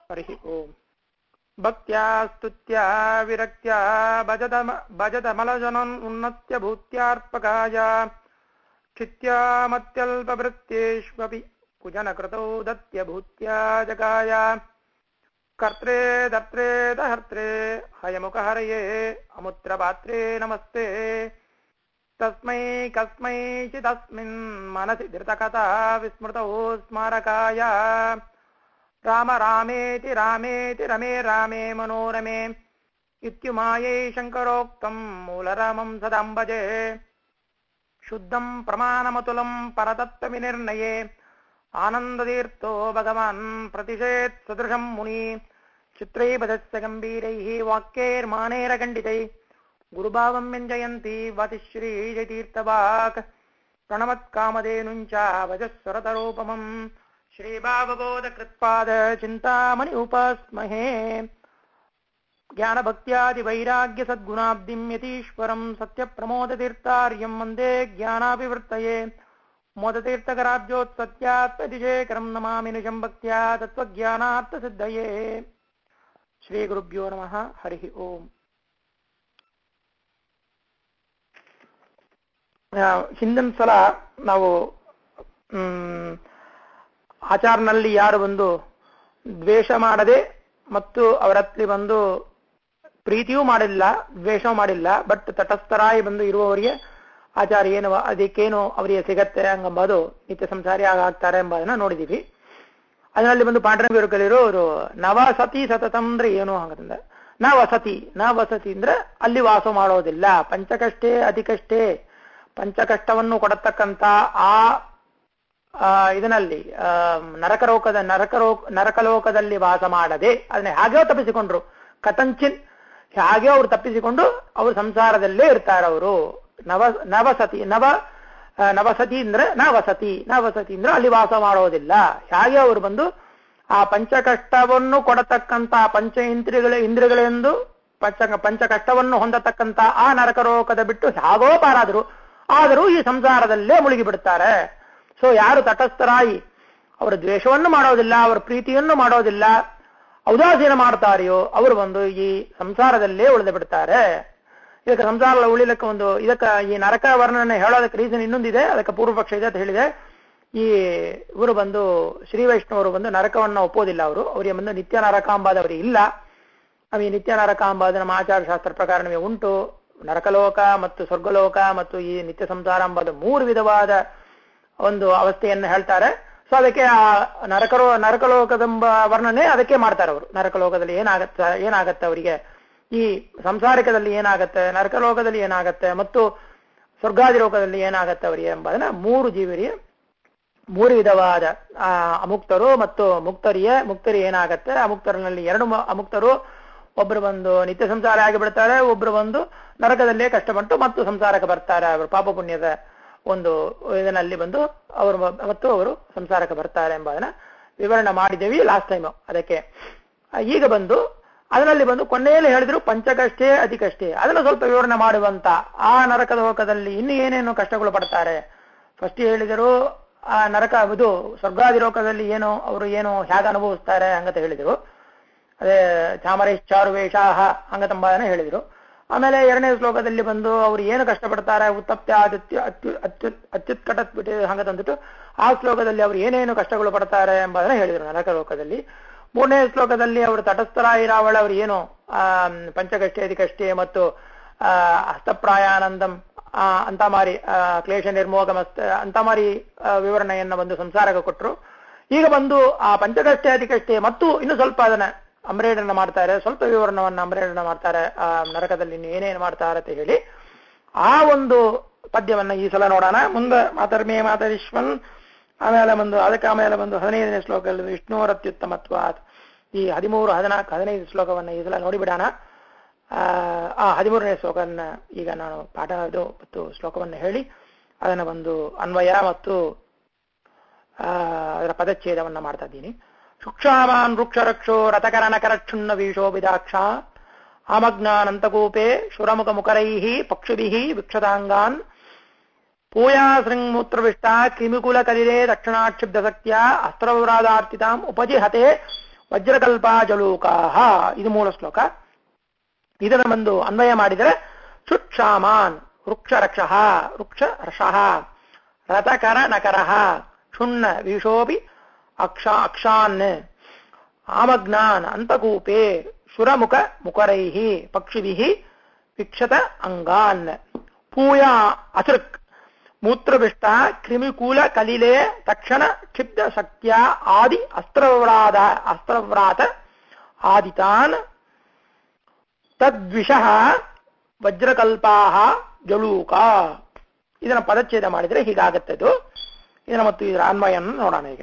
हरिः ओम् भक्त्या स्तुत्या विरक्त्या भजतम भजतमलजनम् उन्नत्य भूत्यार्पकाय क्षित्यामत्यल्पवृत्तेष्वपि कुजनकृतौ दत्य भूत्या जगाय कर्त्रे दर्त्रे दहर्त्रे हयमुखहरये अमुत्रपात्रे नमस्ते तस्मै कस्मैचिदस्मिन् मनसि धृतकथा विस्मृतौ स्मारकाय राम रामेति रामेति रमे रामे मनोरमे इत्युमायै शङ्करोक्तम् मूलरामम् सदाम्बजे शुद्धम् प्रमाणमतुलम् परतत्त्वविनिर्णये आनन्दतीर्थो भगवान् प्रतिषेत् सदृशम् मुनि चित्रैपदस्य गम्भीरैः वाक्यैर्मानैरखण्डितैः गुरुभावम् व्यञ्जयन्ति वतिश्रीजतीर्थवाक् प्रणमत्कामधेनुञ्च वजस्वरतरूपमम् श्रीभावबोधकृत्पाद चिन्तामणि उपास्महे ज्ञानभक्त्यादिवैराग्यसद्गुणाब्धिम् यतीश्वरम् सत्यप्रमोदतीर्थार्यम् वन्दे ज्ञानाभिवृत्तये मोदतीर्थकराब्जोत्सत्यात्मतिशेखरम् नमामि निशम् भक्त्या तत्त्वज्ञानार्थसिद्धये श्रीगुरुभ्यो नमः हरिः ओम् ಹಿಂದಿನ ಸಲ ನಾವು ಹ್ಮ್ ಆಚಾರನಲ್ಲಿ ಯಾರು ಬಂದು ದ್ವೇಷ ಮಾಡದೆ ಮತ್ತು ಅವರತ್ಲಿ ಬಂದು ಪ್ರೀತಿಯೂ ಮಾಡಿಲ್ಲ ದ್ವೇಷವೂ ಮಾಡಿಲ್ಲ ಬಟ್ ತಟಸ್ಥರಾಯಿ ಬಂದು ಇರುವವರಿಗೆ ಆಚಾರ ಏನು ಅದಕ್ಕೇನು ಅವರಿಗೆ ಸಿಗತ್ತೆ ಹಂಗಂಬದು ನಿತ್ಯ ಸಂಸಾರಿ ಆಗ್ತಾರೆ ಎಂಬುದನ್ನ ನೋಡಿದೀವಿ ಅದರಲ್ಲಿ ಬಂದು ಪಾಂಡ್ರಂಗಿಯವರು ಕಲಿಯೋರು ನವ ಸತಿ ಸತತಂ ಅಂದ್ರೆ ಏನು ಹಂಗಂದ್ರೆ ನ ವಸತಿ ನ ವಸತಿ ಅಂದ್ರೆ ಅಲ್ಲಿ ವಾಸ ಮಾಡೋದಿಲ್ಲ ಪಂಚಕಷ್ಟೇ ಅಧಿಕಷ್ಟೇ ಪಂಚಕಷ್ಟವನ್ನು ಕೊಡತಕ್ಕಂತ ಆ ಇದರಲ್ಲಿ ನರಕರೋಕದ ನರಕರೋ ನರಕಲೋಕದಲ್ಲಿ ವಾಸ ಮಾಡದೆ ಅದನ್ನ ಹಾಗೆ ತಪ್ಪಿಸಿಕೊಂಡ್ರು ಕಥಂಚಿನ್ ಹಾಗೆ ಅವ್ರು ತಪ್ಪಿಸಿಕೊಂಡು ಅವರು ಸಂಸಾರದಲ್ಲೇ ಇರ್ತಾರೆ ಅವರು ನವ ನವಸತಿ ನವ ನವಸತಿ ಅಂದ್ರೆ ನವಸತಿ ನವಸತಿ ಅಂದ್ರೆ ಅಲ್ಲಿ ವಾಸ ಮಾಡೋದಿಲ್ಲ ಹಾಗೆ ಅವರು ಬಂದು ಆ ಪಂಚಕಷ್ಟವನ್ನು ಕೊಡತಕ್ಕಂತ ಪಂಚ ಇಂದ್ರಿಯಗಳ ಇಂದ್ರಿಯಗಳೆಂದು ಪಂಚ ಪಂಚಕಷ್ಟವನ್ನು ಹೊಂದತಕ್ಕಂತ ಆ ನರಕರೋಕದ ಬಿಟ್ಟು ಹೇಗೋ ಪಾರಾದ್ರು ಆದರೂ ಈ ಸಂಸಾರದಲ್ಲೇ ಮುಳುಗಿ ಬಿಡ್ತಾರೆ ಸೊ ಯಾರು ತಟಸ್ಥರಾಯಿ ಅವರ ದ್ವೇಷವನ್ನು ಮಾಡೋದಿಲ್ಲ ಅವರ ಪ್ರೀತಿಯನ್ನು ಮಾಡೋದಿಲ್ಲ ಔದಾಸೀನ ಮಾಡ್ತಾರೆಯೋ ಅವರು ಬಂದು ಈ ಸಂಸಾರದಲ್ಲೇ ಉಳಿದು ಬಿಡ್ತಾರೆ ಇದಕ್ಕೆ ಸಂಸಾರ ಉಳಿಲಕ್ಕೆ ಒಂದು ಇದಕ್ಕೆ ಈ ನರಕ ವರ್ಣನೆ ಹೇಳೋದಕ್ಕೆ ರೀಸನ್ ಇನ್ನೊಂದಿದೆ ಅದಕ್ಕೆ ಪೂರ್ವ ಪಕ್ಷ ಇದೆ ಅಂತ ಹೇಳಿದೆ ಈ ಇವರು ಬಂದು ಶ್ರೀ ವೈಷ್ಣವರು ಬಂದು ನರಕವನ್ನ ಒಪ್ಪೋದಿಲ್ಲ ಅವರು ಅವರಿಗೆ ಬಂದು ನಿತ್ಯ ನರಕಾಂಬಾದ ಅವರಿಗೆ ಇಲ್ಲ ನಮಗೆ ನಿತ್ಯ ನರಕಾಂಬಾದ ನಮ್ಮ ಆಚಾರ ಶಾಸ್ತ್ರ ಪ್ರಕಾರ ನಮಗೆ ಉಂಟು ನರಕಲೋಕ ಮತ್ತು ಸ್ವರ್ಗಲೋಕ ಮತ್ತು ಈ ನಿತ್ಯ ಸಂಸಾರ ಎಂಬುದು ಮೂರು ವಿಧವಾದ ಒಂದು ಅವಸ್ಥೆಯನ್ನು ಹೇಳ್ತಾರೆ ಸೊ ಅದಕ್ಕೆ ಆ ನರಕರೋ ನರಕಲೋಕದೆಂಬ ವರ್ಣನೆ ಅದಕ್ಕೆ ಮಾಡ್ತಾರೆ ಅವರು ನರಕಲೋಕದಲ್ಲಿ ಏನಾಗತ್ತ ಏನಾಗತ್ತೆ ಅವರಿಗೆ ಈ ಸಂಸಾರಿಕದಲ್ಲಿ ಏನಾಗತ್ತೆ ನರಕಲೋಕದಲ್ಲಿ ಏನಾಗತ್ತೆ ಮತ್ತು ಸ್ವರ್ಗಾದಿ ಲೋಕದಲ್ಲಿ ಏನಾಗತ್ತೆ ಅವರಿಗೆ ಎಂಬುದನ್ನ ಮೂರು ಜೀವರಿಗೆ ಮೂರು ವಿಧವಾದ ಆ ಅಮುಕ್ತರು ಮತ್ತು ಮುಕ್ತರಿಯ ಮುಕ್ತರಿ ಏನಾಗತ್ತೆ ಅಮುಕ್ತರಲ್ಲಿ ಎರಡು ಅಮುಕ್ತರು ಒಬ್ರು ಬಂದು ನಿತ್ಯ ಸಂಸಾರ ಆಗಿಬಿಡ್ತಾರೆ ಒಬ್ರು ಬಂದು ನರಕದಲ್ಲೇ ಕಷ್ಟಪಟ್ಟು ಮತ್ತು ಸಂಸಾರಕ್ಕೆ ಬರ್ತಾರೆ ಅವರು ಪಾಪ ಪುಣ್ಯದ ಒಂದು ಇದರಲ್ಲಿ ಬಂದು ಅವರು ಮತ್ತು ಅವರು ಸಂಸಾರಕ್ಕೆ ಬರ್ತಾರೆ ಎಂಬುದನ್ನ ವಿವರಣೆ ಮಾಡಿದ್ದೇವೆ ಲಾಸ್ಟ್ ಟೈಮ್ ಅದಕ್ಕೆ ಈಗ ಬಂದು ಅದರಲ್ಲಿ ಬಂದು ಕೊನೆಯಲ್ಲಿ ಹೇಳಿದ್ರು ಪಂಚಕಷ್ಟೇ ಅಧಿಕಷ್ಟೇ ಅದನ್ನು ಸ್ವಲ್ಪ ವಿವರಣೆ ಮಾಡುವಂತ ಆ ನರಕದ ಲೋಕದಲ್ಲಿ ಇನ್ನು ಏನೇನು ಕಷ್ಟಗಳು ಪಡ್ತಾರೆ ಫಸ್ಟ್ ಹೇಳಿದರು ಆ ನರಕ ಇದು ಸ್ವರ್ಗಾದಿ ಲೋಕದಲ್ಲಿ ಏನು ಅವರು ಏನು ಹೇಗೆ ಅನುಭವಿಸ್ತಾರೆ ಹಂಗತ ಹೇಳಿದರು ಅದೇ ಚಾಮರೇಶ್ಚಾರುವೇಷಾಹ ಹಂಗತಂಬಾದನ ಹೇಳಿದರು ಆಮೇಲೆ ಎರಡನೇ ಶ್ಲೋಕದಲ್ಲಿ ಬಂದು ಅವ್ರು ಏನು ಕಷ್ಟಪಡ್ತಾರೆ ಉತ್ತಪ್ತ ಆದಿತ್ಯ ಅತ್ಯು ಅತ್ಯು ಅತ್ಯುತ್ಕಟ ಹಂಗ ತಂದ್ಬಿಟ್ಟು ಆ ಶ್ಲೋಕದಲ್ಲಿ ಅವ್ರು ಏನೇನು ಕಷ್ಟಗಳು ಪಡ್ತಾರೆ ಎಂಬುದನ್ನ ಹೇಳಿದರು ನರಕ ಲೋಕದಲ್ಲಿ ಮೂರನೇ ಶ್ಲೋಕದಲ್ಲಿ ಅವರು ತಟಸ್ಥರಾಯಿ ರಾವಳ ಅವರು ಏನು ಆ ಪಂಚಕಷ್ಟೇ ಅಧಿಕಷ್ಟೇ ಮತ್ತು ಆ ಹಸ್ತಪ್ರಾಯಾನಂದಂ ಅಂತ ಮಾರಿ ಕ್ಲೇಶ ನಿರ್ಮೋಗಮಸ್ತ ಅಂತ ಮಾರಿ ವಿವರಣೆಯನ್ನ ಒಂದು ಸಂಸಾರಕ್ಕೆ ಕೊಟ್ಟರು ಈಗ ಬಂದು ಆ ಪಂಚಕಷ್ಟೇ ಅಧಿಕಷ್ಟೇ ಮತ್ತು ಇನ್ನು ಸ್ವಲ್ಪ ಅದನ್ನ ಅಂಬ್ರೇಡನ್ನ ಮಾಡ್ತಾರೆ ಸ್ವಲ್ಪ ವಿವರಣವನ್ನ ಅಂಬ್ರೇಡನ್ನ ಮಾಡ್ತಾರೆ ಆ ನರಕದಲ್ಲಿ ಇನ್ನು ಏನೇನು ಮಾಡ್ತಾರೆ ಅಂತ ಹೇಳಿ ಆ ಒಂದು ಪದ್ಯವನ್ನ ಈ ಸಲ ನೋಡೋಣ ಮುಂದೆ ಮಾತರ್ಮೇ ಮಾತರಿಶ್ವನ್ ಆಮೇಲೆ ಒಂದು ಅದಕ್ಕೆ ಆಮೇಲೆ ಒಂದು ಹದಿನೈದನೇ ಶ್ಲೋಕದಲ್ಲಿ ವಿಷ್ಣುವರ ಅತ್ಯುತ್ತಮತ್ವ ಈ ಹದಿಮೂರು ಹದಿನಾಲ್ಕು ಹದಿನೈದು ಶ್ಲೋಕವನ್ನ ಈ ಸಲ ನೋಡಿಬಿಡೋಣ ಆ ಹದಿಮೂರನೇ ಶ್ಲೋಕವನ್ನ ಈಗ ನಾನು ಪಾಠ ಅದು ಮತ್ತು ಶ್ಲೋಕವನ್ನು ಹೇಳಿ ಅದನ್ನ ಒಂದು ಅನ್ವಯ ಮತ್ತು ಆ ಅದರ ಪದಚ್ಛೇದವನ್ನ ಮಾಡ್ತಾ ಇದ್ದೀನಿ ಶುಕ್ಷಾಮಾನ್ ವೃಕ್ಷರಕ್ಷೋ ರಥಕರನಕರಕ್ಷುಣ್ಣ ವೀಶೋಭಿದಾಕ್ಷ ಆಮಜ್ಞಾನಂತಕೂಪೆ ಶುರಮುಖ ಮುಖರೈಃ ಪಕ್ಷಿಭಿಃ ವಿಕ್ಷತಾಂಗಾನ್ ಪೂಯಾಸೃಂಗ್ಮೂತ್ರವಿಷ್ಟ ಕ್ರಿಮಿಕುಲ ಕಲಿಲೆ ದಕ್ಷಿಣಾಕ್ಷಿಬ್ಧಸಕ್ತ್ಯ ಅಸ್ತ್ರವ್ರಾದಾರ್ತಿತಾಂ ಉಪಜಿಹತೆ ವಜ್ರಕಲ್ಪ ಜಲೂಕಾಹ ಇದು ಮೂಲ ಶ್ಲೋಕ ಇದನ್ನ ಬಂದು ಅನ್ವಯ ಮಾಡಿದರೆ ಶುಕ್ಷಾಮಾನ್ ವೃಕ್ಷರಕ್ಷ ವೃಕ್ಷ ರಷಃ ರಥಕರ ನಕರಃ ಕ್ಷುಣ್ಣ ವಿಷೋಪಿ ಅಕ್ಷ ಅಕ್ಷಾನ್ ಆಮಗ್ನಾನ್ ಅಂತಕೂಪೆ ಶುರಮುಖ ಮುಖರೈಃ ಪಕ್ಷಿಭಿಃ ವಿಕ್ಷತ ಅಂಗಾನ್ ಪೂಯ ಅಸೃಕ್ ಮೂತ್ರವಿಷ್ಟ ಕ್ರಿಮಿಕೂಲ ಕಲಿಲೆ ತಕ್ಷಣ ಕ್ಷಿಪ್ತ ಶಕ್ತಿಯ ಆದಿ ಅಸ್ತ್ರವ್ರಾದ ಅಸ್ತ್ರವ್ರಾತ ಆದಿತಾನ್ ತದ್ವಿಷಃ ವಜ್ರಕಲ್ಪಾಹ ಜಳೂಕ ಇದನ್ನ ಪದಚ್ಛೇದ ಮಾಡಿದ್ರೆ ಹೀಗಾಗತ್ತೆ ಇದು ಇದನ್ನ ಮತ್ತು ಇದರ ಅನ್ವಯವನ್ನು ನೋಡೋಣ ಈಗ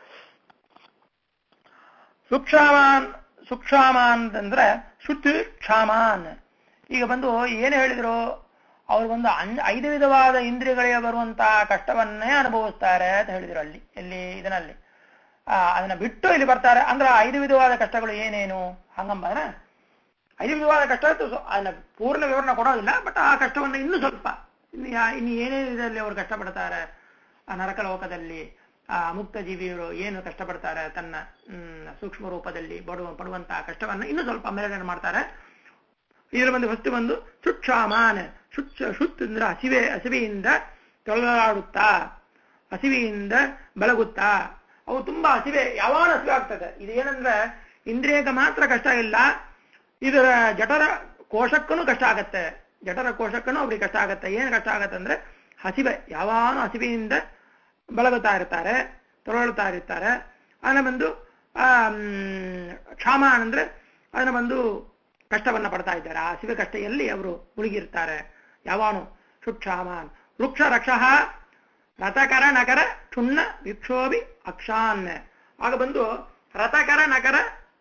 ಸುಕ್ಷಾಮಾನ್ ಸುಕ್ಷಾಮಾನ್ ಅಂತಂದ್ರೆ ಶುಚಿ ಕ್ಷಾಮಾನ್ ಈಗ ಬಂದು ಏನು ಹೇಳಿದ್ರು ಅವ್ರು ಒಂದು ಅನ್- ಐದು ವಿಧವಾದ ಇಂದ್ರಿಯಗಳಿಗೆ ಬರುವಂತಹ ಕಷ್ಟವನ್ನೇ ಅನುಭವಿಸ್ತಾರೆ ಅಂತ ಹೇಳಿದ್ರು ಅಲ್ಲಿ ಇಲ್ಲಿ ಇದರಲ್ಲಿ ಆ, ಅದನ್ನ ಬಿಟ್ಟು ಇಲ್ಲಿ ಬರ್ತಾರೆ ಅಂದ್ರೆ ಆ ಐದು ವಿಧವಾದ ಕಷ್ಟಗಳು ಏನೇನು ಹಂಗಂಬಂದ್ರೆ ಐದು ವಿಧವಾದ ಕಷ್ಟ ಇತ್ತು. ಸೊ ಅದನ್ನ ಪೂರ್ಣ ವಿವರಣೆ ಕೊಡೋದಿಲ್ಲ ಬಟ್ ಆ ಕಷ್ಟವನ್ನು ಇನ್ನೂ ಸ್ವಲ್ಪ ಇನ್ನು ಯಾ- ಇನ್ನು ಏನೇನು ಇದರಲ್ಲಿ ಅವರು ಕಷ್ಟಪಡ್ತಾರೆ ಆ ನರಕ ಲೋಕದಲ್ಲಿ ಆ ಮುಕ್ತ ಜೀವಿಗಳು ಏನು ಕಷ್ಟಪಡ್ತಾರೆ ತನ್ನ ಹ್ಮ್, ಸೂಕ್ಷ್ಮ ರೂಪದಲ್ಲಿ ಬಡುವ ಪಡುವಂತಹ ಕಷ್ಟವನ್ನು ಇನ್ನೂ ಸ್ವಲ್ಪ ಮೇಲ್ಗಡೆ ಮಾಡ್ತಾರೆ ಇದರ ಒಂದು ವಸ್ತು ಬಂದು ಶುಕ್ಷಾಮಾನ್ ಶುಚ್ ಶುಚ್ ಅಂದ್ರೆ ಹಸಿವೆ ಹಸಿವೆಯಿಂದ ತೊಳಲಾಡುತ್ತಾ ಹಸಿವೆಯಿಂದ ಬೆಳಗುತ್ತಾ ಅವು ತುಂಬಾ ಹಸಿವೆ ಯಾವಾಗ ಹಸಿವೆ ಆಗ್ತದೆ ಇದೇನಂದ್ರೆ ಇಂದ್ರಿಯಕ್ಕೆ ಮಾತ್ರ ಕಷ್ಟ ಇಲ್ಲ ಇದರ ಜಠರ ಕೋಶಕ್ಕೂ ಕಷ್ಟ ಆಗತ್ತೆ ಜಠರ ಕೋಶಕ್ಕೂ ಅವ್ರಿಗೆ ಕಷ್ಟ ಆಗತ್ತೆ ಏನು ಕಷ್ಟ ಆಗತ್ತೆ ಅಂದ್ರೆ ಹಸಿವೆ ಯಾವಾಗ ಹಸಿವೆಯಿಂದ ಬೆಳಗುತ್ತಾ ಇರ್ತಾರೆ ತೊಳಳುತ್ತಾ ಇರ್ತಾರೆ ಅದನ್ನ ಬಂದು ಆ ಮ್, ಕ್ಷಾಮ ಅಂದ್ರೆ ಅದನ್ನ ಬಂದು ಕಷ್ಟವನ್ನ ಪಡ್ತಾ ಇದ್ದಾರೆ ಆ ಹಸಿವೆ ಕಷ್ಟ ಎಲ್ಲಿ ಅವರು ಮುಳುಗಿರ್ತಾರೆ ಯಾವಾನು ಶುಕ್ಷಾಮಾನ್ ವೃಕ್ಷ ರಕ್ಷಃ ರಥಕರ ನಕರ ಕ್ಷುಣ್ಣ ವಿಕ್ಷೋಭಿ ಅಕ್ಷಾನ್ ಆಗ ಬಂದು ರಥಕರ ನಕರ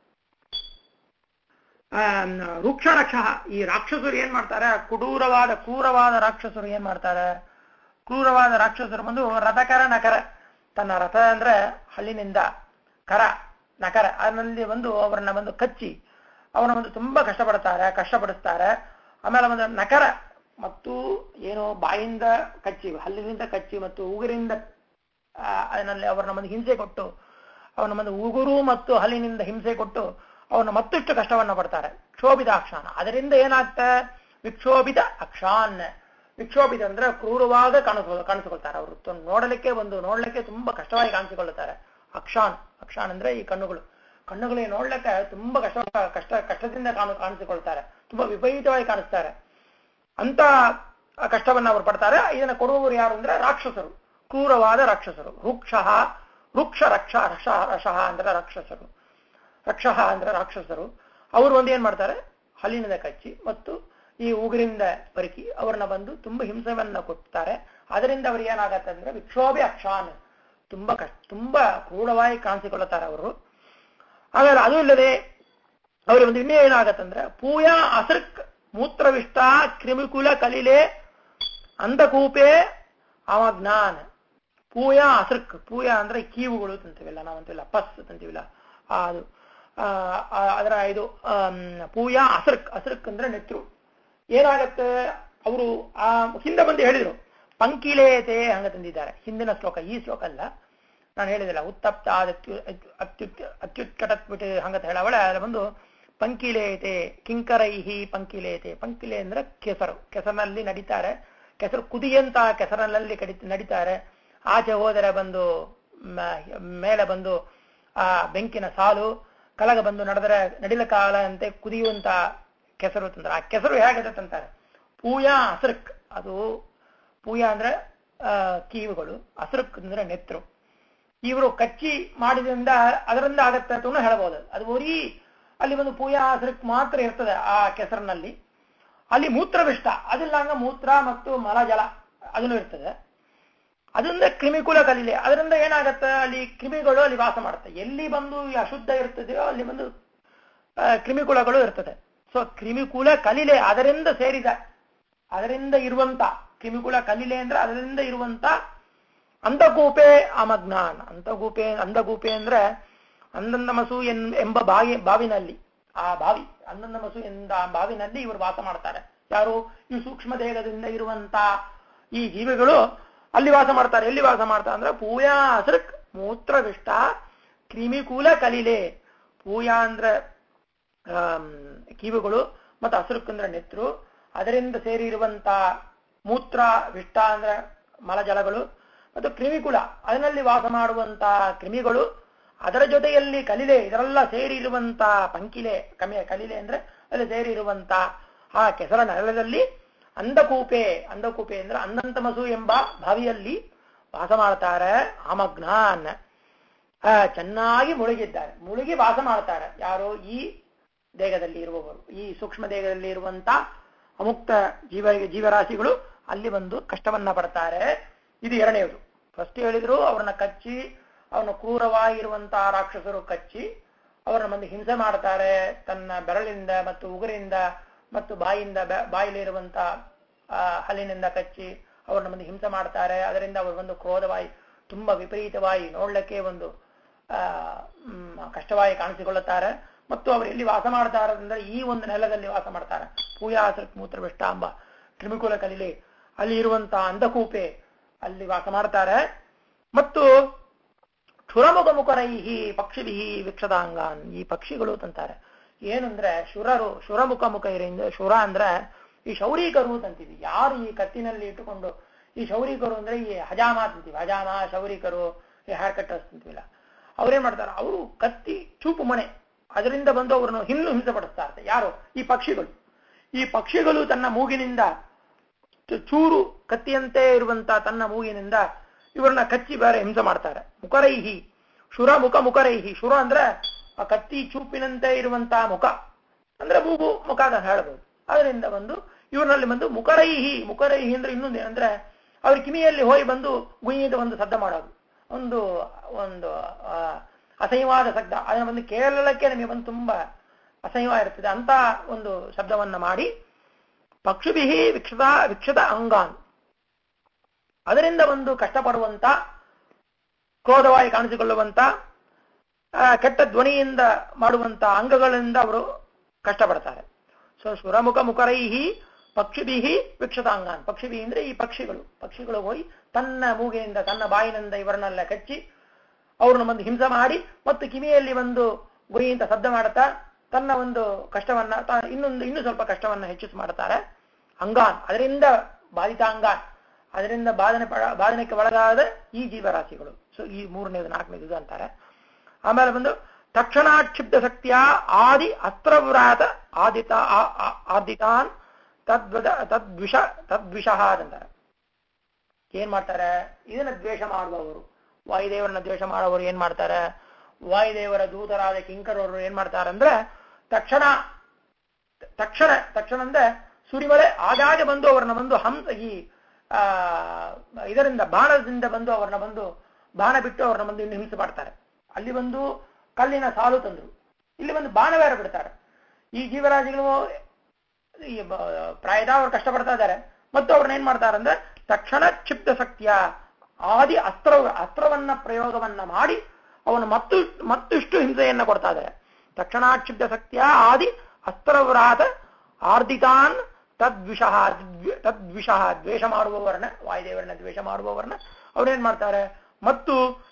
ಆ, ವೃಕ್ಷ ರಕ್ಷ ಈ ರಾಕ್ಷಸರು ಏನ್ ಮಾಡ್ತಾರೆ ಕುಡೂರವಾದ ಕ್ರೂರವಾದ ರಾಕ್ಷಸರು ಏನ್ ಮಾಡ್ತಾರೆ ಕ್ರೂರವಾದ ರಾಕ್ಷಸರು ಬಂದು ರಥಕರ ನಕರ ತನ್ನ ರಥ ಅಂದ್ರೆ ಹಳ್ಳಿನಿಂದ ಕರ ನಕರ ಅದರಲ್ಲಿ ಬಂದು ಅವರನ್ನ ಬಂದು ಕಚ್ಚಿ ಅವನ ಒಂದು ತುಂಬಾ ಕಷ್ಟಪಡ್ತಾರೆ ಕಷ್ಟಪಡಿಸ್ತಾರೆ ಆಮೇಲೆ ಒಂದು ನಕರ ಮತ್ತು ಏನು ಬಾಯಿಂದ ಕಚ್ಚಿ ಹಲ್ಲಿನಿಂದ ಕಚ್ಚಿ ಮತ್ತು ಉಗುರಿಂದ ಆ, ಅದರಲ್ಲಿ ಅವರನ್ನ ಒಂದು ಹಿಂಸೆ ಕೊಟ್ಟು ಅವನ ಒಂದು ಉಗುರು ಮತ್ತು ಹಲ್ಲಿನಿಂದ ಹಿಂಸೆ ಕೊಟ್ಟು ಅವನ ಮತ್ತಷ್ಟು ಕಷ್ಟವನ್ನ ಪಡ್ತಾರೆ ಕ್ಷೋಭಿತ ಅಕ್ಷಾನ ಅದರಿಂದ ಏನಾಗ್ತದೆ ವಿಕ್ಷೋಭಿತ ಅಕ್ಷಾನ್ ವಿಕ್ಷೋಭಿತ ಅಂದ್ರೆ ಕ್ರೂರವಾದ ಕಾಣಿಸ್ಕೊ ಕಾಣಿಸಿಕೊಳ್ತಾರೆ ಅವರು ತು- ನೋಡಲಿಕ್ಕೆ ಒಂದು ನೋಡ್ಲಿಕ್ಕೆ ತುಂಬಾ ಕಷ್ಟವಾಗಿ ಕಾಣಿಸಿಕೊಳ್ಳುತ್ತಾರೆ ಅಕ್ಷಾನ್ ಅಕ್ಷಾನ್ ಅಂದ್ರೆ ಈ ಕಣ್ಣುಗಳು ಕಣ್ಣುಗಳಿಗೆ ನೋಡ್ಲಿಕ್ಕೆ ತುಂಬಾ ಕಷ್ಟ ಕಷ್ಟ ಕಷ್ಟದಿಂದ ಕಾಣು ಕಾಣಿಸಿಕೊಳ್ತಾರೆ ತುಂಬಾ ವಿಪರೀತವಾಗಿ ಕಾಣಿಸ್ತಾರೆ ಅಂತ ಕಷ್ಟವನ್ನ ಅವರು ಪಡ್ತಾರೆ ಇದನ್ನ ಕೊಡುವವರು ಯಾರು ಅಂದ್ರೆ ರಾಕ್ಷಸರು ಕ್ರೂರವಾದ ರಾಕ್ಷಸರು ವೃಕ್ಷ ವೃಕ್ಷ ರಕ್ಷ ರಕ್ಷ ರಷಃ ಅಂದ್ರೆ ರಾಕ್ಷಸರು ರಕ್ಷಃ ಅಂದ್ರೆ ರಾಕ್ಷಸರು ಅವರು ಒಂದು ಏನ್ ಮಾಡ್ತಾರೆ ಹಲ್ಲಿನಿಂದ ಕಚ್ಚಿ ಮತ್ತು ಈ ಉಗುರಿಂದ ಬರುಕಿ ಅವ್ರನ್ನ ಬಂದು ತುಂಬಾ ಹಿಂಸೆವನ್ನ ಕೊಡ್ತಾರೆ ಅದರಿಂದ ಅವ್ರಿಗೆ ಏನಾಗತ್ತೆ ಅಂದ್ರೆ ವಿಕ್ಷೋಭೆ ಅಕ್ಷಾನ್ ತುಂಬಾ ಕಷ್ಟ ತುಂಬಾ ಕ್ರೂರವಾಗಿ ಕಾಣಿಸಿಕೊಳ್ಳುತ್ತಾರೆ ಅವರು ಆಮೇಲೆ ಅದು ಇಲ್ಲದೆ ಅವರಿಗೆ ಒಂದು ಇನ್ನೇ ಏನಾಗತ್ತಂದ್ರೆ ಪೂಯ ಅಸೃಕ್ ಮೂತ್ರವಿಷ್ಟ ಕ್ರಿಮಿಕುಲ ಕಲಿಲೆ ಅಂಧಕೂಪೆ ಅವಜ್ಞಾನ ಪೂಯ ಅಸೃಕ್ ಪೂಯ ಅಂದ್ರೆ ಕೀವುಗಳು ತಂತೀವಿಲ್ಲ ನಾವಂತೀವಿಲ್ಲ ಪಸ್ ತಂತೀವಿಲ್ಲ ಆ, ಅದು ಆ, ಆ, ಅದರ ಇದು ಆಮ್, ಪೂಯ ಅಸೃಕ್ ಅಸೃಕ್ ಅಂದ್ರೆ ನೆತ್ರು ಏನಾಗತ್ತೆ ಅವರು ಆ ಹಿಂದೆ ಬಂದು ಹೇಳಿದ್ರು ಪಂಕಿಲೇತೆ ಹಂಗ ತಂದಿದ್ದಾರೆ ಹಿಂದಿನ ಶ್ಲೋಕ ಈ ಶ್ಲೋಕ ಅಲ್ಲ ನಾನು ಹೇಳಿದಿಲ್ಲ ಉತ್ತಪ್ತ ಅತ್ಯು ಅತ್ಯುತ್ ಅತ್ಯುತ್ಕಟತ್ಬಿಟ್ಟು ಹಂಗತ ಹೇಳವಳೆ ಅದ್ರ ಬಂದು ಪಂಕಿಲೇತೆ ಕಿಂಕರೈಹಿ ಪಂಕಿಲೇತೆ ಪಂಕಿಲೆ ಅಂದ್ರೆ ಕೆಸರು ಕೆಸರಿನಲ್ಲಿ ನಡೀತಾರೆ ಕೆಸರು ಕುದಿಯಂತ ಕೆಸರಿನಲ್ಲಿ ಕಡಿ ನಡೀತಾರೆ ಆಚೆ ಹೋದರೆ ಬಂದು ಮ- ಮೇಲೆ ಬಂದು ಆ ಬೆಂಕಿನ ಸಾಲು ಕಲಗ ಬಂದು ನಡೆದರೆ ನಡಿಲ ಕಾಲ ಅಂತೆ ಕುದಿಯುವಂತ ಕೆಸರು ತಂದ್ರೆ ಆ ಕೆಸರು ಹೇಗಿರುತ್ತೆ ಅಂತಾರೆ ಪೂಯ ಅಸೃಕ್ ಅದು ಪೂಯ ಅಂದ್ರೆ ಆ, ಕೀವುಗಳು ಅಸೃಕ್ ಅಂದ್ರೆ ನೆತ್ರು ಇವರು ಕಚ್ಚಿ ಮಾಡಿದ್ರಿಂದ ಅದರಿಂದ ಆಗತ್ತೆ ಅಂತ ಹೇಳಬಹುದು ಅದು ಬರೀ ಅಲ್ಲಿ ಒಂದು ಪೂಯ ಅಸೃಕ್ ಮಾತ್ರ ಇರ್ತದೆ ಆ ಕೆಸರಿನಲ್ಲಿ ಅಲ್ಲಿ ಮೂತ್ರವಿಷ್ಟ ಅದಿಲ್ಲ ಹಂಗ ಮೂತ್ರ ಮತ್ತು ಮಲಜಲ ಅದನ್ನು ಇರ್ತದೆ ಅದರಿಂದ ಕ್ರಿಮಿಕುಲ ಕಲಿಲೆ ಅದರಿಂದ ಏನಾಗತ್ತೆ ಅಲ್ಲಿ ಕ್ರಿಮಿಗಳು ಅಲ್ಲಿ ವಾಸ ಮಾಡುತ್ತೆ ಎಲ್ಲಿ ಬಂದು ಈ ಅಶುದ್ಧ ಇರ್ತದೆಯೋ ಅಲ್ಲಿ ಬಂದು ಆ, ಕ್ರಿಮಿಕುಲಗಳು ಇರ್ತದೆ ಸೊ ಕ್ರಿಮಿಕುಲ ಕಲಿಲೆ ಅದರಿಂದ ಸೇರಿದ ಅದರಿಂದ ಇರುವಂತ ಕ್ರಿಮಿಕುಲ ಕಲಿಲೆ ಅಂದ್ರೆ ಅದರಿಂದ ಇರುವಂತ ಅಂಧಗೂಪೆ ಅಮಜ್ಞಾನ್ ಅಂಧಗೂಪೆ ಅಂಧಗೂಪೆ ಅಂದ್ರೆ ಅಂದಂದಮಸು ಎನ್ ಎಂಬ ಬಾವಿ ಬಾವಿನಲ್ಲಿ ಆ ಬಾವಿ ಅಂದಂದಮಸು ಎಂದ ಆ ಬಾವಿನಲ್ಲಿ ಇವರು ವಾಸ ಮಾಡ್ತಾರೆ ಯಾರು ಈ ಸೂಕ್ಷ್ಮ ದೇಹದಿಂದ ಇರುವಂತ ಈ ಜೀವಿಗಳು ಅಲ್ಲಿ ವಾಸ ಮಾಡ್ತಾರೆ ಎಲ್ಲಿ ವಾಸ ಮಾಡ್ತಾರೆ ಅಂದ್ರೆ ಪೂಯಾ ಅಸೃಕ್ ಮೂತ್ರವಿಷ್ಟ ಕ್ರಿಮಿಕೂಲ ಕಲಿಲೆ ಪೂಯ ಅಂದ್ರೆ ಆಮ್, ಕಿವಿಗಳು ಮತ್ತು ಅಸುರುಕ್ ಅಂದ್ರೆ ನೆತ್ರು ಅದರಿಂದ ಸೇರಿರುವಂತ ಮೂತ್ರ ವಿಷ್ಟ ಅಂದ್ರೆ ಮಲಜಲಗಳು ಮತ್ತು ಕ್ರಿಮಿಕುಲ ಅದರಲ್ಲಿ ವಾಸ ಮಾಡುವಂತ ಕ್ರಿಮಿಗಳು ಅದರ ಜೊತೆಯಲ್ಲಿ ಕಲಿಲೆ ಇದರೆಲ್ಲ ಸೇರಿರುವಂತ ಪಂಕಿಲೆ ಕಮೆ ಕಲಿಲೆ ಅಂದ್ರೆ ಅಲ್ಲಿ ಸೇರಿರುವಂತ ಆ ಕೆಸರ ನೆಲದಲ್ಲಿ ಅಂಧಕೂಪೆ ಅಂಧಕೂಪೆ ಅಂದ್ರೆ ಅಂದಂತಮಸು ಎಂಬ ಬಾವಿಯಲ್ಲಿ ವಾಸ ಮಾಡ್ತಾರೆ ಆಮಗ್ನಾನ್ ಆ, ಚೆನ್ನಾಗಿ ಮುಳುಗಿದ್ದಾರೆ ಮುಳುಗಿ ವಾಸ ಮಾಡ್ತಾರೆ ಯಾರು ಈ ದೇಹದಲ್ಲಿ ಇರುವವರು ಈ ಸೂಕ್ಷ್ಮ ದೇಹದಲ್ಲಿ ಇರುವಂತ ಅಮುಕ್ತ ಜೀವ ಜೀವರಾಶಿಗಳು ಅಲ್ಲಿ ಬಂದು ಕಷ್ಟವನ್ನ ಪಡ್ತಾರೆ ಇದು ಎರಡನೇದು ಫಸ್ಟ್ ಹೇಳಿದ್ರು ಅವ್ರನ್ನ ಕಚ್ಚಿ ಅವನ ಕ್ರೂರವಾಗಿರುವಂತಹ ರಾಕ್ಷಸರು ಕಚ್ಚಿ ಅವರನ್ನ ಬಂದು ಹಿಂಸೆ ಮಾಡ್ತಾರೆ ತನ್ನ ಬೆರಳಿಂದ ಮತ್ತು ಉಗುರಿಂದ ಮತ್ತು ಬಾಯಿಂದ ಬೆ- ಬಾಯಿಲಿರುವಂತ ಆ, ಹಲ್ಲಿನಿಂದ ಕಚ್ಚಿ ಅವ್ರನ್ನ ಬಂದು ಹಿಂಸೆ ಮಾಡ್ತಾರೆ ಅದರಿಂದ ಅವರು ಒಂದು ಕ್ರೋಧವಾಗಿ ತುಂಬಾ ವಿಪರೀತವಾಗಿ ನೋಡ್ಲಿಕ್ಕೆ ಒಂದು ಆ ಮ್, ಕಷ್ಟವಾಗಿ ಕಾಣಿಸಿಕೊಳ್ಳುತ್ತಾರೆ ಮತ್ತು ಅವರು ಎಲ್ಲಿ ವಾಸ ಮಾಡ್ತಾರೆ ಅಂದ್ರೆ ಈ ಒಂದು ನೆಲದಲ್ಲಿ ವಾಸ ಮಾಡ್ತಾರೆ ಪೂಯಾಸ ಮೂತ್ರ ವಿಷ್ಟಾಂಬ ತ್ರಿಮಿಕುಲ ಕಲಿಲೆ ಅಲ್ಲಿ ಇರುವಂತಹ ಅಂಧಕೂಪೆ ಅಲ್ಲಿ ವಾಸ ಮಾಡ್ತಾರೆ ಮತ್ತು ಕ್ಷುರಮುಖ ಮುಖರೈಹಿ ಪಕ್ಷಿವಿಹಿ ವಿಕ್ಷದಾಂಗಾನ್ ಈ ಪಕ್ಷಿಗಳು ಅಂತಾರೆ ಏನಂದ್ರೆ ಶುರರು ಶುರಮುಖ ಮುಖ ಇರಿಂದ ಶುರ ಅಂದ್ರೆ ಈ ಶೌರಿಕರು ಅಂತೀವಿ ಯಾರು ಈ ಕತ್ತಿನಲ್ಲಿ ಇಟ್ಟುಕೊಂಡು ಈ ಶೌರಿಕರು ಅಂದ್ರೆ ಈ ಹಜಾಮ ಅಂತೀವಿ ಹಜಾಮ ಶೌರಿಕರು ಈ ಹೇರ್ ಕಟ್ಟರ್ಸ್ ಅಂತೀವಿಲ್ಲ ಅವ್ರೇನ್ ಮಾಡ್ತಾರೆ ಅವರು ಕತ್ತಿ ಚೂಪು ಮಣೆ ಅದರಿಂದ ಬಂದು ಅವರನ್ನು ಇನ್ನೂ ಹಿಂಸೆ ಪಡಿಸ್ತಾ ಇರ್ತಾರೆ ಯಾರು ಈ ಪಕ್ಷಿಗಳು ಈ ಪಕ್ಷಿಗಳು ತನ್ನ ಮೂಗಿನಿಂದ ಚು- ಚೂರು ಕತ್ತಿಯಂತೆ ಇರುವಂತ ತನ್ನ ಮೂಗಿನಿಂದ ಇವರನ್ನ ಕಚ್ಚಿ ಬೇರೆ ಹಿಂಸೆ ಮಾಡ್ತಾರೆ ಮುಖರೈಹಿ ಶುರ ಮುಖ ಮುಖರೈಹಿ ಶುರ ಅಂದ್ರೆ ಆ ಕತ್ತಿ ಚೂಪಿನಂತೆ ಇರುವಂತಹ ಮುಖ ಅಂದ್ರೆ ಮೂಗು ಮುಖ ಅಂತ ಹೇಳ್ಬೋದು ಅದರಿಂದ ಬಂದು ಇವ್ರಲ್ಲಿ ಬಂದು ಮುಖರೈಹಿ ಮುಖರೈಹಿ ಅಂದ್ರೆ ಇನ್ನೊಂದು ಅಂದ್ರೆ ಅವ್ರ ಕಿವಿಯಲ್ಲಿ ಹೋಗಿ ಬಂದು ಗುಯ್ಯದ ಒಂದು ಶಬ್ದ ಮಾಡೋದು ಒಂದು ಒಂದು ಆ, ಅಸಹ್ಯವಾದ ಶಬ್ದ ಅದನ್ನ ಬಂದು ಕೇಳಲಿಕ್ಕೆ ನಮಗೆ ಬಂದು ತುಂಬಾ ಅಸಹ್ಯವಾಗಿ ಇರ್ತದೆ ಅಂತ ಒಂದು ಶಬ್ದವನ್ನ ಮಾಡಿ ಪಕ್ಷಿಭಿಹಿ ವಿಕ್ಷದ ವಿಕ್ಷದ ಅಂಗಾನ್ ಅದರಿಂದ ಒಂದು ಕಷ್ಟಪಡುವಂತ ಕ್ರೋಧವಾಗಿ ಕಾಣಿಸಿಕೊಳ್ಳುವಂತ ಆ, ಕೆಟ್ಟ ಧ್ವನಿಯಿಂದ ಮಾಡುವಂತ ಅಂಗಗಳಿಂದ ಅವರು ಕಷ್ಟಪಡ್ತಾರೆ ಸೊ ಸುರಮುಖ ಮುಖರೈಹಿ ಪಕ್ಷಿಭಿಹಿ ವಿಕ್ಷತಾಂಗಾನ್ ಪಕ್ಷಿಭಿ ಅಂದ್ರೆ ಈ ಪಕ್ಷಿಗಳು ಪಕ್ಷಿಗಳು ಹೋಗಿ ತನ್ನ ಮೂಗಿನಿಂದ ತನ್ನ ಬಾಯಿನಿಂದ ಇವರನ್ನೆಲ್ಲ ಕಚ್ಚಿ ಅವ್ರನ್ನ ಒಂದು ಹಿಂಸೆ ಮಾಡಿ ಮತ್ತು ಕಿವಿಯಲ್ಲಿ ಒಂದು ಗುರಿಯಿಂದ ಶಬ್ದ ಮಾಡುತ್ತಾ ತನ್ನ ಒಂದು ಕಷ್ಟವನ್ನ ತಾ- ಇನ್ನೊಂದು ಇನ್ನೂ ಸ್ವಲ್ಪ ಕಷ್ಟವನ್ನ ಹೆಚ್ಚಿಸಿ ಮಾಡುತ್ತಾರೆ ಅಂಗಾನ್ ಅದರಿಂದ ಬಾಧಿತ ಅಂಗಾನ್ ಅದರಿಂದ ಬಾಧನೆ ಪಡ- ಬಾಧನೆಗೆ ಒಳಗಾದ ಈ ಜೀವರಾಶಿಗಳು ಸೊ ಈ ಮೂರನೇದು ನಾಲ್ಕನೇದು ಇದು ಅಂತಾರೆ ಆಮೇಲೆ ಬಂದು ತಕ್ಷಣಾಕ್ಷಿಪ್ತ ಶಕ್ತಿಯ ಆದಿ ಅಸ್ತ್ರವ್ರಾತ ಆದಿತ ಆ- ಆ- ಆದಿತಾನ್ ತದ್ವದ ತದ್ವಿಷ ತದ್ವಿಷಃ ಅಂತಾರೆ ಏನ್ ಮಾಡ್ತಾರೆ ಇದನ್ನ ದ್ವೇಷ ಮಾಡುವವರು ವಾಯುದೇವರನ್ನ ದ್ವೇಷ ಮಾಡುವವರು ಏನ್ ಮಾಡ್ತಾರೆ ವಾಯುದೇವರ ದೂತರಾದ ಕಿಂಕರವರು ಏನ್ ಮಾಡ್ತಾರೆ ಅಂದ್ರೆ ತಕ್ಷಣ ತಕ್ಷಣ ತಕ್ಷಣ ಅಂದ್ರೆ ಸುರಿಮಳೆ ಆಗಾಗ ಬಂದು ಅವರನ್ನ ಬಂದು ಹಂಸ ಈ ಆ ಇದರಿಂದ ಬಾಣದಿಂದ ಬಂದು ಅವರನ್ನ ಬಂದು ಬಾಣ ಬಿಟ್ಟು ಅವ್ರನ್ನ ಬಂದು ಇನ್ನು ಹಿಂಸೆ ಮಾಡ್ತಾರೆ ಅಲ್ಲಿ ಬಂದು ಕಲ್ಲಿನ ಸಾಲು ತಂದ್ರು ಇಲ್ಲಿ ಒಂದು ಬಾಣ ಬೇರೆ ಬಿಡ್ತಾರೆ ಈ ಜೀವರಾಶಿಗಳು ಈ ಬ- ಪ್ರಾಯದ ಅವ್ರು ಕಷ್ಟಪಡ್ತಾ ಇದ್ದಾರೆ ಮತ್ತು ಅವ್ರನ್ನ ಏನ್ ಮಾಡ್ತಾರೆ ಅಂದ್ರೆ ತಕ್ಷಣ ಕ್ಷಿಪ್ತ ಶಕ್ತಿಯ ಆದಿ ಅಸ್ತ್ರ ಅಸ್ತ್ರವನ್ನ ಪ್ರಯೋಗವನ್ನ ಮಾಡಿ ಅವನು ಮತ್ತು ಮತ್ತಿಷ್ಟು ಹಿಂಸೆಯನ್ನ ಕೊಡ್ತಾ ಇದ್ದಾರೆ ತಕ್ಷಣಾಕ್ಷಿಪ್ತ ಶಕ್ತಿಯ ಆದಿ ಅಸ್ತ್ರವ್ರಾತ ಆರ್ದಿತಾನ್ ತದ್ವಿಷಃ ದ್ವಿ- ತದ್ವಿಷಃ ದ್ವೇಷ ಮಾಡುವವರನ್ನ ವಾಯುದೇವರನ್ನ ದ್ವೇಷ ಮಾಡುವವರನ್ನ ಅವ್ರೇನ್ ಮಾಡ್ತಾರೆ ಮತ್ತು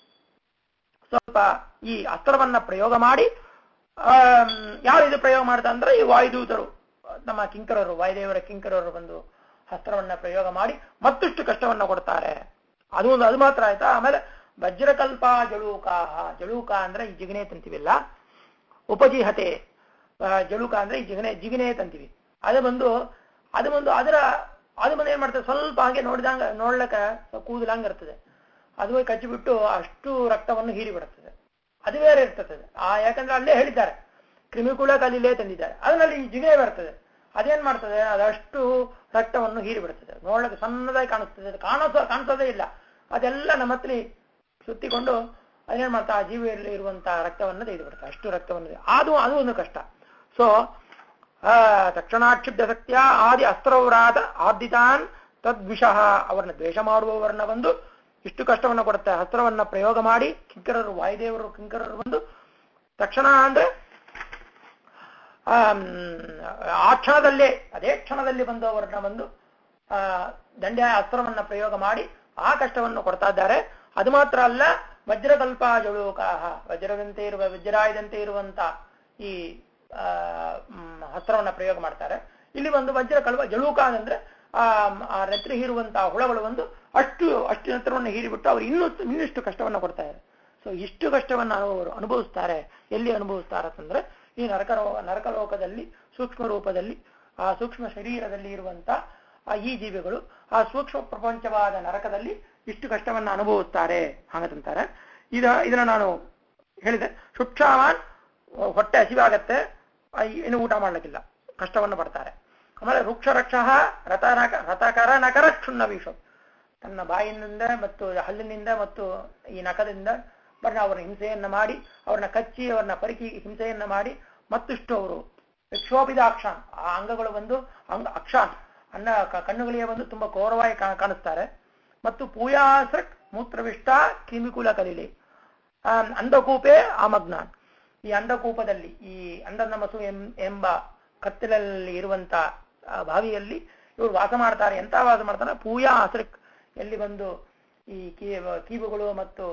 ಸ್ವಲ್ಪ ಈ ಅಸ್ತ್ರವನ್ನ ಪ್ರಯೋಗ ಮಾಡಿ ಆಮ್, ಯಾರು ಇದು ಪ್ರಯೋಗ ಮಾಡ್ತಾರೆ ಅಂದ್ರೆ ಈ ವಾಯುದೂತರು ನಮ್ಮ ಕಿಂಕರರು ವಾಯುದೇವರ ಕಿಂಕರರು ಬಂದು ಅಸ್ತ್ರವನ್ನ ಪ್ರಯೋಗ ಮಾಡಿ ಮತ್ತಷ್ಟು ಕಷ್ಟವನ್ನ ಕೊಡ್ತಾರೆ ಅದು ಒಂದು ಅದು ಮಾತ್ರ ಆಯ್ತಾ ಆಮೇಲೆ ವಜ್ರಕಲ್ಪ ಜಳೂಕಾಹ ಜಳೂಕ ಅಂದ್ರೆ ಈ ಜಿಗಣೆ ತಂತೀವಿಲ್ಲ ಉಪಜಿಹತೆ ಆ, ಜಳುಕ ಅಂದ್ರೆ ಈ ಜಿಗಣೆ ಜಿಗಣೆ ತಂತೀವಿ ಅದು ಬಂದು ಅದು ಬಂದು ಅದರ ಅದು ಬಂದು ಏನ್ ಮಾಡ್ತದೆ ಸ್ವಲ್ಪ ಹಾಗೆ ನೋಡಿದಂಗ ನೋಡ್ಲಕ್ಕ ಕೂದಲಂಗ ಇರ್ತದೆ ಅದು ಹೋಗಿ ಕಚ್ಚಿಬಿಟ್ಟು ಅಷ್ಟು ರಕ್ತವನ್ನು ಹೀರಿ ಬಿಡುತ್ತದೆ ಅದು ಬೇರೆ ಇರ್ತದೆ ಆ ಯಾಕಂದ್ರೆ ಅಲ್ಲೇ ಹೇಳಿದ್ದಾರೆ ಕ್ರಿಮಿಕುಳ ಕಲಿಲೇ ತಂದಿದ್ದಾರೆ ಅದರಲ್ಲಿ ಈ ಜಿಗಣೆ ಬರ್ತದೆ ಅದೇನ್ ಮಾಡ್ತದೆ ಅದಷ್ಟು ರಕ್ತವನ್ನು ಹೀರಿ ಬಿಡುತ್ತದೆ ನೋಡ್ಲಿಕ್ಕೆ ಸಣ್ಣದಾಗಿ ಕಾಣಿಸ್ತದೆ ಅದು ಕಾಣಿಸೋ ಕಾಣಿಸೋದೇ ಇಲ್ಲ ಅದೆಲ್ಲ ನಮ್ಮ ಹತ್ರ ಸುತ್ತಿಕೊಂಡು ಅದೇನ್ ಮಾಡ್ತಾ ಆ ಜೀವಿಯಲ್ಲಿ ಇರುವಂತಹ ರಕ್ತವನ್ನು ತೆಗೆದು ಬಿಡ್ತಾರೆ ಅಷ್ಟು ರಕ್ತವನ್ನು ತೆಗೆದು- ಅದು ಅದು ಒಂದು ಕಷ್ಟ ಸೊ ತಕ್ಷಣಾಕ್ಷಿಪ್ತ ಶಕ್ತಿಯ ಆದಿ ಅಸ್ತ್ರವ್ರಾತ ಆದಿತಾನ್ ತದ್ವಿಷಃ ಅವರನ್ನ ದ್ವೇಷ ಮಾಡುವವರನ್ನ ಬಂದು ಇಷ್ಟು ಕಷ್ಟವನ್ನ ಕೊಡುತ್ತೆ ಅಸ್ತ್ರವನ್ನ ಪ್ರಯೋಗ ಮಾಡಿ ಕಿಂಕರರು ವಾಯುದೇವರು ಕಿಂಕರರು ಬಂದು ತಕ್ಷಣ ಅಂದ್ರೆ ಆಮ್, ಆ ಕ್ಷಣದಲ್ಲೇ ಅದೇ ಕ್ಷಣದಲ್ಲಿ ಬಂದು ಅವರನ್ನ ಬಂದು ಆ ದಂಡ ಅಸ್ತ್ರವನ್ನ ಪ್ರಯೋಗ ಮಾಡಿ ಆ ಕಷ್ಟವನ್ನು ಕೊಡ್ತಾ ಇದ್ದಾರೆ ಅದು ಮಾತ್ರ ಅಲ್ಲ ವಜ್ರಕಲ್ಪ ಜಳುಕಾಹ ವಜ್ರದಂತೆ ಇರುವ ವಜ್ರಾಯದಂತೆ ಇರುವಂತ ಈ ಆ, ಮ್, ಅಸ್ತ್ರವನ್ನ ಪ್ರಯೋಗ ಮಾಡ್ತಾರೆ ಇಲ್ಲಿ ಒಂದು ವಜ್ರ ಕಲ್ವ ಜಳುಕ ಅಂದ್ರೆ ಆ ಆ ನೆತ್ರಿ ಹೀರುವಂತಹ ಹುಳಗಳು ಒಂದು ಅಷ್ಟು ಅಷ್ಟು ನೆತ್ರವನ್ನು ಹೀರಿಬಿಟ್ಟು ಅವರು ಇನ್ನೂ ಇನ್ನಿಷ್ಟು ಕಷ್ಟವನ್ನ ಕೊಡ್ತಾರೆ ಸೊ ಇಷ್ಟು ಕಷ್ಟವನ್ನು ಅವರು ಅನುಭವಿಸ್ತಾರೆ ಎಲ್ಲಿ ಅನುಭವಿಸ್ತಾರೆ ಅಂತಂದ್ರೆ ಈ ನರಕರೋ ನರಕಲೋಕದಲ್ಲಿ ಸೂಕ್ಷ್ಮ ರೂಪದಲ್ಲಿ ಆ ಸೂಕ್ಷ್ಮ ಶರೀರದಲ್ಲಿ ಇರುವಂತ ಆ ಈ ಜೀವಿಗಳು ಆ ಸೂಕ್ಷ್ಮ ಪ್ರಪಂಚವಾದ ನರಕದಲ್ಲಿ ಇಷ್ಟು ಕಷ್ಟವನ್ನು ಅನುಭವಿಸ್ತಾರೆ ಹಾಗಂತಾರೆ ಇದ ಇದನ್ನ ನಾನು ಹೇಳಿದೆ ಸುಕ್ಷಾವಾನ್ ಹೊಟ್ಟೆ ಹಸಿವಾಗತ್ತೆ ಆ, ಏನು ಊಟ ಮಾಡ್ಲಿಕ್ಕಿಲ್ಲ ಕಷ್ಟವನ್ನು ಪಡ್ತಾರೆ ಆಮೇಲೆ ವೃಕ್ಷ ರಕ್ಷ ರಥನಕ ರಥಕರ ನಕರ ಕ್ಷುಣ್ಣ ವೀಷ ತನ್ನ ಬಾಯಿನಿಂದ ಮತ್ತು ಹಲ್ಲಿನಿಂದ ಮತ್ತು ಈ ನಖದಿಂದ ಬಣ್ಣ ಅವರ ಹಿಂಸೆಯನ್ನ ಮಾಡಿ ಅವ್ರನ್ನ ಕಚ್ಚಿ ಅವ್ರನ್ನ ಪರಿಕಿ ಹಿಂಸೆಯನ್ನ ಮಾಡಿ ಮತ್ತಿಷ್ಟು ಅವರು ವಿಕ್ಷೋಭಿದ ಅಕ್ಷಾನ್ ಆ ಅಂಗಗಳು ಬಂದು ಅಂಗ ಅಕ್ಷಾನ್ ಅನ್ನ ಕ- ಕಣ್ಣುಗಳಿಗೆ ಬಂದು ತುಂಬಾ ಕ್ರೂರವಾಗಿ ಕಾ- ಕಾಣಿಸ್ತಾರೆ ಮತ್ತು ಪೂಯಾಸಕ್ ಮೂತ್ರವಿಷ್ಟ ಕ್ರಿಮಿಕುಲ ಕಲಿಲಿ ಆ, ಅಂಧಕೂಪೆ ಆಮಗ್ನಾನ್ ಈ ಅಂಧಕೂಪದಲ್ಲಿ ಈ ಅಂಧನಮಸು ಎಂ- ಎಂಬ ಕತ್ತಲಲ್ಲಿ ಇರುವಂತ ಆ ಬಾವಿಯಲ್ಲಿ ಇವರು ವಾಸ ಮಾಡ್ತಾರೆ ಎಂತ ವಾಸ ಮಾಡ್ತಾರೆ ಪೂಯಾ ಆಸರಿಕ್ ಎಲ್ಲಿ ಬಂದು ಈ ಕೀ- ಕೀವುಗಳು ಮತ್ತು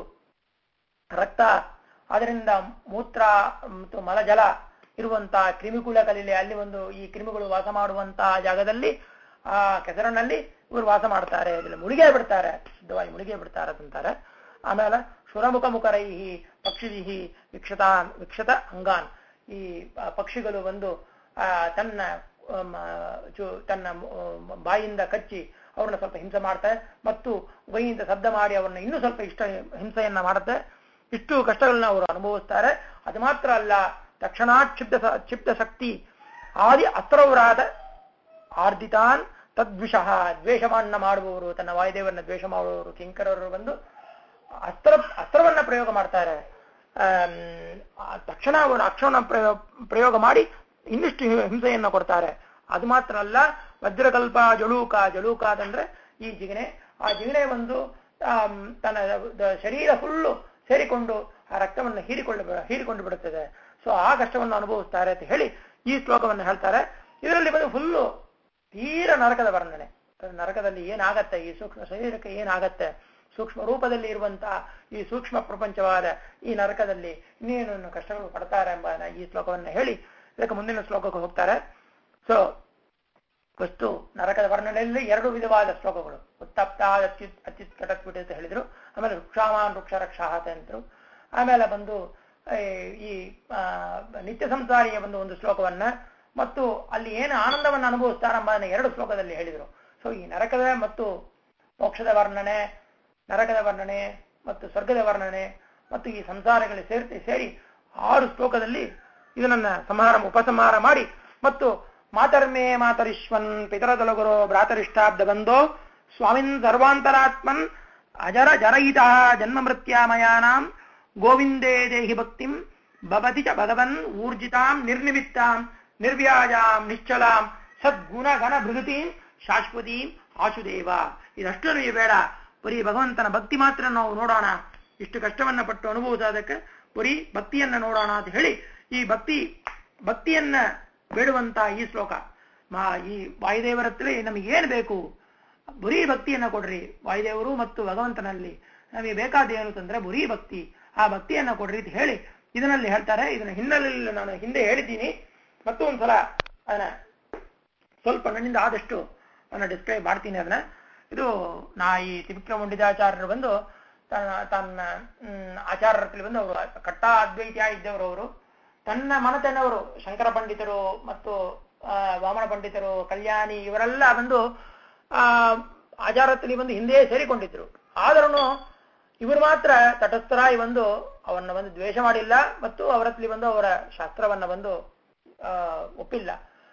ರಕ್ತ ಅದರಿಂದ ಮೂತ್ರ ಮತ್ತು ಮಲಜಲ ಇರುವಂತ ಕ್ರಿಮಿಕುಲ ಕಲಿಲೆ ಅಲ್ಲಿ ಒಂದು ಈ ಕ್ರಿಮಿಗಳು ವಾಸ ಮಾಡುವಂತ ಜಾಗದಲ್ಲಿ ಆ ಕೆಸರಿನಲ್ಲಿ ಇವರು ವಾಸ ಮಾಡ್ತಾರೆ ಇಲ್ಲಿ ಮುಳುಗೇ ಬಿಡ್ತಾರೆ ಶುದ್ಧವಾಗಿ ಮುಳುಗೇ ಬಿಡ್ತಾರೆ ಅಂತಾರೆ ಆಮೇಲೆ ಶುರಮುಖ ಮುಖರೈಹಿ ಪಕ್ಷಿಹಿ ವಿಕ್ಷತ ವಿಕ್ಷತ ಅಂಗಾನ್ ಈ ಆ, ಪಕ್ಷಿಗಳು ಬಂದು ಆ, ತನ್ನ ಆಮ್, ಚು- ತನ್ನ ಮ್, ಬಾಯಿಂದ ಕಚ್ಚಿ ಅವ್ರನ್ನ ಸ್ವಲ್ಪ ಹಿಂಸೆ ಮಾಡ್ತಾರೆ ಮತ್ತು ಗೈಯಿಂದ ಶಬ್ದ ಮಾಡಿ ಅವ್ರನ್ನ ಇನ್ನೂ ಸ್ವಲ್ಪ ಇಷ್ಟ ಹಿಂಸೆಯನ್ನ ಮಾಡುತ್ತೆ ಇಷ್ಟು ಕಷ್ಟಗಳನ್ನ ಅವರು ಅನುಭವಿಸ್ತಾರೆ ಅದು ಮಾತ್ರ ಅಲ್ಲ ತಕ್ಷಣ ಕ್ಷಿಪ್ತ ಸ- ಕ್ಷಿಪ್ತ ಶಕ್ತಿ ಆದಿ ಅಸ್ತ್ರವರಾದ ಆರ್ದಿತಾನ್ ತದ್ವಿಷಃ ದ್ವೇಷವನ್ನ ಮಾಡುವವರು ತನ್ನ ವಾಯುದೇವರನ್ನ ದ್ವೇಷ ಮಾಡುವವರು ಕಿಂಕರರು ಬಂದು ಅಸ್ತ್ರ ಅಸ್ತ್ರವನ್ನ ಪ್ರಯೋಗ ಮಾಡ್ತಾರೆ ಆಮ್, ಆ ತಕ್ಷಣ ಅವರು ಅಕ್ಷರವನ್ನ ಪ್ರಯೋಗ ಪ್ರಯೋಗ ಮಾಡಿ ಇನ್ನಿಷ್ಟು ಹಿ- ಹಿಂಸೆಯನ್ನ ಕೊಡ್ತಾರೆ ಅದು ಮಾತ್ರ ಅಲ್ಲ ವಜ್ರಕಲ್ಪ ಜಳೂಕ ಜಳೂಕ ಅದಂದ್ರೆ ಈ ಜಿಗಣೆ ಆ ಜಿಗಣೆ ಒಂದು ಆಮ್, ತನ್ನ ದ- ಶರೀರ ಫುಲ್ಲು ಸೇರಿಕೊಂಡು ಆ ರಕ್ತವನ್ನು ಹೀರಿಕೊಳ್ಳ ಹೀರಿಕೊಂಡು ಬಿಡುತ್ತದೆ ಸೊ ಆ ಕಷ್ಟವನ್ನು ಅನುಭವಿಸ್ತಾರೆ ಅಂತ ಹೇಳಿ ಈ ಶ್ಲೋಕವನ್ನು ಹೇಳ್ತಾರೆ ಇದರಲ್ಲಿ ಬಂದು ಫುಲ್ಲು ತೀರ ನರಕದ ವರ್ಣನೆ ನರಕದಲ್ಲಿ ಏನಾಗತ್ತೆ ಈ ಸೂಕ್ಷ್ಮ ಶರೀರಕ್ಕೆ ಏನಾಗತ್ತೆ ಸೂಕ್ಷ್ಮ ರೂಪದಲ್ಲಿ ಇರುವಂತಹ ಈ ಸೂಕ್ಷ್ಮ ಪ್ರಪಂಚವಾದ ಈ ನರಕದಲ್ಲಿ ಇನ್ನೇನು ಕಷ್ಟಗಳು ಪಡ್ತಾರೆ ಎಂಬ ಈ ಶ್ಲೋಕವನ್ನು ಹೇಳಿ ಇದಕ್ಕೆ ಮುಂದಿನ ಶ್ಲೋಕಕ್ಕೆ ಹೋಗ್ತಾರೆ ಸೊ ವಸ್ತು ನರಕದ ವರ್ಣನೆಯಲ್ಲಿ ಎರಡು ವಿಧವಾದ ಶ್ಲೋಕಗಳು ಉತ್ತಪ್ತ ಅತ್ಯುತ್ ಅತ್ಯುತ್ ಕಟತ್ಬಿಟ್ಟು ಅಂತ ಹೇಳಿದ್ರು ಆಮೇಲೆ ವೃಕ್ಷಾಮಾನ್ ವೃಕ್ಷ ರಕ್ಷಾಹತ ಅಂತರು ಆಮೇಲೆ ಬಂದು ಆ, ಈ ಆ, ನಿತ್ಯ ಸಂಸಾರಿಯ ಒಂದು ಒಂದು ಶ್ಲೋಕವನ್ನ ಮತ್ತು ಅಲ್ಲಿ ಏನು ಆನಂದವನ್ನು ಅನುಭವಿಸ್ತಾರೆ ಎಂಬುದನ್ನು ಎರಡು ಶ್ಲೋಕದಲ್ಲಿ ಹೇಳಿದರು ಸೊ ಈ ನರಕದ ಮತ್ತು ಮೋಕ್ಷದ ವರ್ಣನೆ ನರಕದ ವರ್ಣನೆ ಮತ್ತು ಸ್ವರ್ಗದ ವರ್ಣನೆ ಮತ್ತು ಈ ಸಂಸಾರಗಳಿಗೆ ಸೇರಿ ಸೇರಿ ಆರು ಶ್ಲೋಕದಲ್ಲಿ ಇದನ್ನ ಸಂಹಾರ ಉಪಸಂಹಾರ ಮಾಡಿ ಮತ್ತು ಮಾತರ್ಮೇ ಮಾತರಿಶ್ವನ್ ಪಿತರದೊಲಗುರೋ ಭ್ರಾತರಿಷ್ಟಾಬ್ದ ಬಂದೋ ಸ್ವಾಮಿನ್ ಸರ್ವಾಂತರಾತ್ಮನ್ ಅಜರ ಜರಯಿತ ಜನ್ಮ ಮೃತ್ಯಾಮಯಾನಾಂ ಗೋವಿಂದೇ ದೇಹಿ ಭಕ್ತಿಂ ಭವತಿ ಚ ಭಗವನ್ ಊರ್ಜಿತಾಂ ನಿರ್ನಿಮಿತ್ತಾಂ ನಿರ್ವ್ಯಾಜಾಂ ನಿಶ್ಚಲಾಂ ಸದ್ಗುಣ ಗಣ ಭೃಗತೀಂ ಶಾಶ್ವತೀಂ ಆಶುದೇವ ಇದಷ್ಟು ನೀವು ಬೇಡ ಬರೀ ಭಗವಂತನ ಭಕ್ತಿ ಮಾತ್ರ ನಾವು ನೋಡೋಣ ಇಷ್ಟು ಕಷ್ಟವನ್ನ ಪಟ್ಟು ಅನುಭವಿಸೋದಕ್ಕೆ ಬರೀ ಭಕ್ತಿಯನ್ನ ನೋಡೋಣ ಅಂತ ಹೇಳಿ ಈ ಭಕ್ತಿ ಭಕ್ತಿಯನ್ನ ಬೇಡುವಂತ ಈ ಶ್ಲೋಕ ಮಾ ಈ ವಾಯುದೇವರ ಹತ್ರ ನಮಗೆ ಏನ್ ಬೇಕು ಬರೀ ಭಕ್ತಿಯನ್ನ ಕೊಡ್ರಿ ವಾಯುದೇವರು ಮತ್ತು ಭಗವಂತನಲ್ಲಿ ನಮಗೆ ಬೇಕಾದ ಏನು ಅಂತಂದ್ರೆ ಬರೀ ಭಕ್ತಿ ಆ ಭಕ್ತಿಯನ್ನ ಕೊಡ್ರಿ ಅಂತ ಹೇಳಿ ಇದರಲ್ಲಿ ಹೇಳ್ತಾರೆ ಇದನ್ನ ಹಿನ್ನೆಲೆಯಲ್ಲಿ ನಾನು ಹಿಂದೆ ಹೇಳಿದ್ದೀನಿ ಮತ್ತು ಒಂದ್ಸಲ ಅದನ್ನ ಸ್ವಲ್ಪ ನನ್ನಿಂದ ಆದಷ್ಟು ಅದನ್ನ ಡಿಸ್ಕ್ರೈಬ್ ಮಾಡ್ತೀನಿ ಅದನ್ನ ಇದು ನಾ ಈ ತ್ರಿವಿಕ್ರಮ ಮುಂಡಿತಾಚಾರ್ಯರು ಬಂದು ತನ್ನ ತನ್ನ ಹ್ಮ್, ಆಚಾರ್ಯರ ಹತ್ರ ಬಂದು ಅವರು ಕಟ್ಟಾ ಅದ್ವೈತಿಯ ಇದ್ದವರು ಅವರು ತನ್ನ ಮನತನವರು ಶಂಕರ ಪಂಡಿತರು ಮತ್ತು ಆ, ವಾಮನ ಪಂಡಿತರು ಕಲ್ಯಾಣಿ ಇವರೆಲ್ಲ ಬಂದು ಆ ಆಚಾರದಲ್ಲಿ ಬಂದು ಹಿಂದೆ ಸೇರಿಕೊಂಡಿದ್ರು ಆದರೂ ಇವರು ಮಾತ್ರ ತಟಸ್ಥರಾಗಿ ಬಂದು ಅವನ್ನ ಒಂದು ದ್ವೇಷ ಮಾಡಿಲ್ಲ ಮತ್ತು ಅವರಲ್ಲಿ ಬಂದು ಅವರ ಶಾಸ್ತ್ರವನ್ನ ಬಂದು ಆ, ಒಪ್ಪಿಲ್ಲ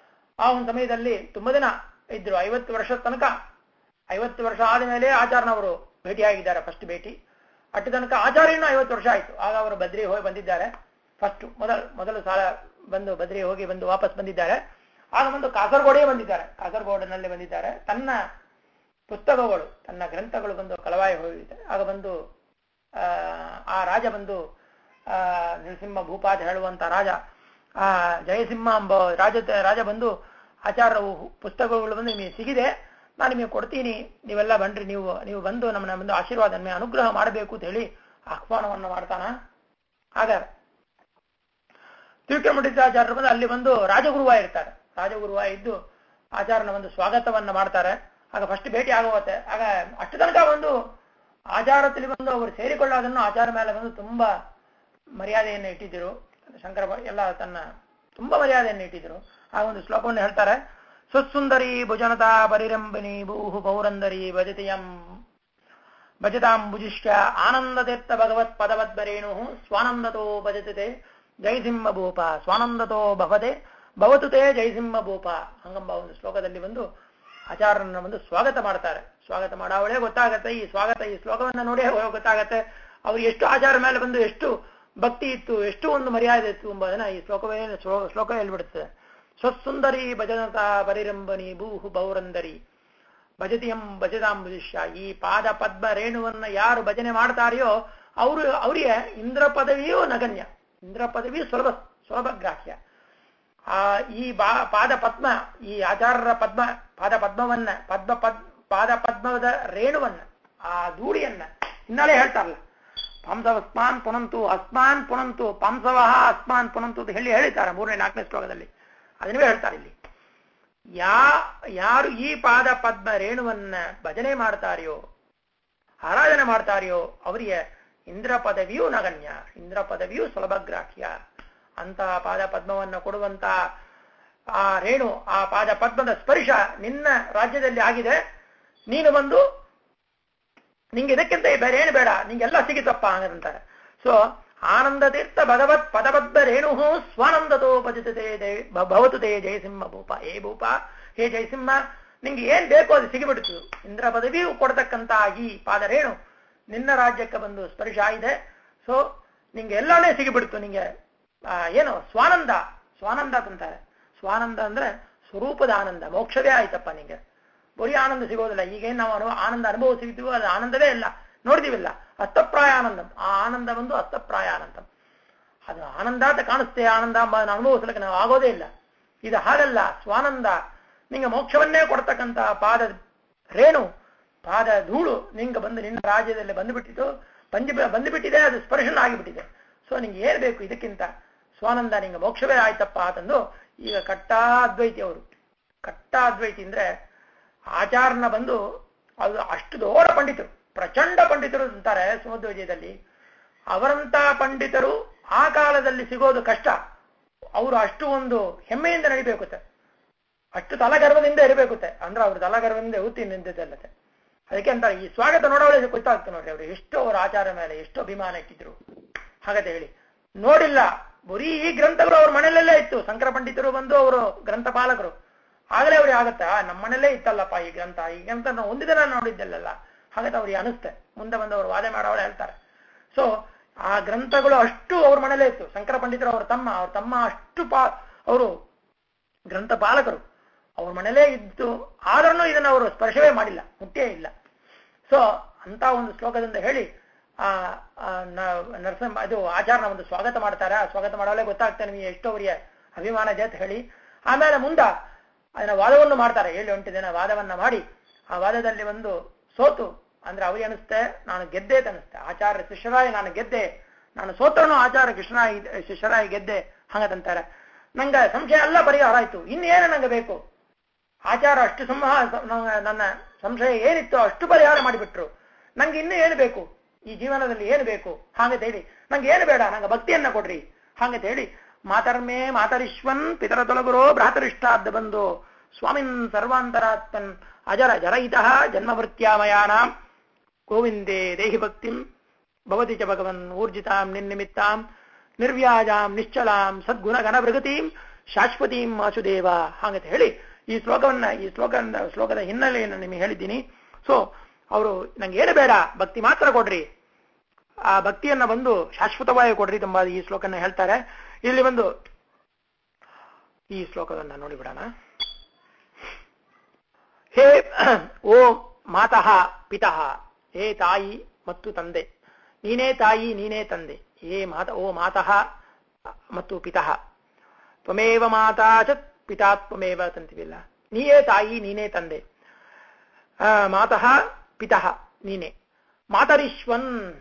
ಆ ಒಂದು ಸಮಯದಲ್ಲಿ ತುಂಬಾ ದಿನ ಇದ್ರು ಐವತ್ತು ವರ್ಷ ತನಕ ಐವತ್ತು ವರ್ಷ ಆದಮೇಲೆ ಆಚಾರ್ಯನವರು ಭೇಟಿಯಾಗಿದ್ದಾರೆ ಫಸ್ಟ್ ಭೇಟಿ ಅಟ್ಟು ತನಕ ಆಚಾರ್ಯನು ಐವತ್ತು ವರ್ಷ ಆಯ್ತು ಆಗ ಅವರು ಬದ್ರಿ ಹೋಗಿ ಬಂದಿದ್ದಾರೆ ಫಸ್ಟ್ ಮೊದಲ ಮೊದಲು ಸಾಲ ಬಂದು ಬದ್ರಿ ಹೋಗಿ ಬಂದು ವಾಪಸ್ ಬಂದಿದ್ದಾರೆ ಆಗ ಬಂದು ಕಾಸರಗೋಡೇ ಬಂದಿದ್ದಾರೆ ಕಾಸರಗೋಡಿನಲ್ಲಿ ಬಂದಿದ್ದಾರೆ ತನ್ನ ಪುಸ್ತಕಗಳು ತನ್ನ ಗ್ರಂಥಗಳು ಬಂದು ಕಳವಾಯಿ ಹೋಗಿದೆ ಆಗ ಬಂದು ಆ, ಆ ರಾಜ ಬಂದು ಆ ನರಸಿಂಹ ಭೂಪಾದ ಹೇಳುವಂತ ರಾಜ ಆ ಜಯಸಿಂಹ ಎಂಬ ರಾಜ ರಾಜ ಬಂದು ಆಚಾರ್ಯವು ಪುಸ್ತಕಗಳು ಬಂದು ನಿಮಗೆ ಸಿಗಿದೆ ನಾನು ನಿಮಗೆ ಕೊಡ್ತೀನಿ ನೀವೆಲ್ಲ ಬನ್ರಿ ನೀವು ನೀವು ಬಂದು ನಮ್ಮನ್ನ ಬಂದು ಆಶೀರ್ವಾದ ನಮಗೆ ಅನುಗ್ರಹ ಮಾಡಬೇಕು ಅಂತ ಹೇಳಿ ಆಹ್ವಾನವನ್ನು ಮಾಡ್ತಾನ ಆಗ ತಿರುಕಮುಡಿತಾಚಾರ್ಯರು ಬಂದು ಅಲ್ಲಿ ಬಂದು ರಾಜಗುರುವ ಇರ್ತಾರೆ ರಾಜಗುರುವ ಇದ್ದು ಆಚಾರನ ಒಂದು ಸ್ವಾಗತವನ್ನ ಮಾಡ್ತಾರೆ ಆಗ ಫಸ್ಟ್ ಭೇಟಿ ಆಗುವತ್ತೆ ಆಗ ಅಷ್ಟು ತನಕ ಒಂದು ಆಚಾರದಲ್ಲಿ ಬಂದು ಅವರು ಸೇರಿಕೊಳ್ಳೋದನ್ನು ಆಚಾರ ಮೇಲೆ ಬಂದು ತುಂಬಾ ಮರ್ಯಾದೆಯನ್ನು ಇಟ್ಟಿದ್ದರು ಶಂಕರ ಭ- ಎಲ್ಲ ತನ್ನ ತುಂಬಾ ಮರ್ಯಾದೆಯನ್ನು ಇಟ್ಟಿದ್ರು ಆ ಒಂದು ಶ್ಲೋಕವನ್ನು ಹೇಳ್ತಾರೆ ಸುಸುಂದರಿ ಭುಜನತಾ ಪರಿರಂಬಿನಿ ಭೂಹು ಪೌರಂದರಿ ಭಜತಿಯಂ ಭಜತಾಂ ಭುಜಿಷ್ಠ ಆನಂದತೀರ್ಥ ಭಗವತ್ ಪದವದ್ವರೇಣು ಸ್ವಾನಂದತೋ ಭಜತೆ ಜಯಸಿಂಹ ಭೂಪ ಸ್ವಾನಂದತೋ ಭವತೆ ಭವತು ತೇ ಜಯಸಿಂಹ ಭೂಪ ಹಂಗಂಬ ಒಂದು ಶ್ಲೋಕದಲ್ಲಿ ಬಂದು ಆಚಾರ್ಯರನ್ನ ಬಂದು ಸ್ವಾಗತ ಮಾಡ್ತಾರೆ ಸ್ವಾಗತ ಮಾಡಾವಳೇ ಗೊತ್ತಾಗತ್ತೆ ಈ ಸ್ವಾಗತ ಈ ಶ್ಲೋಕವನ್ನ ನೋಡಿ ಗೊತ್ತಾಗತ್ತೆ ಅವ್ರಿಗೆ ಎಷ್ಟು ಆಚಾರ ಮೇಲೆ ಬಂದು ಎಷ್ಟು ಭಕ್ತಿ ಇತ್ತು ಎಷ್ಟು ಒಂದು ಮರ್ಯಾದೆ ಇತ್ತು ಎಂಬುದನ್ನ ಈ ಶ್ಲೋಕವೇ ಶ್ಲೋ- ಶ್ಲೋಕ ಹೇಳ್ಬಿಡುತ್ತೆ ಸ್ವಸುಂದರಿ ಭಜನತಾ ಪರಿರಂಬನಿ ಭೂಹು ಬೌರಂದರಿ ಭಜತಿಯಂ ಭಜತಾಂ ಭುಜಿಷ್ಯ ಈ ಪಾದ ಪದ್ಮ ರೇಣುವನ್ನ ಯಾರು ಭಜನೆ ಮಾಡ್ತಾರೆಯೋ ಅವರು ಅವರಿಗೆ ಇಂದ್ರ ಪದವಿಯೂ ನಗಣ್ಯ ಇಂದ್ರ ಪದವಿಯೂ ಸುಲಭ ಸುಲಭಗ್ರಾಹ್ಯ ಆ ಈ ಬಾ ಪಾದ ಪದ್ಮ ಈ ಆಚಾರ್ಯರ ಪದ್ಮ ಪಾದ ಪದ್ಮವನ್ನ ಪದ್ಮ ಪದ್ ಪಾದ ಪದ್ಮದ ರೇಣುವನ್ನ ಆ ಧೂಳಿಯನ್ನ ಹಿನ್ನೆಲೆ ಹೇಳ್ತಾರಲ್ಲ ಪಾಂಸವಸ್ಮಾನ್ ಪುನಂತು ಅಸ್ಮಾನ್ ಪುನಂತು ಪಾಂಸವಹ ಅಸ್ಮಾನ್ ಪುನಂತು ಅಂತ ಹೇಳಿ ಹೇಳಿದ್ದಾರೆ ಮೂರನೇ ನಾಲ್ಕನೇ ಶ್ಲೋಕದಲ್ಲಿ ಅದನ್ನೇ ಹೇಳ್ತಾರೆ ಇಲ್ಲಿ ಯಾ ಯಾರು ಈ ಪಾದ ಪದ್ಮ ರೇಣುವನ್ನ ಭಜನೆ ಮಾಡ್ತಾರೆಯೋ ಆರಾಧನೆ ಮಾಡ್ತಾರೆಯೋ ಅವರಿಗೆ ಇಂದ್ರ ಪದವಿಯೂ ನಗಣ್ಯ ಇಂದ್ರ ಪದವಿಯೂ ಸುಲಭಗ್ರಾಹ್ಯ ಅಂತಹ ಪಾದ ಪದ್ಮವನ್ನ ಕೊಡುವಂತ ಆ ರೇಣು ಆ ಪಾದ ಪದ್ಮದ ಸ್ಪರ್ಶ ನಿನ್ನ ರಾಜ್ಯದಲ್ಲಿ ಆಗಿದೆ ನೀನು ಬಂದು ನಿಂಗೆ ಇದಕ್ಕಿಂತ ಬೇರೆ ಏನು ಬೇಡ ನಿಂಗೆಲ್ಲ ಸಿಗಿತಪ್ಪ ಅಂತಾರೆ ಸೊ ಆನಂದ ತೀರ್ಥ ಭಗವತ್ ಪದಬದ್ಧ ರೇಣು ಸ್ವಾನಂದತೋ ಭಜತೆ ಭವತು ತೇ ಜಯಸಿಂಹ ಭೂಪ ಹೇ ಭೂಪ ಹೇ ಜಯಸಿಂಹ ನಿಂಗೆ ಏನ್ ಬೇಕೋ ಅದು ಸಿಗಿಬಿಡ್ತು ಇಂದ್ರ ಪದವಿಯು ಕೊಡತಕ್ಕಂತ ಈ ಪಾದ ರೇಣು ನಿನ್ನ ರಾಜ್ಯಕ್ಕೆ ಬಂದು ಸ್ಪರ್ಶ ಆಗಿದೆ ಸೊ ನಿಂಗೆ ಎಲ್ಲಾನೇ ಸಿಗಿಬಿಡ್ತು ನಿಂಗೆ ಆ, ಏನು ಸ್ವಾನಂದ ಸ್ವಾನಂದ ಅಂತಾರೆ ಸ್ವಾನಂದ ಅಂದ್ರೆ ಸ್ವರೂಪದ ಆನಂದ ಮೋಕ್ಷವೇ ಆಯ್ತಪ್ಪ ನಿಂಗೆ ಬರೀ ಆನಂದ ಸಿಗೋದಿಲ್ಲ ಈಗೇನು ನಾವು ಅನುಭವ ಆನಂದ ಅನುಭವ ಸಿಗ್ತೀವೋ ಅದು ಆನಂದವೇ ಇಲ್ಲ ನೋಡಿದಿವಿಲ್ಲ ಅಸ್ತಪ್ರಾಯ ಆನಂದಂ ಆ ಆನಂದ ಬಂದು ಅಸ್ತಪ್ರಾಯ ಆನಂದಂ ಅದು ಆನಂದ ಅಂತ ಕಾಣಿಸ್ತೇ ಆನಂದ ಎಂಬುದನ್ನು ಅನುಭವಿಸ್ಲಿಕ್ಕೆ ನಾವು ಆಗೋದೇ ಇಲ್ಲ ಇದು ಹಾಗಲ್ಲ ಸ್ವಾನಂದ ನಿಂಗೆ ಮೋಕ್ಷವನ್ನೇ ಕೊಡ್ತಕ್ಕಂತ ಪಾದ ರೇಣು ಪಾದ ಧೂಳು ನಿಂಗೆ ಬಂದು ನಿನ್ನ ರಾಜ್ಯದಲ್ಲಿ ಬಂದುಬಿಟ್ಟಿತು ಬಂದು ಬಂದುಬಿಟ್ಟಿದೆ ಅದು ಸ್ಪರ್ಶನ ಆಗಿಬಿಟ್ಟಿದೆ ಸೊ ನಿಂಗೆ ಏನ್ ಬೇಕು ಇದಕ್ಕಿಂತ ಸ್ವಾನಂದ ನಿಂಗೆ ಮೋಕ್ಷವೇ ಆಯ್ತಪ್ಪ ಅಂತಂದು ಈಗ ಕಟ್ಟಾ ಅದ್ವೈತಿ ಅವರು ಕಟ್ಟಾ ಅದ್ವೈತಿ ಅಂದ್ರೆ ಆಚಾರನ ಬಂದು ಅದು ಅಷ್ಟು ದೊಡ್ಡ ಪಂಡಿತರು ಪ್ರಚಂಡ ಪಂಡಿತರು ಅಂತಾರೆ ಸುಮಧ್ವಜಯದಲ್ಲಿ ಅವರಂತ ಪಂಡಿತರು ಆ ಕಾಲದಲ್ಲಿ ಸಿಗೋದು ಕಷ್ಟ ಅವರು ಅಷ್ಟು ಒಂದು ಹೆಮ್ಮೆಯಿಂದ ನಡಿಬೇಕುತ್ತೆ ಅಷ್ಟು ತಲಗರ್ವದಿಂದ ಇರಬೇಕುತ್ತೆ ಅಂದ್ರೆ ಅವ್ರ ತಲಗರ್ವದಿಂದ ಊತಿ ನಿಂತಿದ್ದಲ್ಲತೆ ಅದಕ್ಕೆ ಅಂತ ಈ ಸ್ವಾಗತ ನೋಡೋಳೆ ಗೊತ್ತಾಗ್ತದೆ ನೋಡ್ರಿ ಅವರು ಎಷ್ಟು ಅವರ ಆಚಾರ ಮೇಲೆ ಎಷ್ಟು ಅಭಿಮಾನ ಇಟ್ಟಿದ್ರು ಹಾಗಂತ ಹೇಳಿ ನೋಡಿಲ್ಲ ಬರೀ ಈ ಗ್ರಂಥಗಳು ಅವ್ರ ಮನೆಯಲ್ಲೇ ಇತ್ತು ಶಂಕರ ಪಂಡಿತರು ಬಂದು ಅವರು ಗ್ರಂಥಪಾಲಕರು ಆಗಲೇ ಅವ್ರಿಗೆ ಆಗತ್ತ ನಮ್ಮ ಮನೆಯಲ್ಲೇ ಇತ್ತಲ್ಲಪ್ಪ ಈ ಗ್ರಂಥ ಈ ಗ್ರಂಥ ನಾವು ಒಂದು ದಿನ ನೋಡಿದ್ದಲ್ಲ ಹಾಗಂತ ಅವ್ರಿಗೆ ಅನಿಸ್ತೆ ಮುಂದೆ ಬಂದು ಅವರು ವಾದ ಮಾಡೋಳೆ ಹೇಳ್ತಾರೆ ಸೊ ಆ ಗ್ರಂಥಗಳು ಅಷ್ಟು ಅವ್ರ ಮನೆಯಲ್ಲೇ ಇತ್ತು ಶಂಕರ ಪಂಡಿತರು ಅವ್ರ ತಮ್ಮ ಅವ್ರ ತಮ್ಮ ಅಷ್ಟು ಪಾ ಅವರು ಗ್ರಂಥಪಾಲಕರು ಅವ್ರ ಮನೆಯಲ್ಲೇ ಇದ್ದು ಆದ್ರೂ ಇದನ್ನ ಅವರು ಸ್ಪರ್ಶವೇ ಮಾಡಿಲ್ಲ ಮುಟ್ಟೇ ಇಲ್ಲ ಸೊ ಅಂತ ಒಂದು ಶ್ಲೋಕದಿಂದ ಹೇಳಿ ಆ ಆ, ನ- ನರಸಿಂಹ ಇದು ಆಚಾರನ ಒಂದು ಸ್ವಾಗತ ಮಾಡ್ತಾರೆ ಆ ಸ್ವಾಗತ ಮಾಡೋಳೆ ಗೊತ್ತಾಗ್ತದೆ ನಿಮಗೆ ಎಷ್ಟು ಅವರಿಗೆ ಅಭಿಮಾನ ಇದೆ ಅಂತ ಹೇಳಿ ಆಮೇಲೆ ಮುಂದ ಅದನ್ನ ವಾದವನ್ನು ಮಾಡ್ತಾರೆ ಏಳು ಎಂಟು ದಿನ ವಾದವನ್ನ ಮಾಡಿ ಆ ವಾದದಲ್ಲಿ ಒಂದು ಸೋತು ಅಂದ್ರೆ ಅವ್ರಿಗೆ ಅನಿಸುತ್ತೆ ನಾನು ಗೆದ್ದೆ ಅಂತ ಅನಿಸುತ್ತೆ ಆಚಾರ್ಯ ಶಿಷ್ಯರಾಯಿ ನಾನು ಗೆದ್ದೆ ನಾನು ಸೋತವನು ಆಚಾರ್ಯ ಕೃಷ್ಣರಾಯಿ ಶಿಷ್ಯರಾಯಿ ಗೆದ್ದೆ ಹಂಗದಂತಾರೆ ನಂಗೆ ಸಂಶಯ ಎಲ್ಲ ಪರಿಹಾರ ಆಯ್ತು ಇನ್ನೇನು ನಂಗೆ ಬೇಕು ಆಚಾರ ಅಷ್ಟು ಸಂಹ ನಂಗೆ ನನ್ನ ಸಂಶಯ ಏನಿತ್ತು ಅಷ್ಟು ಪರಿಹಾರ ಮಾಡಿಬಿಟ್ರು ನಂಗೆ ಇನ್ನು ಏನು ಬೇಕು ಈ ಜೀವನದಲ್ಲಿ ಏನು ಬೇಕು ಹಾಗಂತ ಹೇಳಿ ನಂಗೆ ಏನು ಬೇಡ ನಂಗೆ ಭಕ್ತಿಯನ್ನ ಕೊಡ್ರಿ ಹಾಗಂತ ಹೇಳಿ ಮಾತರ್ಮೇ ಮಾತರಿಶ್ವನ್ ಪಿತರ ತೊಲಗುರೋ ಭ್ರಾತರಿಷ್ಟಾದ್ದ ಬಂದು ಸ್ವಾಮಿನ್ ಸರ್ವಾಂತರಾತ್ಮನ್ ಅಜರ ಜರಯಿತಃ ಜನ್ಮವೃತ್ಯಾಮಯಾನಾಂ ಗೋವಿಂದೇ ದೇಹಿ ಭಕ್ತಿಂ ಭವತಿ ಚ ಭಗವನ್ ಊರ್ಜಿತಾಂ ನಿನ್ನಿಮಿತ್ತಾಂ ನಿರ್ವ್ಯಾಜಾಂ ನಿಶ್ಚಲಾಂ ಸದ್ಗುಣ ಗಣಭೃಗತೀಂ ಶಾಶ್ವತೀಂ ವಾಸುದೇವ ಹಾಗಂತ ಹೇಳಿ ಈ ಶ್ಲೋಕವನ್ನ ಈ ಶ್ಲೋಕ ಶ್ಲೋಕದ ಹಿನ್ನೆಲೆಯನ್ನು ನಿಮಗೆ ಹೇಳಿದ್ದೀನಿ ಸೊ ಅವರು ನಂಗೆ ಏನು ಬೇಡ ಭಕ್ತಿ ಮಾತ್ರ ಕೊಡ್ರಿ ಆ ಭಕ್ತಿಯನ್ನ ಬಂದು ಶಾಶ್ವತವಾಗಿ ಕೊಡ್ರಿ ತುಂಬ ಈ ಶ್ಲೋಕನ ಹೇಳ್ತಾರೆ ಇಲ್ಲಿ ಒಂದು ಈ ಶ್ಲೋಕವನ್ನ ನೋಡಿಬಿಡೋಣ ಹೇ ಓ ಮಾತಃ ಪಿತಃ ಹೇ ತಾಯಿ ಮತ್ತು ತಂದೆ ನೀನೇ ತಾಯಿ ನೀನೇ ತಂದೆ ಹೇ ಮಾತ ಓ ಮಾತಃ ಮತ್ತು ಪಿತಃ ತ್ವಮೇವ ಮಾತಾ ಚ ಪಿತಾ ತ್ವಮೇವ ತಂತಿವಿಲ್ಲ ನೀಯೇ ತಾಯಿ ನೀನೇ ತಂದೆ ಆ, ಮಾತಃ ಪಿತಃ ನೀನೆ ಮಾತರಿಶ್ವನ್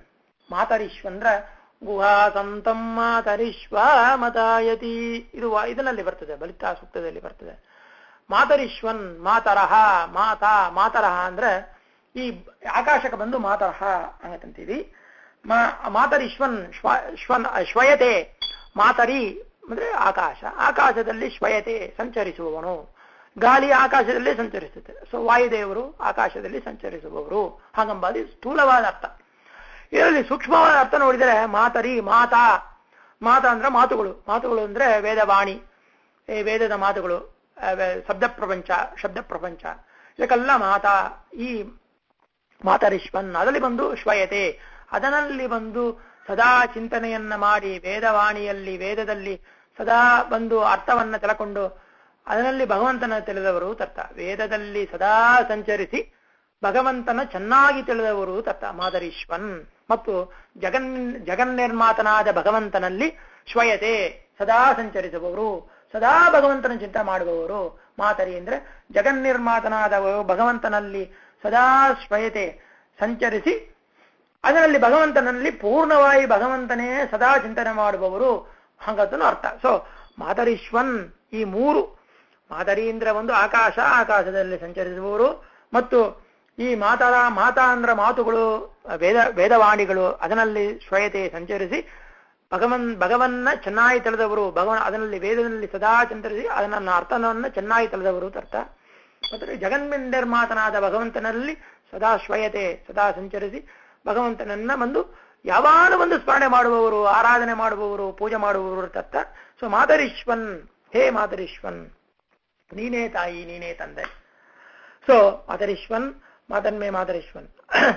ಮಾತರಿಶ್ವಂದ್ರ ಗುಹಾ ಸಂತಂ ಮಾತರಿಶ್ವ ಮತಾಯತಿ ಇದು ವಾ- ಇದರಲ್ಲಿ ಬರ್ತದೆ ಬಲಿತಾ ಸೂಕ್ತದಲ್ಲಿ ಬರ್ತದೆ ಮಾತರಿಶ್ವನ್ ಮಾತರಹ ಮಾತಾ ಮಾತರಹ ಅಂದ್ರೆ ಈ ಆಕಾಶಕ್ಕೆ ಬಂದು ಮಾತರಹ ಆಗತ್ತಂತೀವಿ ಮಾ- ಮಾತರಿಶ್ವನ್ ಶ್ವ- ಶ್ವನ್ ಶ್ವಯತೆ ಮಾತರಿ ಅಂದ್ರೆ ಆಕಾಶ ಆಕಾಶದಲ್ಲಿ ಶ್ವಯತೆ ಸಂಚರಿಸುವವನು ಗಾಳಿ ಆಕಾಶದಲ್ಲಿ ಸಂಚರಿಸುತ್ತೆ ಸೊ ವಾಯುದೇವರು ಆಕಾಶದಲ್ಲಿ ಸಂಚರಿಸುವವರು ಹಾಗಂಬಾದಿ ಸ್ಥೂಲವಾದ ಅರ್ಥ ಇದರಲ್ಲಿ ಸೂಕ್ಷ್ಮವಾದ ಅರ್ಥ ನೋಡಿದರೆ ಮಾತರಿ ಮಾತಾ ಮಾತಾ ಅಂದ್ರೆ ಮಾತುಗಳು ಮಾತುಗಳು ಅಂದ್ರೆ ವೇದವಾಣಿ ಈ ವೇದದ ಮಾತುಗಳು ಆ, ವೇ- ಶಬ್ದ ಪ್ರಪಂಚ ಶಬ್ದ ಪ್ರಪಂಚ ಇದಕ್ಕೆಲ್ಲ ಮಾತಾ ಈ ಮಾತರಿಶ್ವನ್ ಅದರಲ್ಲಿ ಬಂದು ಶ್ವಯತೆ ಅದರಲ್ಲಿ ಬಂದು ಸದಾ ಚಿಂತನೆಯನ್ನ ಮಾಡಿ ವೇದವಾಣಿಯಲ್ಲಿ ವೇದದಲ್ಲಿ ಸದಾ ಬಂದು ಅರ್ಥವನ್ನ ತಿಳ್ಕೊಂಡು ಅದರಲ್ಲಿ ಭಗವಂತನ ತಿಳಿದವರು ತರ್ಥ ವೇದದಲ್ಲಿ ಸದಾ ಸಂಚರಿಸಿ ಭಗವಂತನ ಚೆನ್ನಾಗಿ ತಿಳಿದವರು ತರ್ಥ ಮಾದರೀಶ್ವನ್ ಮತ್ತು ಜಗನ್ ಜಗನ್ನಿರ್ಮಾತನಾದ ಭಗವಂತನಲ್ಲಿ ಶ್ವಯತೆ ಸದಾ ಸಂಚರಿಸುವವರು ಸದಾ ಭಗವಂತನ ಚಿಂತೆ ಮಾಡುವವರು ಮಾತರಿ ಅಂದ್ರೆ ಜಗನ್ನಿರ್ಮಾತನಾದ ಭಗವಂತನಲ್ಲಿ ಸದಾ ಶ್ವಯತೆ ಸಂಚರಿಸಿ ಅದರಲ್ಲಿ ಭಗವಂತನಲ್ಲಿ ಪೂರ್ಣವಾಗಿ ಭಗವಂತನೇ ಸದಾ ಚಿಂತನೆ ಮಾಡುವವರು ಹಂಗತನು ಅರ್ಥ ಸೊ ಮಾತರೀಶ್ವನ್ ಈ ಮೂರು ಮಾತರಿ ಅಂದ್ರೆ ಒಂದು ಆಕಾಶ ಆಕಾಶದಲ್ಲಿ ಸಂಚರಿಸುವವರು ಮತ್ತು ಈ ಮಾತರ ಮಾತಾ ಅಂದ್ರ ಮಾತುಗಳು ವೇದ ವೇದವಾಣಿಗಳು ಅದರಲ್ಲಿ ಶ್ವಯತೆ ಸಂಚರಿಸಿ ಭಗವನ್ ಭಗವನ್ನ ಚೆನ್ನಾಗಿ ತಿಳಿದವರು ಭಗವನ್ ಅದರಲ್ಲಿ ವೇದದಲ್ಲಿ ಸದಾ ಚಿಂತರಿಸಿ ಅದನ್ನ ಅರ್ಥವನ್ನ ಚೆನ್ನಾಗಿ ತಿಳಿದವರು ಅಂತ ಅರ್ಥ ಮತ್ತು ಜಗನ್ನಿರ್ಮಾತನಾದ ಭಗವಂತನಲ್ಲಿ ಸದಾ ಶ್ವಯತೆ ಸದಾ ಸಂಚರಿಸಿ ಭಗವಂತನನ್ನ ಬಂದು ಯಾವಾಗ ಒಂದು ಸ್ಮರಣೆ ಮಾಡುವವರು ಆರಾಧನೆ ಮಾಡುವವರು ಪೂಜೆ ಮಾಡುವವರು ಅಂತ ಅರ್ಥ ಸೊ ಮಾತರೀಶ್ವನ್ ಹೇ ಮಾತರೀಶ್ವನ್ ನೀನೇ ತಾಯಿ ನೀನೇ ತಂದೆ ಸೊ ಮಾತರೀಶ್ವನ್ ಮಾತನ್ಮೇ ಮಾತರೀಶ್ವನ್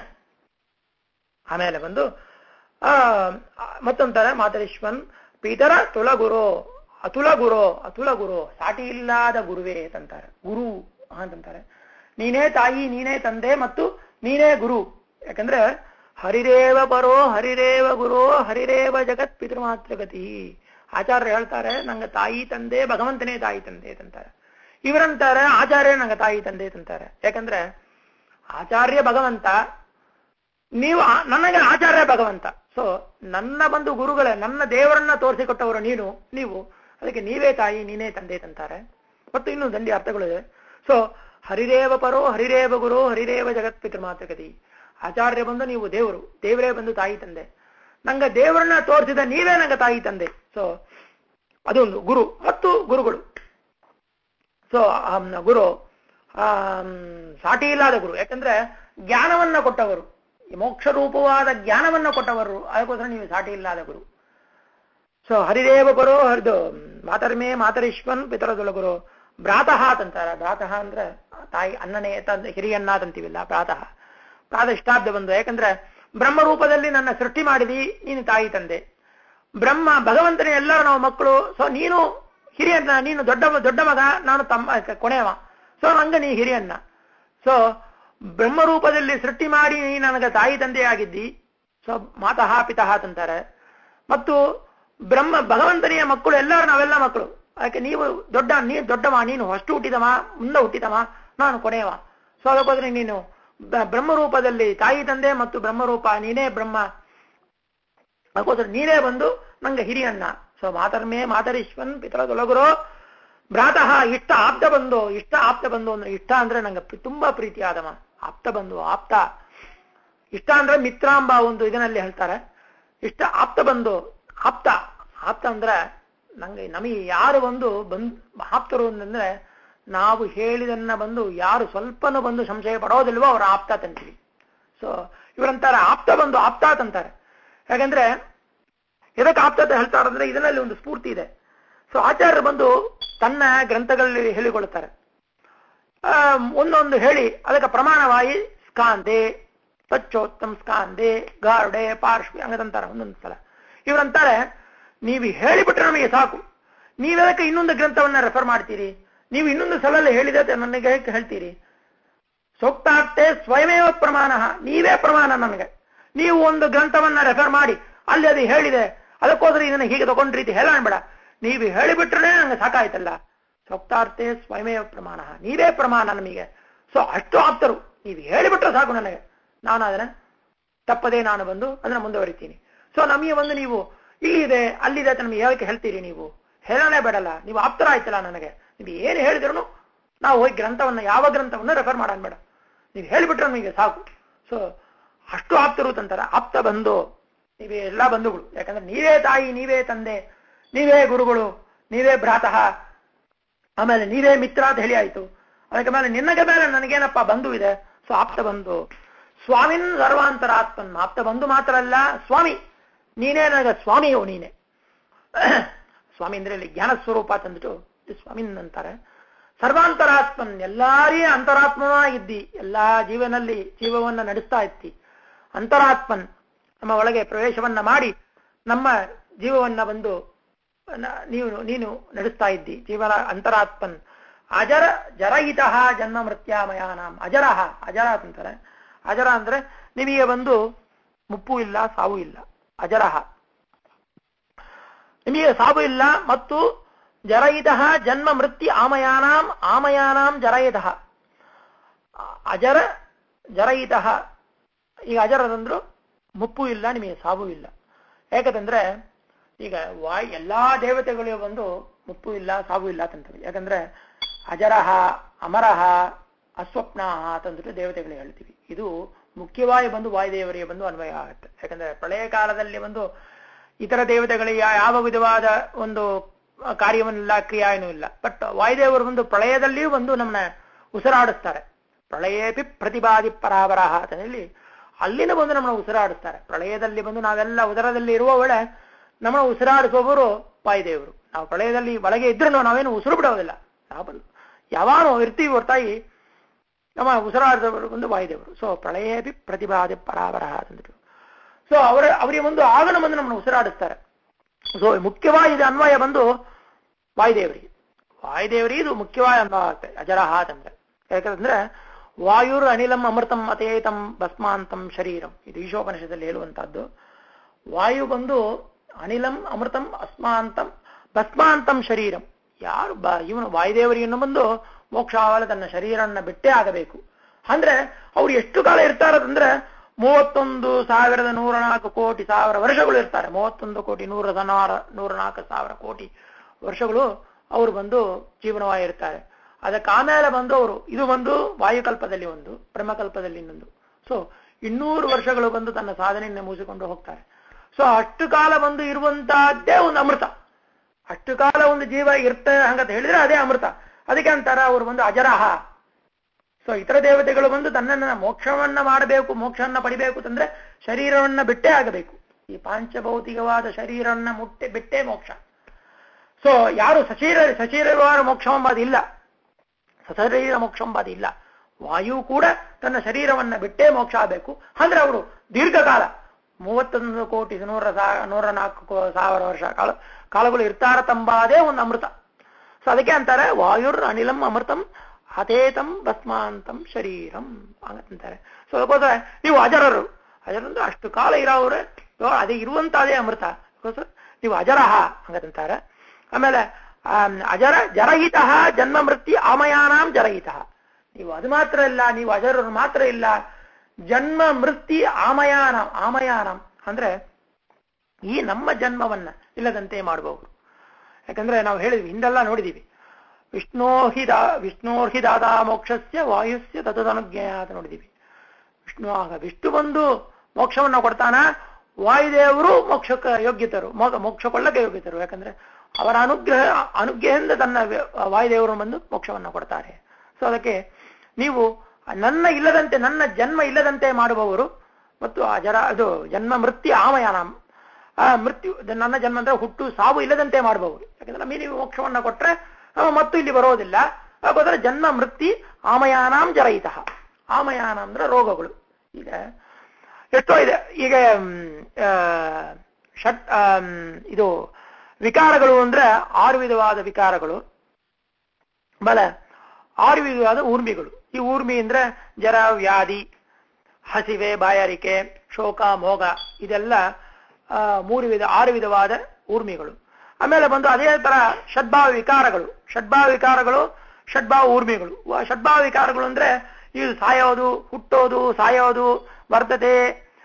ಆಮೇಲೆ ಬಂದು ಆ ಮತ್ತೊಂಥರ ಮಾತರೀಶ್ವನ್ ಪಿತರ ತುಲಗುರು ಅತುಲ ಗುರು ಅತುಲ ಗುರು ಸಾಟಿ ಇಲ್ಲದ ಗುರುವೇ ಅಂತಂತಾರೆ ಗುರು ಅಂತಂತಾರೆ ನೀನೇ ತಾಯಿ ನೀನೇ ತಂದೆ ಮತ್ತು ನೀನೇ ಗುರು ಯಾಕಂದ್ರೆ ಹರಿರೇವ ಪರೋ ಹರಿರೇವ ಗುರು ಹರಿರೇವ ಜಗತ್ ಪಿತೃಮಾತೃಗತಿ ಆಚಾರ್ಯ ಹೇಳ್ತಾರೆ ನಂಗೆ ತಾಯಿ ತಂದೆ ಭಗವಂತನೇ ತಾಯಿ ತಂದೆ ಅಂತಾರೆ ಇವರಂತಾರೆ ಆಚಾರ್ಯ ನಂಗೆ ತಾಯಿ ತಂದೆ ಅಂತಾರೆ ಯಾಕಂದ್ರೆ ಆಚಾರ್ಯ ಭಗವಂತ ನೀವು ಆ- ನನಗೆ ಆಚಾರ್ಯ ಭಗವಂತ ಸೊ ನನ್ನ ಬಂದು ಗುರುಗಳೇ ನನ್ನ ದೇವರನ್ನ ತೋರಿಸಿಕೊಟ್ಟವರು ನೀನು ನೀವು ಅದಕ್ಕೆ ನೀವೇ ತಾಯಿ ನೀನೇ ತಂದೆ ಅಂತಾರೆ ಮತ್ತು ಇನ್ನು ದಂಡಿ ಅರ್ಥಗಳಿವೆ ಸೊ ಹರಿರೇವ ಪರೋ ಹರಿರೇವ ಗುರು ಹರಿರೇವ ಜಗತ್ ಪಿತೃಮಾತೃಗತಿ ಆಚಾರ್ಯ ಬಂದು ನೀವು ದೇವರು ದೇವರೇ ಬಂದು ತಾಯಿ ತಂದೆ ನಂಗೆ ದೇವರನ್ನ ತೋರಿಸಿದ ನೀವೇ ನಂಗೆ ತಾಯಿ ತಂದೆ ಸೊ ಅದೊಂದು ಗುರು ಮತ್ತು ಗುರುಗಳು ಸೊ ಗುರು ಆಮ್, ಸಾಟಿ ಇಲ್ಲದ ಗುರು ಯಾಕಂದ್ರೆ ಜ್ಞಾನವನ್ನ ಕೊಟ್ಟವರು ಈ ಮೋಕ್ಷ ರೂಪವಾದ ಜ್ಞಾನವನ್ನ ಕೊಟ್ಟವರು ಅದಕ್ಕೋಸ್ಕರ ನೀವು ಸಾಟಿ ಇಲ್ಲದ ಗುರು ಸೊ ಹರಿದೇವ ಗುರು ಹರಿದು ಮಾತರ್ಮೇ ಮಾತರೀಶ್ವನ್ ಪಿತರದೊಳ ಗುರು ಭ್ರಾತಃ ಅಂತಂತಾರ ಭ್ರಾತಃ ಅಂದ್ರೆ ತಾಯಿ ಅನ್ನನೇ ತಂದೆ ಹಿರಿಯನ್ನ ಅಂತೀವಿಲ್ಲ ಭ್ರಾತಃ ಪ್ರಾತಃಷ್ಟಾಬ್ದ ಬಂದು ಯಾಕಂದ್ರೆ ಬ್ರಹ್ಮ ರೂಪದಲ್ಲಿ ನನ್ನ ಸೃಷ್ಟಿ ಮಾಡಿದಿ ನೀನು ತಾಯಿ ತಂದೆ ಬ್ರಹ್ಮ ಭಗವಂತನೇ ಎಲ್ಲರೂ ನಾವು ಮಕ್ಕಳು ಸೊ ನೀನು ಹಿರಿಯನ್ನ ನೀನು ದೊಡ್ಡ ದೊಡ್ಡ ಮಗ ನಾನು ತಮ್ಮ ಕೊನೆಯವ ಸೊ ನಂಗೆ ನೀ ಹಿರಿಯನ್ನ ಸೊ ಬ್ರಹ್ಮ ರೂಪದಲ್ಲಿ ಸೃಷ್ಟಿ ಮಾಡಿ ನೀ ನನಗೆ ತಾಯಿ ತಂದೆ ಆಗಿದ್ದಿ ಸೊ ಮಾತಃ ಪಿತಃ ಅಂತಾರೆ ಮತ್ತು ಬ್ರಹ್ಮ ಭಗವಂತನಿಯ ಮಕ್ಕಳು ಎಲ್ಲರೂ ನಾವೆಲ್ಲ ಮಕ್ಕಳು ಅದಕ್ಕೆ ನೀವು ದೊಡ್ಡ ನೀ ದೊಡ್ಡವ ನೀನು ಅಷ್ಟು ಹುಟ್ಟಿದವ ಮುಂದೆ ಹುಟ್ಟಿದವ ನಾನು ಕೊನೆಯವ ಸೊ ಅದಕ್ಕೋದ್ರೆ ನೀನು ಬ- ಬ್ರಹ್ಮರೂಪದಲ್ಲಿ ತಾಯಿ ತಂದೆ ಮತ್ತು ಬ್ರಹ್ಮರೂಪ ನೀನೇ ಬ್ರಹ್ಮ ಅದಕ್ಕೋಸ್ಕರ ನೀನೇ ಬಂದು ನಂಗೆ ಹಿರಿಯಣ್ಣ ಸೊ ಮಾತರ್ಮೇ ಮಾತರೀಶ್ವನ್ ಪಿತರದೊಳಗರೋ ಭ್ರಾತಃ ಇಷ್ಟ ಆಪ್ತ ಬಂದು ಇಷ್ಟ ಆಪ್ತ ಬಂದು ಅಂದ್ರೆ ಇಷ್ಟ ಅಂದ್ರೆ ನಂಗೆ ಪ್ರಿ- ತುಂಬಾ ಪ್ರೀತಿ ಆದವ ಆಪ್ತ ಬಂದು ಆಪ್ತ ಇಷ್ಟ ಅಂದ್ರೆ ಮಿತ್ರಾಂಬ ಒಂದು ಇದರಲ್ಲಿ ಹೇಳ್ತಾರೆ ಇಷ್ಟ ಆಪ್ತ ಬಂದು ಆಪ್ತ ಆಪ್ತ ಅಂದ್ರೆ ನಂಗೆ ನಮಗೆ ಯಾರು ಒಂದು ಬಂದ್ ಆಪ್ತರು ಅಂತಂದ್ರೆ ನಾವು ಹೇಳಿದನ್ನ ಬಂದು ಯಾರು ಸ್ವಲ್ಪನೂ ಬಂದು ಸಂಶಯ ಪಡೋದಿಲ್ವೋ ಅವ್ರ ಆಪ್ತ ತಂತೀವಿ ಸೊ ಇವರಂತಾರೆ ಆಪ್ತ ಬಂದು ಆಪ್ತ ಅಂತಾರೆ ಯಾಕಂದ್ರೆ ಎದಕ್ಕೆ ಆಪ್ತತೆ ಹೇಳ್ತಾರೆ ಅಂದ್ರೆ ಇದರಲ್ಲಿ ಒಂದು ಸ್ಫೂರ್ತಿ ಇದೆ ಸೊ ಆಚಾರ್ಯರು ಬಂದು ತನ್ನ ಗ್ರಂಥಗಳಲ್ಲಿ ಹೇಳಿಕೊಳ್ಳುತ್ತಾರೆ ಆ, ಒಂದೊಂದು ಹೇಳಿ ಅದಕ್ಕೆ ಪ್ರಮಾಣವಾಗಿ ಸ್ಕಾಂದೆ ಸ್ವಚ್ಛೋತ್ತಮ್ ಸ್ಕಾಂದೆ ಗಾರುಡೆ ಪಾರ್ಶ್ವಿ ಹಂಗಂತಾರೆ ಒಂದೊಂದು ಸಲ ಇವರಂತಾರೆ ನೀವು ಹೇಳಿಬಿಟ್ರೆ ನಮಗೆ ಸಾಕು ನೀವೆದಕ್ಕೆ ಇನ್ನೊಂದು ಗ್ರಂಥವನ್ನ ರೆಫರ್ ಮಾಡ್ತೀರಿ ನೀವು ಇನ್ನೊಂದು ಸಲ ಹೇಳಿದೆ ಅಂತ ನನಗೆ ಹೇಗೆ ಹೇಳ್ತೀರಿ ಸೂಕ್ತಾರ್ಥೆ ಸ್ವಯಮೇವ ಪ್ರಮಾಣ ನೀವೇ ಪ್ರಮಾಣ ನನಗೆ ನೀವು ಒಂದು ಗ್ರಂಥವನ್ನ ರೆಫರ್ ಮಾಡಿ ಅಲ್ಲಿ ಅದು ಹೇಳಿದೆ ಅದಕ್ಕೋಸ್ಕರ ಇದನ್ನ ಹೀಗೆ ತಗೊಂಡ ರೀತಿ ಹೇಳೋಣ ಬೇಡ ನೀವು ಹೇಳಿಬಿಟ್ರೆ ನಂಗೆ ಸಾಕಾಯ್ತಲ್ಲ ಸೂಕ್ತಾರ್ಥೆ ಸ್ವಯಮೇವ ಪ್ರಮಾಣ ನೀವೇ ಪ್ರಮಾಣ ನಮಗೆ ಸೊ ಅಷ್ಟು ಆಪ್ತರು ನೀವು ಹೇಳಿಬಿಟ್ರೆ ಸಾಕು ನನಗೆ ನಾನು ಅದನ್ನ ತಪ್ಪದೇ ನಾನು ಬಂದು ಅದನ್ನ ಮುಂದುವರಿತೀನಿ ಸೊ ನಮಗೆ ಒಂದು ನೀವು ಇಲ್ಲಿದೆ ಅಲ್ಲಿದೆ ಅಂತ ನಮಗೆ ಹೇಳಕ್ಕೆ ಹೇಳ್ತೀರಿ ನೀವು ಹೇಳೋಣ ಬೇಡಲ್ಲ ನೀವು ಆಪ್ತರ ಆಯ್ತಲ್ಲ ನನಗೆ ನೀವು ಏನು ಹೇಳಿದ್ರು ನಾವು ಹೋಗಿ ಗ್ರಂಥವನ್ನ ಯಾವ ಗ್ರಂಥವನ್ನ ರೆಫರ್ ಮಾಡೋಣ ಬೇಡ ನೀವು ಹೇಳಿಬಿಟ್ರೆ ನಮಗೆ ಸಾಕು ಸೊ ಅಷ್ಟು ಆಪ್ತರು ಅಂತಾರೆ ಆಪ್ತ ಬಂಧು ನೀವೇ ಎಲ್ಲ ಬಂಧುಗಳು ಯಾಕಂದ್ರೆ ನೀವೇ ತಾಯಿ ನೀವೇ ತಂದೆ ನೀವೇ ಗುರುಗಳು ನೀವೇ ಭ್ರಾತಃ ಆಮೇಲೆ ನೀವೇ ಮಿತ್ರ ಅಂತ ಹೇಳಿ ಆಯ್ತು ಅದಕ್ಕೆ ಮೇಲೆ ನಿನ್ನಗೆ ಮೇಲೆ ನನಗೇನಪ್ಪ ಬಂಧು ಇದೆ ಸೊ ಆಪ್ತ ಬಂಧು ಸ್ವಾಮಿನ್ ಸರ್ವಾಂತರಾತ್ಮನ್ ಆಪ್ತ ಬಂಧು ಮಾತ್ರ ಅಲ್ಲ ಸ್ವಾಮಿ ನೀನೇ ನನಗೆ ಸ್ವಾಮಿಯೋ ನೀನೆ ಸ್ವಾಮಿ ಅಂದ್ರೆ ಇಲ್ಲಿ ಜ್ಞಾನ ಸ್ವರೂಪ ತಂದ್ಬಿಟ್ಟು ಇದು ಸ್ವಾಮಿನ್ ಅಂತಾರೆ ಸರ್ವಾಂತರಾತ್ಮನ್ ಎಲ್ಲಾರೇ ಅಂತರಾತ್ಮನಾಗಿದ್ದಿ ಎಲ್ಲಾ ಜೀವನಲ್ಲಿ ಜೀವವನ್ನ ನಡೆಸ್ತಾ ಇತ್ತಿ ಅಂತರಾತ್ಮನ್ ನಮ್ಮ ಒಳಗೆ ಪ್ರವೇಶವನ್ನ ಮಾಡಿ ನಮ್ಮ ಜೀವವನ್ನ ಬಂದು ನ- ನೀವು ನೀನು ನಡೆಸ್ತಾ ಇದ್ದಿ ಜೀವನ ಅಂತರಾತ್ಮನ್ ಅಜರ ಜರಯಿತ ಜನ್ಮ ಮೃತ್ಯಾಮಯಾನಾಂ ಅಜರಹ ಅಜರ ಅಂತಾರೆ ಅಜರ ಅಂದ್ರೆ ನಿಮಗೆ ಬಂದು ಮುಪ್ಪು ಇಲ್ಲ ಸಾವು ಇಲ್ಲ ಅಜರಹ ನಿಮಗೆ ಸಾವು ಇಲ್ಲ ಮತ್ತು ಜರಯಿತ ಜನ್ಮ ಮೃತ್ಯು ಆಮಯಾನಾಂ ಆಮಯಾನಾಂ ಜರಯಿತ ಅಜರ ಜರಯಿತ ಈಗ ಅಜರದಂದ್ರು ಮುಪ್ಪು ಇಲ್ಲ ನಿಮಗೆ ಸಾವು ಇಲ್ಲ ಯಾಕಂದ್ರೆ ಈಗ ವಾಯ್ ಎಲ್ಲಾ ದೇವತೆಗಳಿಗೂ ಬಂದು ಮುಪ್ಪು ಇಲ್ಲ ಸಾವು ಇಲ್ಲ ಅಂತಂತವೆ ಯಾಕಂದ್ರೆ ಅಜರಹ ಅಮರಹ ಅಸ್ವಪ್ನ ಅಂತಂದ್ಬಿಟ್ಟು ದೇವತೆಗಳಿಗೆ ಹೇಳ್ತೀವಿ ಇದು ಮುಖ್ಯವಾಗಿ ಬಂದು ವಾಯುದೇವರಿಗೆ ಬಂದು ಅನ್ವಯ ಆಗುತ್ತೆ ಯಾಕಂದ್ರೆ ಪ್ರಳಯ ಕಾಲದಲ್ಲಿ ಒಂದು ಇತರ ದೇವತೆಗಳಿಗೆ ಯಾ- ಯಾವ ವಿಧವಾದ ಒಂದು ಕಾರ್ಯವನ್ನಿಲ್ಲ ಕ್ರಿಯಾನೂ ಇಲ್ಲ ಬಟ್ ವಾಯುದೇವರು ಬಂದು ಪ್ರಳಯದಲ್ಲಿಯೂ ಬಂದು ನಮ್ಮನ್ನ ಉಸಿರಾಡಿಸ್ತಾರೆ ಪ್ರಳಯೇಪಿ ಪ್ರತಿಪಾದಿ ಪರಾವರಹ ಅಂತ ಹೇಳಿ ಅಲ್ಲಿನ ಬಂದು ನಮ್ಮನ್ನ ಉಸಿರಾಡಿಸ್ತಾರೆ ಪ್ರಳಯದಲ್ಲಿ ಬಂದು ನಾವೆಲ್ಲ ಉದರದಲ್ಲಿ ಇರುವ ವೇಳೆ ನಮ್ಮನ್ನ ಉಸಿರಾಡಿಸುವವರು ವಾಯುದೇವರು ನಾವು ಪ್ರಳಯದಲ್ಲಿ ಒಳಗೆ ಇದ್ರೂ ನಾವೇನು ಉಸಿರು ಬಿಡೋದಿಲ್ಲ ನಾವು ಬಂದು ಯಾವಾನು ಇರ್ತೀವಿ ಹೊರತಾಗಿ ನಮ್ಮ ಉಸಿರಾಡಿದವರು ಬಂದು ವಾಯುದೇವರು ಸೊ ಪ್ರಳಯೇಪಿ ಪ್ರತಿಪಾದಿ ಪರಾವರಹ ಅಂತಂದ್ರು ಸೊ ಅವರ ಅವರಿಗೆ ಒಂದು ಆಗನ ಬಂದು ನಮ್ಮನ್ನು ಉಸಿರಾಡಿಸ್ತಾರೆ ಸೊ ಮುಖ್ಯವಾಗಿ ಇದು ಅನ್ವಯ ಬಂದು ವಾಯುದೇವರಿಗೆ ವಾಯುದೇವರಿಗೆ ಇದು ಮುಖ್ಯವಾಗಿ ಅನ್ವಯ ಆಗುತ್ತೆ ಅಜರಹ ಅಂತಂದ್ರೆ ಯಾಕಂದ್ರೆ ವಾಯುರ್ ಅನಿಲಂ ಅಮೃತಂ ಅತೇತಂ ಭಸ್ಮಾಂತಂ ಶರೀರಂ ಇದು ಈಶೋಪನಿಷದಲ್ಲಿ ಹೇಳುವಂತಹದ್ದು ವಾಯು ಬಂದು ಅನಿಲಂ ಅಮೃತಂ ಅಸ್ಮಾಂತಂ ಭಸ್ಮಾಂತಂ ಶರೀರಂ ಯಾರು ಬ ಇವನು ವಾಯುದೇವರಿಯನ್ನು ಬಂದು ಮೋಕ್ಷಾವಲ ತನ್ನ ಶರೀರನ್ನ ಬಿಟ್ಟೇ ಆಗಬೇಕು ಅಂದ್ರೆ ಅವ್ರು ಎಷ್ಟು ಕಾಲ ಇರ್ತಾರಂದ್ರೆ ಮೂವತ್ತೊಂದು ಸಾವಿರದ ನೂರ ನಾಲ್ಕು ಕೋಟಿ ಸಾವಿರ ವರ್ಷಗಳು ಇರ್ತಾರೆ ಮೂವತ್ತೊಂದು ಕೋಟಿ ನೂರ ಹದಿನಾರು ನೂರ ನಾಲ್ಕು ಸಾವಿರ ಕೋಟಿ ವರ್ಷಗಳು ಅವರು ಬಂದು ಜೀವನವಾಗಿರ್ತಾರೆ ಅದಕ್ಕೆ ಆಮೇಲೆ ಬಂದು ಅವರು ಇದು ಒಂದು ವಾಯುಕಲ್ಪದಲ್ಲಿ ಒಂದು ಬ್ರಹ್ಮಕಲ್ಪದಲ್ಲಿ ಇನ್ನೊಂದು ಸೊ ಇನ್ನೂರು ವರ್ಷಗಳು ಬಂದು ತನ್ನ ಸಾಧನೆಯನ್ನು ಮುಗಿಸಿಕೊಂಡು ಹೋಗ್ತಾರೆ ಸೊ ಅಷ್ಟು ಕಾಲ ಬಂದು ಇರುವಂತಹದ್ದೇ ಒಂದು ಅಮೃತ ಅಷ್ಟು ಕಾಲ ಒಂದು ಜೀವ ಇರ್ತದೆ ಹಂಗಂತ ಹೇಳಿದ್ರೆ ಅದೇ ಅಮೃತ ಅದಕ್ಕೆ ಅಂತಾರ ಅವರು ಬಂದು ಅಜರಹ ಸೊ ಇತರ ದೇವತೆಗಳು ಬಂದು ತನ್ನನ್ನ ಮೋಕ್ಷವನ್ನ ಮಾಡಬೇಕು ಮೋಕ್ಷವನ್ನ ಪಡಿಬೇಕು ಅಂತಂದ್ರೆ ಶರೀರವನ್ನ ಬಿಟ್ಟೇ ಆಗಬೇಕು ಈ ಪಾಂಚಭೌತಿಕವಾದ ಶರೀರವನ್ನ ಮುಟ್ಟೆ ಬಿಟ್ಟೇ ಮೋಕ್ಷ ಸೊ ಯಾರು ಸಶೀರ ಸಶೀರವಾದ ಮೋಕ್ಷವೆಂಬುದು ಇಲ್ಲ ಸಶರೀರ ಮೋಕ್ಷವೆಂಬುದು ಇಲ್ಲ ವಾಯು ಕೂಡ ತನ್ನ ಶರೀರವನ್ನ ಬಿಟ್ಟೇ ಮೋಕ್ಷ ಆಗಬೇಕು ಅಂದ್ರೆ ಅವರು ದೀರ್ಘಕಾಲ ಮೂವತ್ತೊಂದು ಕೋಟಿ ನೂರ ಸಾ ನೂರ ನಾಲ್ಕು ಕೋ- ಸಾವಿರ ವರ್ಷ ಕಾಲ ಕಾಲಗಳು ಇರ್ತಾರ ತಂಬಾದೇ ಒಂದು ಅಮೃತ ಸೊ ಅದಕ್ಕೆ ಅಂತಾರೆ ವಾಯುರ್ ಅನಿಲಂ ಅಮೃತಂ ಅತೇತಂ ಭಸ್ಮಾಂತಂ ಶರೀರಂ ಅಂತಾರೆ ಸೊ ಅದಕ್ಕೋಸ್ಕರ ನೀವು ಅಜರರು ಅಜರಂದ್ರೆ ಅಷ್ಟು ಕಾಲ ಇರೋವ್ರೆ ಅದೇ ಇರುವಂತ ಅದೇ ಅಮೃತ ಅದಕ್ಕೋಸ್ಕರ ನೀವು ಅಜರಹ ಹಂಗಂತಾರೆ ಆಮೇಲೆ ಆಮ್, ಅಜರ ಜರಹಿತ ಜನ್ಮ ಮೃತ್ಯು ಆಮಯಾನಾಂ ಜರಹಿತ ನೀವು ಅದು ಮಾತ್ರ ಇಲ್ಲ ನೀವು ಅಜರರು ಮಾತ್ರ ಇಲ್ಲ ಜನ್ಮ ಮೃತ್ಯು ಆಮಯಾನ ಆಮಯಾನಂ ಅಂದ್ರೆ ಈ ನಮ್ಮ ಜನ್ಮವನ್ನ ಇಲ್ಲದಂತೆ ಮಾಡುವವರು ಯಾಕಂದ್ರೆ ನಾವು ಹೇಳಿದ್ವಿ ಹಿಂದೆಲ್ಲ ನೋಡಿದೀವಿ ವಿಷ್ಣೋಹಿ ದಾ ವಿಷ್ಣೋರ್ಹಿ ದಾದಾ ಮೋಕ್ಷಸ್ಯ ವಾಯುಸ್ಯ ತದನುಜ್ಞಯ ಅಂತ ನೋಡಿದೀವಿ ವಿಷ್ಣು ಆಗ ವಿಷ್ಣು ಬಂದು ಮೋಕ್ಷವನ್ನ ಕೊಡ್ತಾನ ವಾಯುದೇವರು ಮೋಕ್ಷಕ್ಕೆ ಯೋಗ್ಯತರು ಮೋಕ್ಷ ಮೋಕ್ಷ ಕೊಳ್ಳಕ್ಕೆ ಯೋಗ್ಯತರು ಯಾಕಂದ್ರೆ ಅವರ ಅನುಗ್ರಹ ಅನುಗ್ರಹದಿಂದ ತನ್ನ ವ್ಯ- ವಾಯುದೇವರು ಬಂದು ಮೋಕ್ಷವನ್ನ ಕೊಡ್ತಾರೆ ಸೊ ಅದಕ್ಕೆ ನೀವು ನನ್ನ ಇಲ್ಲದಂತೆ ನನ್ನ ಜನ್ಮ ಇಲ್ಲದಂತೆ ಮಾಡುವವರು ಮತ್ತು ಆ ಜರ ಅದು ಜನ್ಮ ಮೃತ್ಯು ಆಮಯಾನ ಆ ಮೃತ್ಯು ಇದು ನನ್ನ ಜನ್ಮ ಅಂದ್ರೆ ಹುಟ್ಟು ಸಾವು ಇಲ್ಲದಂತೆ ಮಾಡುವವರು ಯಾಕಂದ್ರೆ ನಮಗೆ ನೀವು ಮೋಕ್ಷವನ್ನ ಕೊಟ್ರೆ ನಾವು ಮತ್ತು ಇಲ್ಲಿ ಬರೋದಿಲ್ಲ ಹಾಗಾದ್ರೆ ಜನ್ಮ ಮೃತ್ಯು ಆಮಯಾನಾಂ ಜರಯಿತ ಆಮಯಾನ ಅಂದ್ರೆ ರೋಗಗಳು ಈಗ ಎಷ್ಟೋ ಇದೆ ಈಗ ಮ್, ಆ, ಷಟ್ ಆಮ್, ಇದು ವಿಕಾರಗಳು ಅಂದ್ರೆ ಆರು ವಿಧವಾದ ವಿಕಾರಗಳು ಬಲ ಆರು ವಿಧವಾದ ಊರ್ಮಿಗಳು ಈ ಊರ್ಮಿ ಅಂದ್ರೆ ಜರ ವ್ಯಾಧಿ ಹಸಿವೆ ಬಾಯಾರಿಕೆ ಶೋಕ ಮೋಗ ಇದೆಲ್ಲ ಆ, ಮೂರು ವಿಧ ಆರು ವಿಧವಾದ ಊರ್ಮಿಗಳು ಆಮೇಲೆ ಬಂದು ಅದೇ ತರ ಷಡ್ಭಾವ ವಿಕಾರಗಳು ಷಡ್ಭಾವ ವಿಕಾರಗಳು ಷಡ್ಭಾವ ಊರ್ಮಿಗಳು ವ- ಷಡ್ಭಾವ ವಿಕಾರಗಳು ಅಂದ್ರೆ ಇದು ಸಾಯೋದು ಹುಟ್ಟೋದು ಸಾಯೋದು ವರ್ತತೆ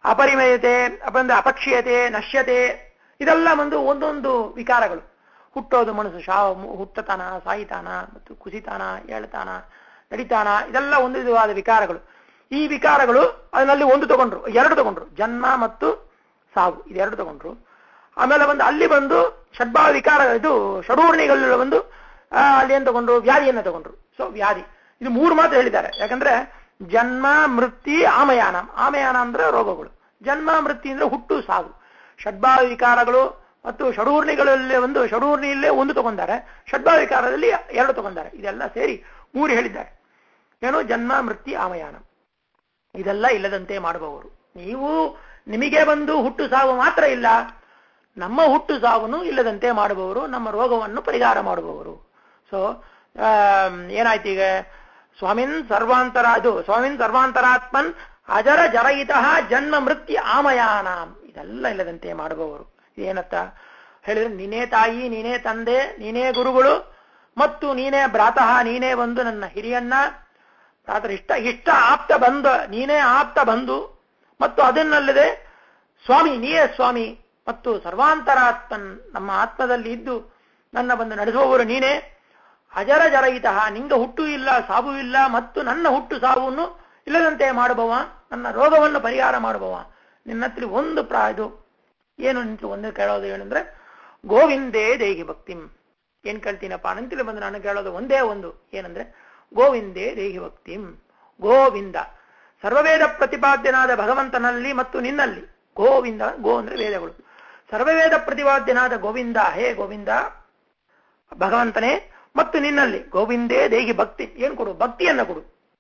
ಅಪರಿಮಯತೆ ಅಂದ್ರೆ ಅಪಕ್ಷೀಯತೆ ನಶ್ಯತೆ ಇದೆಲ್ಲ ಒಂದು ಒಂದೊಂದು ವಿಕಾರಗಳು ಹುಟ್ಟೋದು ಮನಸ್ಸು ಶಾ ಹುಟ್ಟತಾನ ಸಾಯಿತಾನ ಮತ್ತು ಕುಸಿತಾನ ಏಳ್ತಾನ ನಡಿತಾನ ಇದೆಲ್ಲ ಒಂದು ವಿಧವಾದ ವಿಕಾರಗಳು ಈ ವಿಕಾರಗಳು ಅದರಲ್ಲಿ ಒಂದು ತಗೊಂಡ್ರು ಎರಡು ತಗೊಂಡ್ರು ಜನ್ಮ ಮತ್ತು ಸಾವು ಇದೆರಡು ತಗೊಂಡ್ರು ಆಮೇಲೆ ಬಂದು ಅಲ್ಲಿ ಬಂದು ಷಡ್ಭಾವ ವಿಕಾರ ಇದು ಷಡೂರ್ಣಿಗಳಲ್ಲಿ ಒಂದು ಆ, ಅಲ್ಲಿ ಏನ್ ತಗೊಂಡ್ರು ವ್ಯಾಧಿಯನ್ನ ತಗೊಂಡ್ರು ಸೊ ವ್ಯಾಧಿ ಇದು ಮೂರು ಮಾತು ಹೇಳಿದ್ದಾರೆ ಯಾಕಂದ್ರೆ ಜನ್ಮ ಮೃತ್ಯು ಆಮಯಾನ ಆಮಯಾನ ಅಂದ್ರೆ ರೋಗಗಳು ಜನ್ಮ ಮೃತ್ಯು ಅಂದ್ರೆ ಹುಟ್ಟು ಸಾವು ಷಡ್ಭಾವ ವಿಕಾರಗಳು ಮತ್ತು ಷಡೂರ್ಣಿಗಳಲ್ಲಿ ಒಂದು ಷಡೂರ್ಣಿಯಲ್ಲೇ ಒಂದು ತಗೊಂಡಾರೆ ಷಡ್ಭಾವ ವಿಕಾರದಲ್ಲಿ ಎರಡು ತಗೊಂಡಾರೆ ಇದೆಲ್ಲ ಸೇರಿ ಮೂರು ಹೇಳಿದ್ದಾರೆ ಏನು ಜನ್ಮ ಮೃತ್ಯು ಆಮಯಾನ ಇದೆಲ್ಲ ಇಲ್ಲದಂತೆ ಮಾಡುವವರು ನೀವು ನಿಮಗೆ ಬಂದು ಹುಟ್ಟು ಸಾವು ಮಾತ್ರ ಇಲ್ಲ ನಮ್ಮ ಹುಟ್ಟು ಸಾವನ್ನು ಇಲ್ಲದಂತೆ ಮಾಡುವವರು ನಮ್ಮ ರೋಗವನ್ನು ಪರಿಹಾರ ಮಾಡುವವರು ಸೊ ಏನಾಯ್ತು ಈಗ ಸ್ವಾಮಿನ್ ಸರ್ವಾಂತರ ಅದು ಸ್ವಾಮಿನ್ ಸರ್ವಾಂತರಾತ್ಮನ್ ಅಜರ ಜರಯಿತ ಜನ್ಮ ಮೃತ್ಯು ಆಮಯಾನ ಇದೆಲ್ಲ ಇಲ್ಲದಂತೆ ಮಾಡುವವರು ಏನತ್ತ ಹೇಳಿದ್ರೆ ನೀನೇ ತಾಯಿ ನೀನೇ ತಂದೆ ನೀನೇ ಗುರುಗಳು ಮತ್ತು ನೀನೇ ಭ್ರಾತಃ ನೀನೇ ಬಂದು ನನ್ನ ಹಿರಿಯಣ್ಣ ಭ್ರಾತರ ಇಷ್ಟ ಇಷ್ಟ ಆಪ್ತ ಬಂಧು ನೀನೇ ಆಪ್ತ ಬಂಧು ಮತ್ತು ಅದನ್ನಲ್ಲದೆ ಸ್ವಾಮಿ ನೀಯೇ ಸ್ವಾಮಿ ಮತ್ತು ಸರ್ವಾಂತರಾತ್ಮನ್ ನಮ್ಮ ಆತ್ಮದಲ್ಲಿ ಇದ್ದು ನನ್ನ ಬಂದು ನಡೆಸುವವರು ನೀನೇ ಅಜರ ಜರಯಿತ ನಿಂಗ ಹುಟ್ಟು ಇಲ್ಲ ಸಾವು ಇಲ್ಲ ಮತ್ತು ನನ್ನ ಹುಟ್ಟು ಸಾವನ್ನು ಇಲ್ಲದಂತೆ ಮಾಡುವವ ನನ್ನ ರೋಗವನ್ನು ಪರಿಹಾರ ಮಾಡುವವ ನಿನ್ನ ಹತ್ರ ಒಂದು ಪ್ರಾ ಇದು ಏನು ನಿಂತು ಒಂದೇ ಕೇಳೋದು ಏನಂದ್ರೆ ಗೋವಿಂದೇ ದೇಹಿ ಭಕ್ತಿಂ ಏನ್ ಕೇಳ್ತೀನಪ್ಪ ನಂತಲಿ ಬಂದು ನಾನು ಕೇಳೋದು ಒಂದೇ ಒಂದು ಏನಂದ್ರೆ ಗೋವಿಂದೇ ದೇಹಿ ಭಕ್ತಿಂ ಗೋವಿಂದ ಸರ್ವವೇದ ಪ್ರತಿಪಾದ್ಯನಾದ ಭಗವಂತನಲ್ಲಿ ಮತ್ತು ನಿನ್ನಲ್ಲಿ ಗೋವಿಂದ ಗೋ ಅಂದ್ರೆ ವೇದಗಳು ಸರ್ವವೇದ ಪ್ರತಿಪಾದ್ಯನಾದ ಗೋವಿಂದ ಹೇ ಗೋವಿಂದ ಭಗವಂತನೇ ಮತ್ತು ನಿನ್ನಲ್ಲಿ ಗೋವಿಂದೇ ದೇಹಿ ಭಕ್ತಿ ಏನ್ ಕೊಡು ಭಕ್ತಿಯನ್ನ ಕೊಡು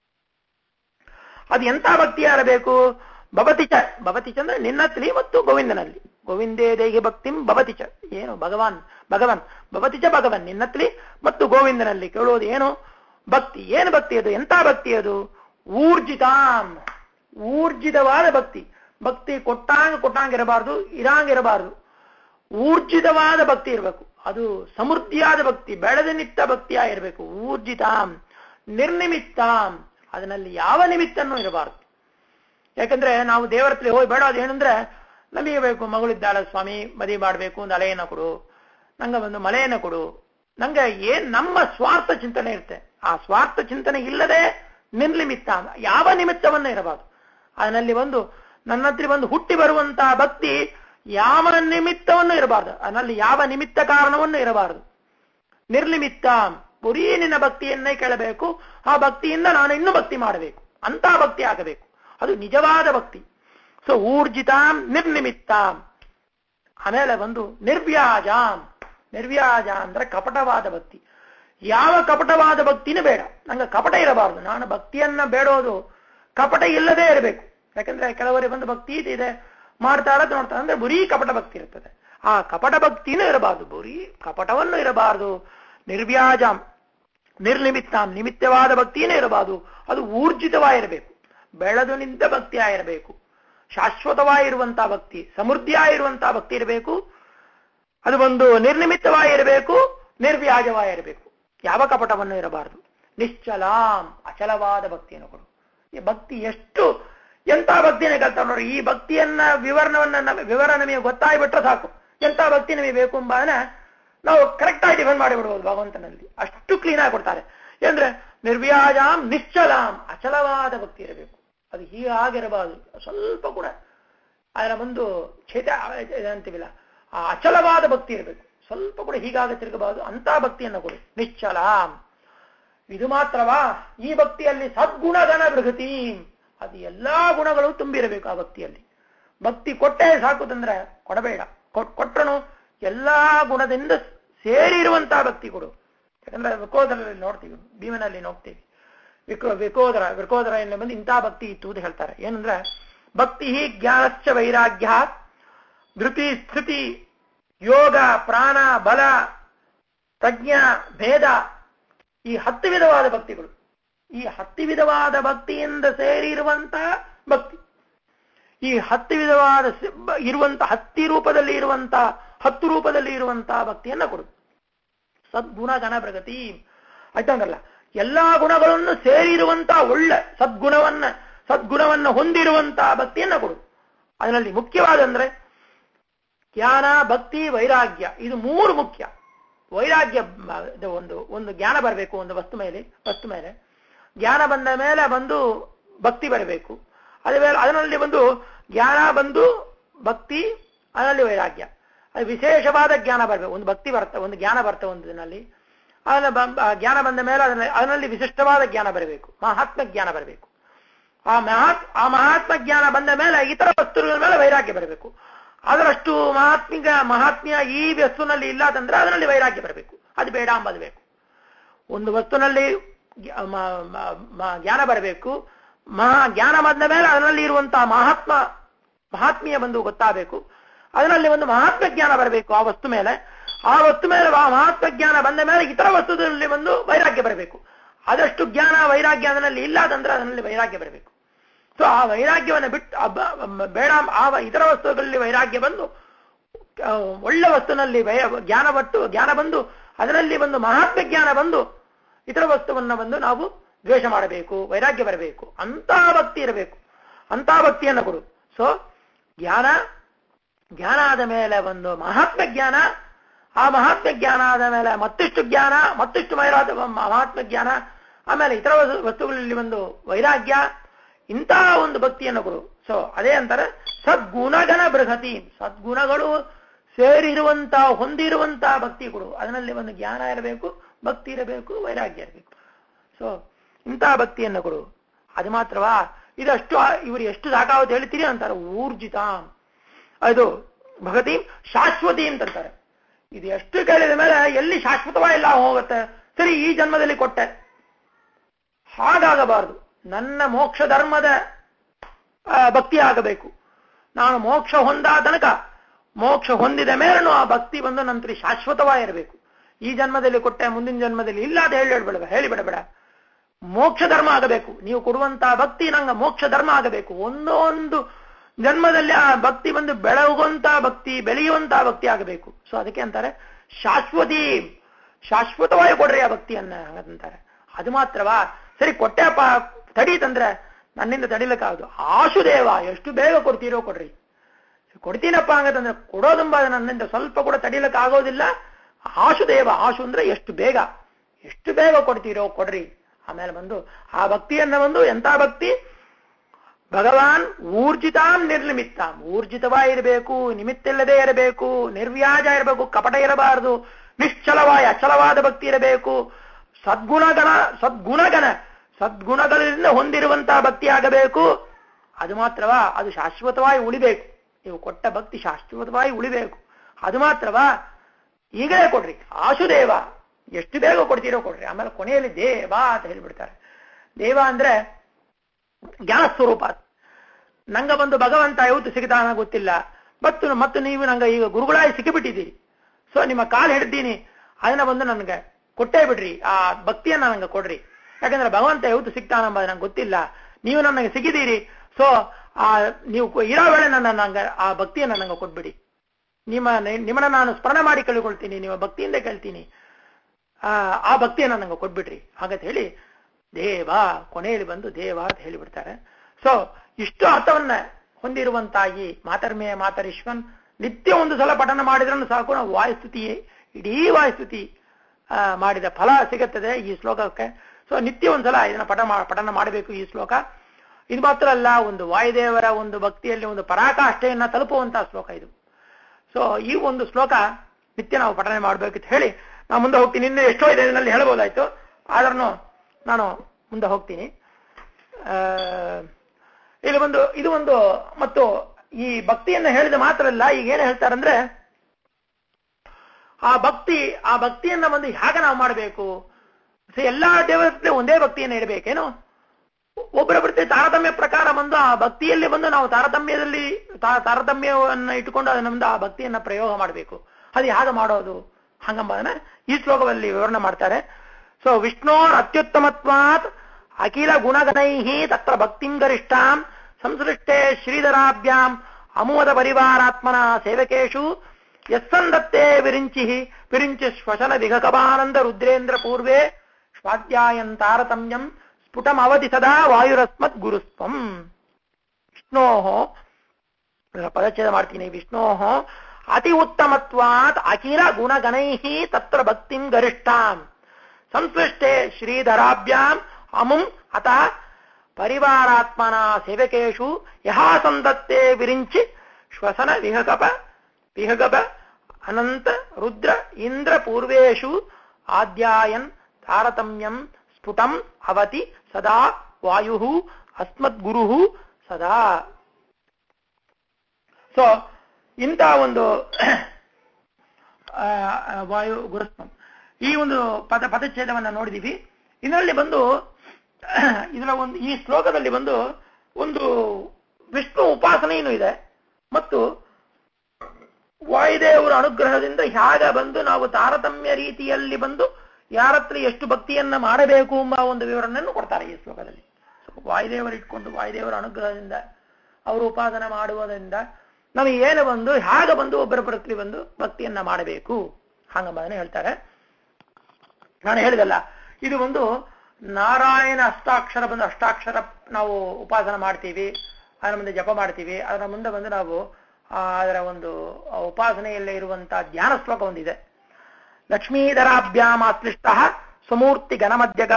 ಅದು ಎಂತ ಭಕ್ತಿ ಯಾರಬೇಕು ಭವತಿಚ ಭವತಿಚ ಅಂದ್ರೆ ನಿನ್ನತ್ಲಿ ಮತ್ತು ಗೋವಿಂದನಲ್ಲಿ ಗೋವಿಂದೇ ದೇಹಿ ಭಕ್ತಿಂ ಭವತಿಚ ಏನು ಭಗವಾನ್ ಭಗವನ್ ಭವತಿಚ ಭಗವನ್ ನಿನ್ನತ್ಲಿ ಮತ್ತು ಗೋವಿಂದನಲ್ಲಿ ಕೇಳೋದು ಏನು ಭಕ್ತಿ ಏನು ಭಕ್ತಿ ಅದು ಎಂತ ಭಕ್ತಿ ಅದು ಊರ್ಜಿತಾಂ ಊರ್ಜಿತವಾದ ಭಕ್ತಿ ಭಕ್ತಿ ಕೊಟ್ಟಾಂಗ ಕೊಟ್ಟಾಂಗ ಇರಬಾರ್ದು ಇರಾಂಗ ಇರಬಾರ್ದು ಊರ್ಜಿತವಾದ ಭಕ್ತಿ ಇರಬೇಕು ಅದು ಸಮೃದ್ಧಿಯಾದ ಭಕ್ತಿ ಬೆಳೆದ ನಿತ್ತ ಭಕ್ತಿಯಾಗಿರ್ಬೇಕು ಊರ್ಜಿತಾಂ ನಿರ್ನಿಮಿತ್ತಾಂ ಅದರಲ್ಲಿ ಯಾವ ನಿಮಿತ್ತನೂ ಇರಬಾರದು ಯಾಕಂದ್ರೆ ನಾವು ದೇವರ ಹತ್ರ ಹೋಗಿ ಬೇಡ ಅದು ಏನಂದ್ರೆ ನಮಗೆ ಬೇಕು ಮಗಳಿದ್ದಾಳ ಸ್ವಾಮಿ ಮದುವೆ ಮಾಡಬೇಕು ಒಂದು ಅಲೆಯನ್ನ ಕೊಡು ನಂಗೆ ಒಂದು ಮಳೆಯನ್ನ ಕೊಡು ನಂಗೆ ಏನ್ ನಮ್ಮ ಸ್ವಾರ್ಥ ಚಿಂತನೆ ಇರುತ್ತೆ ಆ ಸ್ವಾರ್ಥ ಚಿಂತನೆ ಇಲ್ಲದೆ ನಿರ್ನಿಮಿತ್ತ ಯಾವ ನಿಮಿತ್ತವನ್ನ ಇರಬಾರದು ಅದರಲ್ಲಿ ಒಂದು ನನ್ನ ಹತ್ರ ಬಂದು ಹುಟ್ಟಿ ಬರುವಂತಹ ಭಕ್ತಿ ಯಾವ ನಿಮಿತ್ತವನ್ನು ಇರಬಾರದು ಅದರಲ್ಲಿ ಯಾವ ನಿಮಿತ್ತ ಕಾರಣವನ್ನು ಇರಬಾರದು ನಿರ್ನಿಮಿತ್ತ ಬರೀ ನಿನ್ನ ಭಕ್ತಿಯನ್ನೇ ಕೇಳಬೇಕು ಆ ಭಕ್ತಿಯಿಂದ ನಾನು ಇನ್ನೂ ಭಕ್ತಿ ಮಾಡಬೇಕು ಅಂತ ಭಕ್ತಿ ಆಗಬೇಕು ಅದು ನಿಜವಾದ ಭಕ್ತಿ ಸೊ ಊರ್ಜಿತಾಂ ನಿರ್ನಿಮಿತ್ತಾಂ ಆಮೇಲೆ ಒಂದು ನಿರ್ವ್ಯಾಜಾಂ ನಿರ್ವ್ಯಾಜ ಅಂದ್ರೆ ಕಪಟವಾದ ಭಕ್ತಿ ಯಾವ ಕಪಟವಾದ ಭಕ್ತಿನೂ ಬೇಡ ನಂಗೆ ಕಪಟ ಇರಬಾರದು ನಾನು ಭಕ್ತಿಯನ್ನ ಬೇಡೋದು ಕಪಟ ಇಲ್ಲದೆ ಇರಬೇಕು ಯಾಕಂದ್ರೆ ಕೆಲವರಿಗೆ ಬಂದು ಭಕ್ತಿ ಇದೆ ಮಾಡ್ತಾಳ ನೋಡ್ತಾಳೆ ಅಂದ್ರೆ ಬರೀ ಕಪಟ ಭಕ್ತಿ ಇರ್ತದೆ ಆ ಕಪಟ ಭಕ್ತಿನೂ ಇರಬಾರದು ಬರೀ ಕಪಟವನ್ನು ಇರಬಾರದು ನಿರ್ವ್ಯಾಜಾಂ ನಿರ್ನಿಮಿತ್ತಾಂ ನಿಮಿತ್ತವಾದ ಭಕ್ತಿಯೇ ಇರಬಾರದು ಅದು ಊರ್ಜಿತವಾಗಿರಬೇಕು ಬೆಳೆದು ನಿಂತ ಭಕ್ತಿ ಆಗಿರಬೇಕು ಶಾಶ್ವತವಾಗಿರುವಂತಹ ಭಕ್ತಿ ಸಮೃದ್ಧಿಯಾಗಿರುವಂತಹ ಭಕ್ತಿ ಇರಬೇಕು ಅದು ಒಂದು ನಿರ್ನಿಮಿತ್ತವಾಗಿರಬೇಕು ನಿರ್ವ್ಯಾಜವಾಗಿರಬೇಕು ಯಾವ ಕಪಟವನ್ನು ಇರಬಾರದು ನಿಶ್ಚಲಾಂ ಅಚಲವಾದ ಭಕ್ತಿಯನ್ನು ಕೊಡು ಈ ಭಕ್ತಿ ಎಷ್ಟು ಎಂತ ಭಕ್ತಿನೇ ಕಲ್ತಾವ ನೋಡ್ರಿ ಈ ಭಕ್ತಿಯನ್ನ ವಿವರಣವನ್ನ ನಮಗೆ ವಿವರ ನಮಗೆ ಗೊತ್ತಾಗ್ಬಿಟ್ರೆ ಸಾಕು ಎಂತ ಭಕ್ತಿ ನಮಗೆ ಬೇಕು ಎಂಬುದನ್ನ ನಾವು ಕರೆಕ್ಟ್ ಆಗಿ ಡಿಫೆಂಡ್ ಮಾಡಿಬಿಡ್ಬೋದು ಭಗವಂತನಲ್ಲಿ ಅಷ್ಟು ಕ್ಲೀನ್ ಆಗಿ ಕೊಡ್ತಾರೆ ಅಂದ್ರೆ ನಿರ್ವ್ಯಾಜಾಂ ನಿಶ್ಚಲಾಂ ಅಚಲವಾದ ಭಕ್ತಿ ಇರಬೇಕು ಅದು ಹೀಗಾಗಿರಬಾರದು ಸ್ವಲ್ಪ ಕೂಡ ಅದರ ಒಂದು ಛೇದ ಅಂತೀವಿಲ್ಲ ಆ ಅಚಲವಾದ ಭಕ್ತಿ ಇರಬೇಕು ಸ್ವಲ್ಪ ಕೂಡ ಹೀಗಾಗ ತಿರುಗಬಾರದು ಅಂತ ಭಕ್ತಿಯನ್ನು ಕೊಡು ನಿಶ್ಚಲಾಂ ಇದು ಮಾತ್ರವಾ ಈ ಭಕ್ತಿಯಲ್ಲಿ ಸದ್ಗುಣಗಣ ಬೃಹತಿ ಅದು ಎಲ್ಲಾ ಗುಣಗಳು ತುಂಬಿರಬೇಕು ಆ ಭಕ್ತಿಯಲ್ಲಿ ಭಕ್ತಿ ಕೊಟ್ಟೆ ಸಾಕುದಂದ್ರೆ ಕೊಡಬೇಡ ಕೊಟ್ಟನು ಎಲ್ಲಾ ಗುಣದಿಂದ ಸೇರಿರುವಂತಹ ಭಕ್ತಿ ಕೊಡು ಯಾಕಂದ್ರೆ ವಿಕೋದರಲ್ಲಿ ನೋಡ್ತೀವಿ ಭೀಮನಲ್ಲಿ ನೋಡ್ತೀವಿ ವಿಕೋ ವಿಕೋದರ ವಿಕೋದರ ಎಲ್ಲಿ ಬಂದು ಇಂಥ ಭಕ್ತಿ ಇತ್ತು ಅಂತ ಹೇಳ್ತಾರೆ ಏನಂದ್ರೆ ಭಕ್ತಿ ಜ್ಞಾನಶ್ಚ ವೈರಾಗ್ಯ ಧೃತಿ ಸ್ಥಿತಿ ಯೋಗ ಪ್ರಾಣ ಬಲ ಪ್ರಜ್ಞಾ ಭೇದ ಈ ಹತ್ತು ವಿಧವಾದ ಭಕ್ತಿಗಳು ಈ ಹತ್ತು ವಿಧವಾದ ಭಕ್ತಿಯಿಂದ ಸೇರಿರುವಂತಹ ಭಕ್ತಿ ಈ ಹತ್ತು ವಿಧವಾದ ಇರುವಂತ ಹತ್ತಿ ರೂಪದಲ್ಲಿ ಇರುವಂತಹ ಹತ್ತು ರೂಪದಲ್ಲಿ ಇರುವಂತಹ ಭಕ್ತಿಯನ್ನ ಕೊಡು ಸದ್ಗುಣ ಗಣ ಪ್ರಗತಿ ಆಯ್ತಂಗಲ್ಲ ಎಲ್ಲಾ ಗುಣಗಳನ್ನು ಸೇರಿರುವಂತಹ ಒಳ್ಳೆ ಸದ್ಗುಣವನ್ನ ಸದ್ಗುಣವನ್ನ ಹೊಂದಿರುವಂತಹ ಭಕ್ತಿಯನ್ನ ಕೊಡು ಅದರಲ್ಲಿ ಮುಖ್ಯವಾದಂದ್ರೆ ಜ್ಞಾನ ಭಕ್ತಿ ವೈರಾಗ್ಯ ಇದು ಮೂರು ಮುಖ್ಯ ವೈರಾಗ್ಯ ಮ- ಇದು ಒಂದು ಒಂದು ಜ್ಞಾನ ಬರಬೇಕು ಒಂದು ವಸ್ತು ಮೇಲೆ ವಸ್ತು ಮೇಲೆ ಜ್ಞಾನ ಬಂದ ಮೇಲೆ ಬಂದು ಭಕ್ತಿ ಬರಬೇಕು ಅದೇ ಮೇಲೆ ಅದರಲ್ಲಿ ಬಂದು ಜ್ಞಾನ ಬಂದು ಭಕ್ತಿ ಅದರಲ್ಲಿ ವೈರಾಗ್ಯ ಅದು ವಿಶೇಷವಾದ ಜ್ಞಾನ ಬರಬೇಕು ಒಂದು ಭಕ್ತಿ ಬರುತ್ತೆ ಒಂದು ಜ್ಞಾನ ಬರುತ್ತೆ ಒಂದು ದಿನಲ್ಲಿ ಅದನ್ನ ಬ- ಆ ಜ್ಞಾನ ಬಂದ ಮೇಲೆ ಅದನ್ನ ಅದರಲ್ಲಿ ವಿಶಿಷ್ಟವಾದ ಜ್ಞಾನ ಬರಬೇಕು ಮಹಾತ್ಮ ಜ್ಞಾನ ಬರಬೇಕು ಆ ಮಹಾತ್ ಆ ಮಹಾತ್ಮ ಜ್ಞಾನ ಬಂದ ಮೇಲೆ ಇತರ ವಸ್ತುಗಳ ಮೇಲೆ ವೈರಾಗ್ಯ ಬರಬೇಕು ಅದರಷ್ಟು ಮಹಾತ್ಮಿಕ ಮಹಾತ್ಮ್ಯ ಈ ವಸ್ತುನಲ್ಲಿ ಇಲ್ಲ ಅಂತಂದ್ರೆ ಅದರಲ್ಲಿ ವೈರಾಗ್ಯ ಬರಬೇಕು ಅದು ಬೇಡ ಅಂಬದು ಬೇಕು ಒಂದು ವಸ್ತುನಲ್ಲಿ ಜ್ಞ- ಮ- ಮ- ಮ- ಜ್ಞಾನ ಬರಬೇಕು ಮಹಾ ಜ್ಞಾನ ಬಂದ ಮೇಲೆ ಅದರಲ್ಲಿ ಇರುವಂತಹ ಮಹಾತ್ಮ ಮಹಾತ್ಮೀಯ ಬಂದು ಗೊತ್ತಾಗಬೇಕು ಅದರಲ್ಲಿ ಒಂದು ಮಹಾತ್ಮ ಜ್ಞಾನ ಬರಬೇಕು ಆ ವಸ್ತು ಮೇಲೆ ಆ ವಸ್ತು ಮೇಲೆ ಆ ಮಹಾತ್ಮ ಜ್ಞಾನ ಬಂದ ಮೇಲೆ ಇತರ ವಸ್ತುದಲ್ಲಿ ಬಂದು ವೈರಾಗ್ಯ ಬರಬೇಕು ಆದಷ್ಟು ಜ್ಞಾನ ವೈರಾಗ್ಯ ಅದರಲ್ಲಿ ಇಲ್ಲ ಅಂತಂದ್ರೆ ಅದರಲ್ಲಿ ವೈರಾಗ್ಯ ಬರಬೇಕು ಸೊ ಆ ವೈರಾಗ್ಯವನ್ನು ಬಿಟ್ಟು ಅಬ್ಬ- ಮ- ಬೇಡ ಆ ವ- ಇತರ ವಸ್ತುಗಳಲ್ಲಿ ವೈರಾಗ್ಯ ಬಂದು ಆ, ಒಳ್ಳೆ ವಸ್ತುನಲ್ಲಿ ವೈ- ಜ್ಞಾನ ಬಟ್ಟು ಜ್ಞಾನ ಬಂದು ಅದರಲ್ಲಿ ಒಂದು ಮಹಾತ್ಮ ಜ್ಞಾನ ಬಂದು ಇತರ ವಸ್ತುವನ್ನ ಬಂದು ನಾವು ದ್ವೇಷ ಮಾಡಬೇಕು ವೈರಾಗ್ಯ ಬರಬೇಕು ಅಂತ ಭಕ್ತಿ ಇರಬೇಕು ಅಂತ ಭಕ್ತಿಯನ್ನು ಕೊಡು ಸೊ ಜ್ಞಾನ ಜ್ಞಾನ ಆದ ಮೇಲೆ ಒಂದು ಮಹಾತ್ಮ ಜ್ಞಾನ ಆ ಮಹಾತ್ಮ ಜ್ಞಾನ ಆದ ಮೇಲೆ ಮತ್ತಿಷ್ಟು ಜ್ಞಾನ ಮತ್ತಿಷ್ಟು ಮೈರಾದ ಮಹಾತ್ಮ ಜ್ಞಾನ ಆಮೇಲೆ ಇತರ ವಸ್ತು- ವಸ್ತುಗಳಲ್ಲಿ ಒಂದು ವೈರಾಗ್ಯ ಇಂತಹ ಒಂದು ಭಕ್ತಿಯನ್ನು ಕೊಡು ಸೊ ಅದೇ ಅಂತಾರೆ ಸದ್ಗುಣಗಣ ಬೃಹತಿ ಸದ್ಗುಣಗಳು ಸೇರಿರುವಂತಹ ಹೊಂದಿರುವಂತಹ ಭಕ್ತಿ ಕೊಡು ಅದರಲ್ಲಿ ಒಂದು ಜ್ಞಾನ ಇರಬೇಕು ಭಕ್ತಿ ಇರಬೇಕು ವೈರಾಗ್ಯ ಇರಬೇಕು ಸೊ ಇಂತಹ ಭಕ್ತಿಯನ್ನು ಕೊಡು ಅದು ಮಾತ್ರವಾ ಇದಷ್ಟು ಇವರು ಎಷ್ಟು ಸಾಕಾವತ್ತು ಹೇಳ್ತೀರಿ ಅಂತಾರೆ ಊರ್ಜಿತ ಅದು ಭಗತಿ ಶಾಶ್ವತಿ ಅಂತಂತಾರೆ ಇದು ಎಷ್ಟು ಕೇಳಿದ ಮೇಲೆ ಎಲ್ಲಿ ಶಾಶ್ವತವಾಗಿಲ್ಲ ಹೋಗುತ್ತೆ ಸರಿ ಈ ಜನ್ಮದಲ್ಲಿ ಕೊಟ್ಟೆ ಹಾಗಾಗಬಾರದು ನನ್ನ ಮೋಕ್ಷ ಧರ್ಮದ ಆ, ಭಕ್ತಿ ಆಗಬೇಕು ನಾನು ಮೋಕ್ಷ ಹೊಂದ ತನಕ ಮೋಕ್ಷ ಹೊಂದಿದ ಮೇಲೂ ಆ ಭಕ್ತಿ ಬಂದು ನಂತರ ಶಾಶ್ವತವಾಗಿರಬೇಕು ಈ ಜನ್ಮದಲ್ಲಿ ಕೊಟ್ಟೆ ಮುಂದಿನ ಜನ್ಮದಲ್ಲಿ ಇಲ್ಲ ಅಂತ ಹೇಳಿ ಹೇಳ್ಬೇಡ ಹೇಳಿಬಿಡಬೇಡ ಮೋಕ್ಷ ಧರ್ಮ ಆಗಬೇಕು ನೀವು ಕೊಡುವಂತಹ ಭಕ್ತಿ ನಂಗೆ ಮೋಕ್ಷ ಧರ್ಮ ಆಗಬೇಕು ಒಂದೊಂದು ಜನ್ಮದಲ್ಲಿ ಆ ಭಕ್ತಿ ಬಂದು ಬೆಳಗುವಂತಹ ಭಕ್ತಿ ಬೆಳೆಯುವಂತಹ ಭಕ್ತಿ ಆಗಬೇಕು ಸೊ ಅದಕ್ಕೆ ಅಂತಾರೆ ಶಾಶ್ವತಿ ಶಾಶ್ವತವಾಗಿ ಕೊಡ್ರಿ ಆ ಭಕ್ತಿಯನ್ನ ಅಂತಾರೆ ಅದು ಮಾತ್ರವಾ ಸರಿ ಕೊಟ್ಟೆಪ್ಪ ತಡೀತಂದ್ರೆ ನನ್ನಿಂದ ತಡಿಲಿಕ್ಕಾಗದು ಆಶುದೇವ ಎಷ್ಟು ಬೇಗ ಕೊಡ್ತೀರೋ ಕೊಡ್ರಿ ಕೊಡ್ತೀನಪ್ಪ ಹಂಗಂತಂದ್ರೆ ಕೊಡೋದುಂಬ ನನ್ನಿಂದ ಸ್ವಲ್ಪ ಕೂಡ ತಡಿಲಿಕ್ಕೆ ಆಗೋದಿಲ್ಲ ಆಶುದೇವ ಆಶು ಅಂದ್ರೆ ಎಷ್ಟು ಬೇಗ ಎಷ್ಟು ಬೇಗ ಕೊಡ್ತೀರೋ ಕೊಡ್ರಿ ಆಮೇಲೆ ಬಂದು ಆ ಭಕ್ತಿಯನ್ನ ಬಂದು ಎಂತ ಭಕ್ತಿ ಭಗವಾನ್ ಊರ್ಜಿತಾಂ ನಿರ್ನಿಮಿತ್ತಾಂ ಊರ್ಜಿತವಾಗಿರಬೇಕು ನಿಮಿತ್ತಿಲ್ಲದೆ ಇರಬೇಕು ನಿರ್ವ್ಯಾಜ ಇರಬೇಕು ಕಪಟ ಇರಬಾರದು ನಿಶ್ಚಲವಾಯ ಅಚಲವಾದ ಭಕ್ತಿ ಇರಬೇಕು ಸದ್ಗುಣಗಣ ಸದ್ಗುಣಗಣ ಸದ್ಗುಣಗಳಿಂದ ಹೊಂದಿರುವಂತಹ ಭಕ್ತಿ ಆಗಬೇಕು ಅದು ಮಾತ್ರವಾ ಅದು ಶಾಶ್ವತವಾಗಿ ಉಳಿಬೇಕು ನೀವು ಕೊಟ್ಟ ಭಕ್ತಿ ಶಾಶ್ವತವಾಗಿ ಉಳಿಬೇಕು ಅದು ಮಾತ್ರವಾ ಈಗಲೇ ಕೊಡ್ರಿ ಆಶುದೇವ ಎಷ್ಟು ಬೇಗ ಕೊಡ್ತೀರೋ ಕೊಡ್ರಿ ಆಮೇಲೆ ಕೊನೆಯಲ್ಲಿ ದೇವ ಅಂತ ಹೇಳ್ಬಿಡ್ತಾರೆ ದೇವ ಅಂದ್ರೆ ಜ್ಞಾನ ಸ್ವರೂಪ ನಂಗ ಬಂದು ಭಗವಂತ ಯಾವತ್ತು ಸಿಗ್ತಾನ ಗೊತ್ತಿಲ್ಲ ಮತ್ತು ಮತ್ತು ನೀವು ನಂಗೆ ಈಗ ಗುರುಗಳಾಗಿ ಸಿಕ್ಕಿಬಿಟ್ಟಿದ್ದೀರಿ ಸೊ ನಿಮ್ಮ ಕಾಲು ಹಿಡ್ದೀನಿ ಅದನ್ನ ಬಂದು ನನಗೆ ಕೊಟ್ಟೇ ಬಿಡ್ರಿ ಆ ಭಕ್ತಿಯನ್ನ ನಂಗೆ ಕೊಡ್ರಿ ಯಾಕಂದ್ರೆ ಭಗವಂತ ಯಾವತ್ತು ಸಿಗ್ತಾನಂಬ ನಂಗೆ ಗೊತ್ತಿಲ್ಲ ನೀವು ನನಗೆ ಸಿಗಿದ್ದೀರಿ ಸೊ ಆ ನೀವು ಇರೋ ವೇಳೆ ನನ್ನ ನಂಗೆ ಆ ಭಕ್ತಿಯನ್ನ ನಂಗೆ ಕೊಟ್ಬಿಡಿ ನಿಮ್ಮ ನಿಮ್ಮನ್ನ ನಾನು ಸ್ಮರಣೆ ಮಾಡಿ ಕಳ್ಕೊಳ್ತೀನಿ ನಿಮ್ಮ ಭಕ್ತಿಯಿಂದ ಕೇಳ್ತೀನಿ ಆ ಆ ಭಕ್ತಿಯನ್ನ ನಂಗೆ ಕೊಟ್ಬಿಡ್ರಿ ಹಾಗಂತ ಹೇಳಿ ದೇವ ಕೊನೆಯಲ್ಲಿ ಬಂದು ದೇವ ಅಂತ ಹೇಳಿಬಿಡ್ತಾರೆ ಸೊ ಇಷ್ಟು ಅರ್ಥವನ್ನ ಹೊಂದಿರುವಂತಾಗಿ ಮಾತರ್ಮೇಯ ಮಾತರಿಶ್ವನ್ ನಿತ್ಯ ಒಂದು ಸಲ ಪಠನ ಮಾಡಿದ್ರೂ ಸಾಕು ನಾವು ವಾಯುಸ್ತುತಿ ಇಡೀ ವಾಯುಸ್ತುತಿ ಆ, ಮಾಡಿದ ಫಲ ಸಿಗುತ್ತದೆ ಈ ಶ್ಲೋಕಕ್ಕೆ ಸೊ ನಿತ್ಯ ಒಂದ್ಸಲ ಇದನ್ನ ಪಠ ಮಾ- ಪಠನ ಮಾಡಬೇಕು ಈ ಶ್ಲೋಕ ಇದು ಮಾತ್ರ ಅಲ್ಲ ಒಂದು ವಾಯುದೇವರ ಒಂದು ಭಕ್ತಿಯಲ್ಲಿ ಒಂದು ಪರಾಕಾಷ್ಠೆಯನ್ನ ತಲುಪುವಂತಹ ಶ್ಲೋಕ ಇದು ಸೊ ಈ ಒಂದು ಶ್ಲೋಕ ನಿತ್ಯ ನಾವು ಪಠನೆ ಮಾಡಬೇಕಂತ ಹೇಳಿ ನಾನು ಮುಂದೆ ಹೋಗ್ತೀನಿ ಇನ್ನು ಎಷ್ಟೋ ಇದೆ ಇದರಲ್ಲಿ ಹೇಳ್ಬೋದಾಯ್ತು ಆದ್ರೂ ನಾನು ಮುಂದೆ ಹೋಗ್ತೀನಿ ಆ, ಇಲ್ಲಿ ಒಂದು ಇದು ಒಂದು ಮತ್ತು ಈ ಭಕ್ತಿಯನ್ನು ಹೇಳಿದ ಮಾತ್ರ ಅಲ್ಲ ಈಗ ಏನು ಹೇಳ್ತಾರಂದ್ರೆ ಆ ಭಕ್ತಿ ಆ ಭಕ್ತಿಯನ್ನ ಒಂದು ಹೇಗೆ ನಾವು ಮಾಡಬೇಕು ಸೊ ಎಲ್ಲಾ ದೇವತೆ ಒಂದೇ ಭಕ್ತಿಯನ್ನು ಇಡಬೇಕೇನು ಒಬ್ಬರೊಬ್ಬರ ತಾರತಮ್ಯ ಪ್ರಕಾರ ಬಂದು ಆ ಭಕ್ತಿಯಲ್ಲಿ ಬಂದು ನಾವು ತಾರತಮ್ಯದಲ್ಲಿ ತಾ- ತಾರತಮ್ಯವನ್ನ ಇಟ್ಟುಕೊಂಡು ಅದನ್ನ ಒಂದು ಆ ಭಕ್ತಿಯನ್ನ ಪ್ರಯೋಗ ಮಾಡಬೇಕು ಅದು ಹೇಗೆ ಮಾಡೋದು ಹಂಗಂಬದನ್ನ ಈ ಶ್ಲೋಕದಲ್ಲಿ ವಿವರಣೆ ಮಾಡ್ತಾರೆ ಸೊ ವಿಷ್ಣೋರ್ ಅತ್ಯುತ್ತಮತ್ವಾತ್ ಅಖಿಲ ಗುಣಗಣೈಹಿ ತತ್ರ ಭಕ್ತಿಂ ಗರಿಷ್ಠಾಂ ಸಂಸೃಷ್ಟೇ ಶ್ರೀಧರಾಭ್ಯಾಂ ಅಮೋದ ಪರಿವಾರಾತ್ಮನ ಸೇವಕೇಶು ಯಸ್ಸಂದತ್ತೇ ವಿರಿಂಚಿ ವಿರಿಂಚಿ ಶ್ವಸನ ವಿಘಕಮಾನಂದ ರುದ್ರೇಂದ್ರ ಪೂರ್ವೇ ಸ್ವಾಧ್ಯಾಯಂ ತಾರತಮ್ಯಂ ಸ್ಫುಟಮವಧಿ ಸದಾ ವಾಯುರಸ್ಮತ್ ಗುರುಸ್ತ್ವಂ ವಿಷ್ಣೋ ಅದರ ಪದಚ್ಛೇದ ಮಾಡ್ತೀನಿ ವಿಷ್ಣೋ ಅತಿ ಉತ್ತಮತ್ವಾತ್ ಅಖಿಲ ಗುಣಗಣೈ ತತ್ರ ಭಕ್ತಿಂ ಗರಿಷ್ಠಾಂ ಸಂಸ್ಪೃಷ್ಟೆ ಶ್ರೀಧರಾಭ್ಯಾಂ ಅಮುಂ ಅತಃ ಪರಿವಾರಾತ್ಮನ ಸೇವಕೇಶು ಯಹ ಸಂದತ್ತೆ ವಿರಿಂಚಿ ಶ್ವಸನ ವಿಹಗಪ ವಿಹಗಪ ಅನಂತ ರುದ್ರ ಇಂದ್ರ ಪೂರ್ವೇಶು ಆದ್ಯಾಯನ್ ತಾರತಮ್ಯಂ ಸ್ಫುಟಂ ಅವತಿ ಸದಾ ವಾಯು ಅಸ್ಮದ್ಗುರು ಸದಾ ಸೊ ಇಂಥ ಒಂದು ಆ, ಆ, ವಾಯು ಗುರುಸ್ಮಂ ಈ ಒಂದು ಪದ ಪದಚ್ಛೇದವನ್ನ ನೋಡಿದೀವಿ ಇದರಲ್ಲಿ ಬಂದು ಇದರ ಒಂದು ಈ ಶ್ಲೋಕದಲ್ಲಿ ಬಂದು ಒಂದು ವಿಷ್ಣು ಉಪಾಸನೆಯೂ ಇದೆ ಮತ್ತು ವಾಯುದೇವರ ಅನುಗ್ರಹದಿಂದ ಹೇಗೆ ಬಂದು ನಾವು ತಾರತಮ್ಯ ರೀತಿಯಲ್ಲಿ ಬಂದು ಯಾರತ್ರ ಎಷ್ಟು ಭಕ್ತಿಯನ್ನ ಮಾಡಬೇಕು ಎಂಬ ಒಂದು ವಿವರಣೆಯನ್ನು ಕೊಡ್ತಾರೆ ಈ ಶ್ಲೋಕದಲ್ಲಿ ವಾಯುದೇವರು ಇಟ್ಕೊಂಡು ವಾಯುದೇವರ ಅನುಗ್ರಹದಿಂದ ಅವರು ಉಪಾಸನೆ ಮಾಡುವುದರಿಂದ ನಮಗೆ ಏನು ಬಂದು ಹೇಗೆ ಬಂದು ಒಬ್ಬರ ಪ್ರತಿ ಬಂದು ಭಕ್ತಿಯನ್ನ ಮಾಡಬೇಕು ಹಂಗಂಬದನ್ನು ಹೇಳ್ತಾರೆ ನಾನು ಹೇಳಿದಲ್ಲ ಇದು ಒಂದು ನಾರಾಯಣ ಅಷ್ಟಾಕ್ಷರ ಬಂದು ಅಷ್ಟಾಕ್ಷರ ನಾವು ಉಪಾಸನ ಮಾಡ್ತೀವಿ ಅದರ ಮುಂದೆ ಜಪ ಮಾಡ್ತೀವಿ ಅದರ ಮುಂದೆ ಬಂದು ನಾವು ಆ, ಅದರ ಒಂದು ಆ ಉಪಾಸನೆಯಲ್ಲೇ ಇರುವಂತಹ ಧ್ಯಾನ ಶ್ಲೋಕ ಒಂದಿದೆ ಲಕ್ಷ್ಮೀಧರಾಭ್ಯಾಮಾಶ್ಲಿಷ್ಟ ಸುಮೂರ್ತಿ ಗಣಮಧ್ಯಗ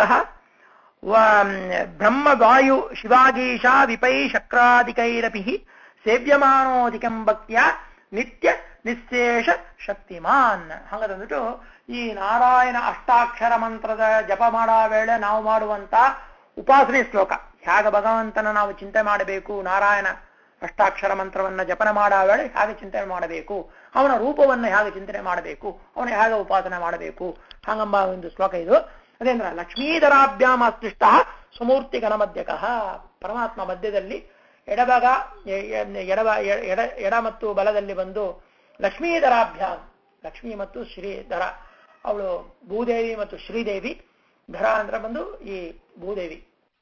ಬ್ರಹ್ಮವಾಯು ಶಿವಾಗೀಶಾ ವಿಪೈ ಶಕ್ರಾದಿಕೈರಪಿ ಸೇವ್ಯಮಾನೋಧಿಕಂ ಭಕ್ತಿಯ ನಿತ್ಯ ನಿಶೇಷ ಶಕ್ತಿಮಾನ್ ಹಂಗಂದ್ಬಿಟ್ಟು ಈ ನಾರಾಯಣ ಅಷ್ಟಾಕ್ಷರ ಮಂತ್ರದ ಜಪ ಮಾಡೋ ವೇಳೆ ನಾವು ಮಾಡುವಂತ ಉಪಾಸನೆ ಶ್ಲೋಕ ಹೇಗೆ ಭಗವಂತನ ನಾವು ಚಿಂತೆ ಮಾಡಬೇಕು ನಾರಾಯಣ ಅಷ್ಟಾಕ್ಷರ ಮಂತ್ರವನ್ನ ಜಪನ ಮಾಡೋ ವೇಳೆ ಹೇಗೆ ಚಿಂತನೆ ಮಾಡಬೇಕು ಅವನ ರೂಪವನ್ನು ಹೇಗೆ ಚಿಂತನೆ ಮಾಡಬೇಕು ಅವನ ಹೇಗೆ ಉಪಾಸನೆ ಮಾಡಬೇಕು ಹಂಗಂಬ ಒಂದು ಶ್ಲೋಕ ಇದು ಅದೇಂದ್ರ ಲಕ್ಷ್ಮೀಧರಾಭ್ಯಾಮ ಅಸ್ತಿಷ್ಟ ಸುಮೂರ್ತಿ ಗಣಮಧ್ಯಕ ಪರಮಾತ್ಮ ಮಧ್ಯದಲ್ಲಿ ಎಡಭಾಗ ಎ- ಎ- ಎಡಭ ಎ- ಎಡ ಎಡ ಮತ್ತು ಬಲದಲ್ಲಿ ಬಂದು ಲಕ್ಷ್ಮೀಧರಾಭ್ಯಾಮ್ ಲಕ್ಷ್ಮಿ ಮತ್ತು ಶ್ರೀಧರ ಅವಳು ಭೂದೇವಿ ಮತ್ತು ಶ್ರೀದೇವಿ ಧರ ಅಂದ್ರೆ ಬಂದು ಈ ಭೂದೇವಿ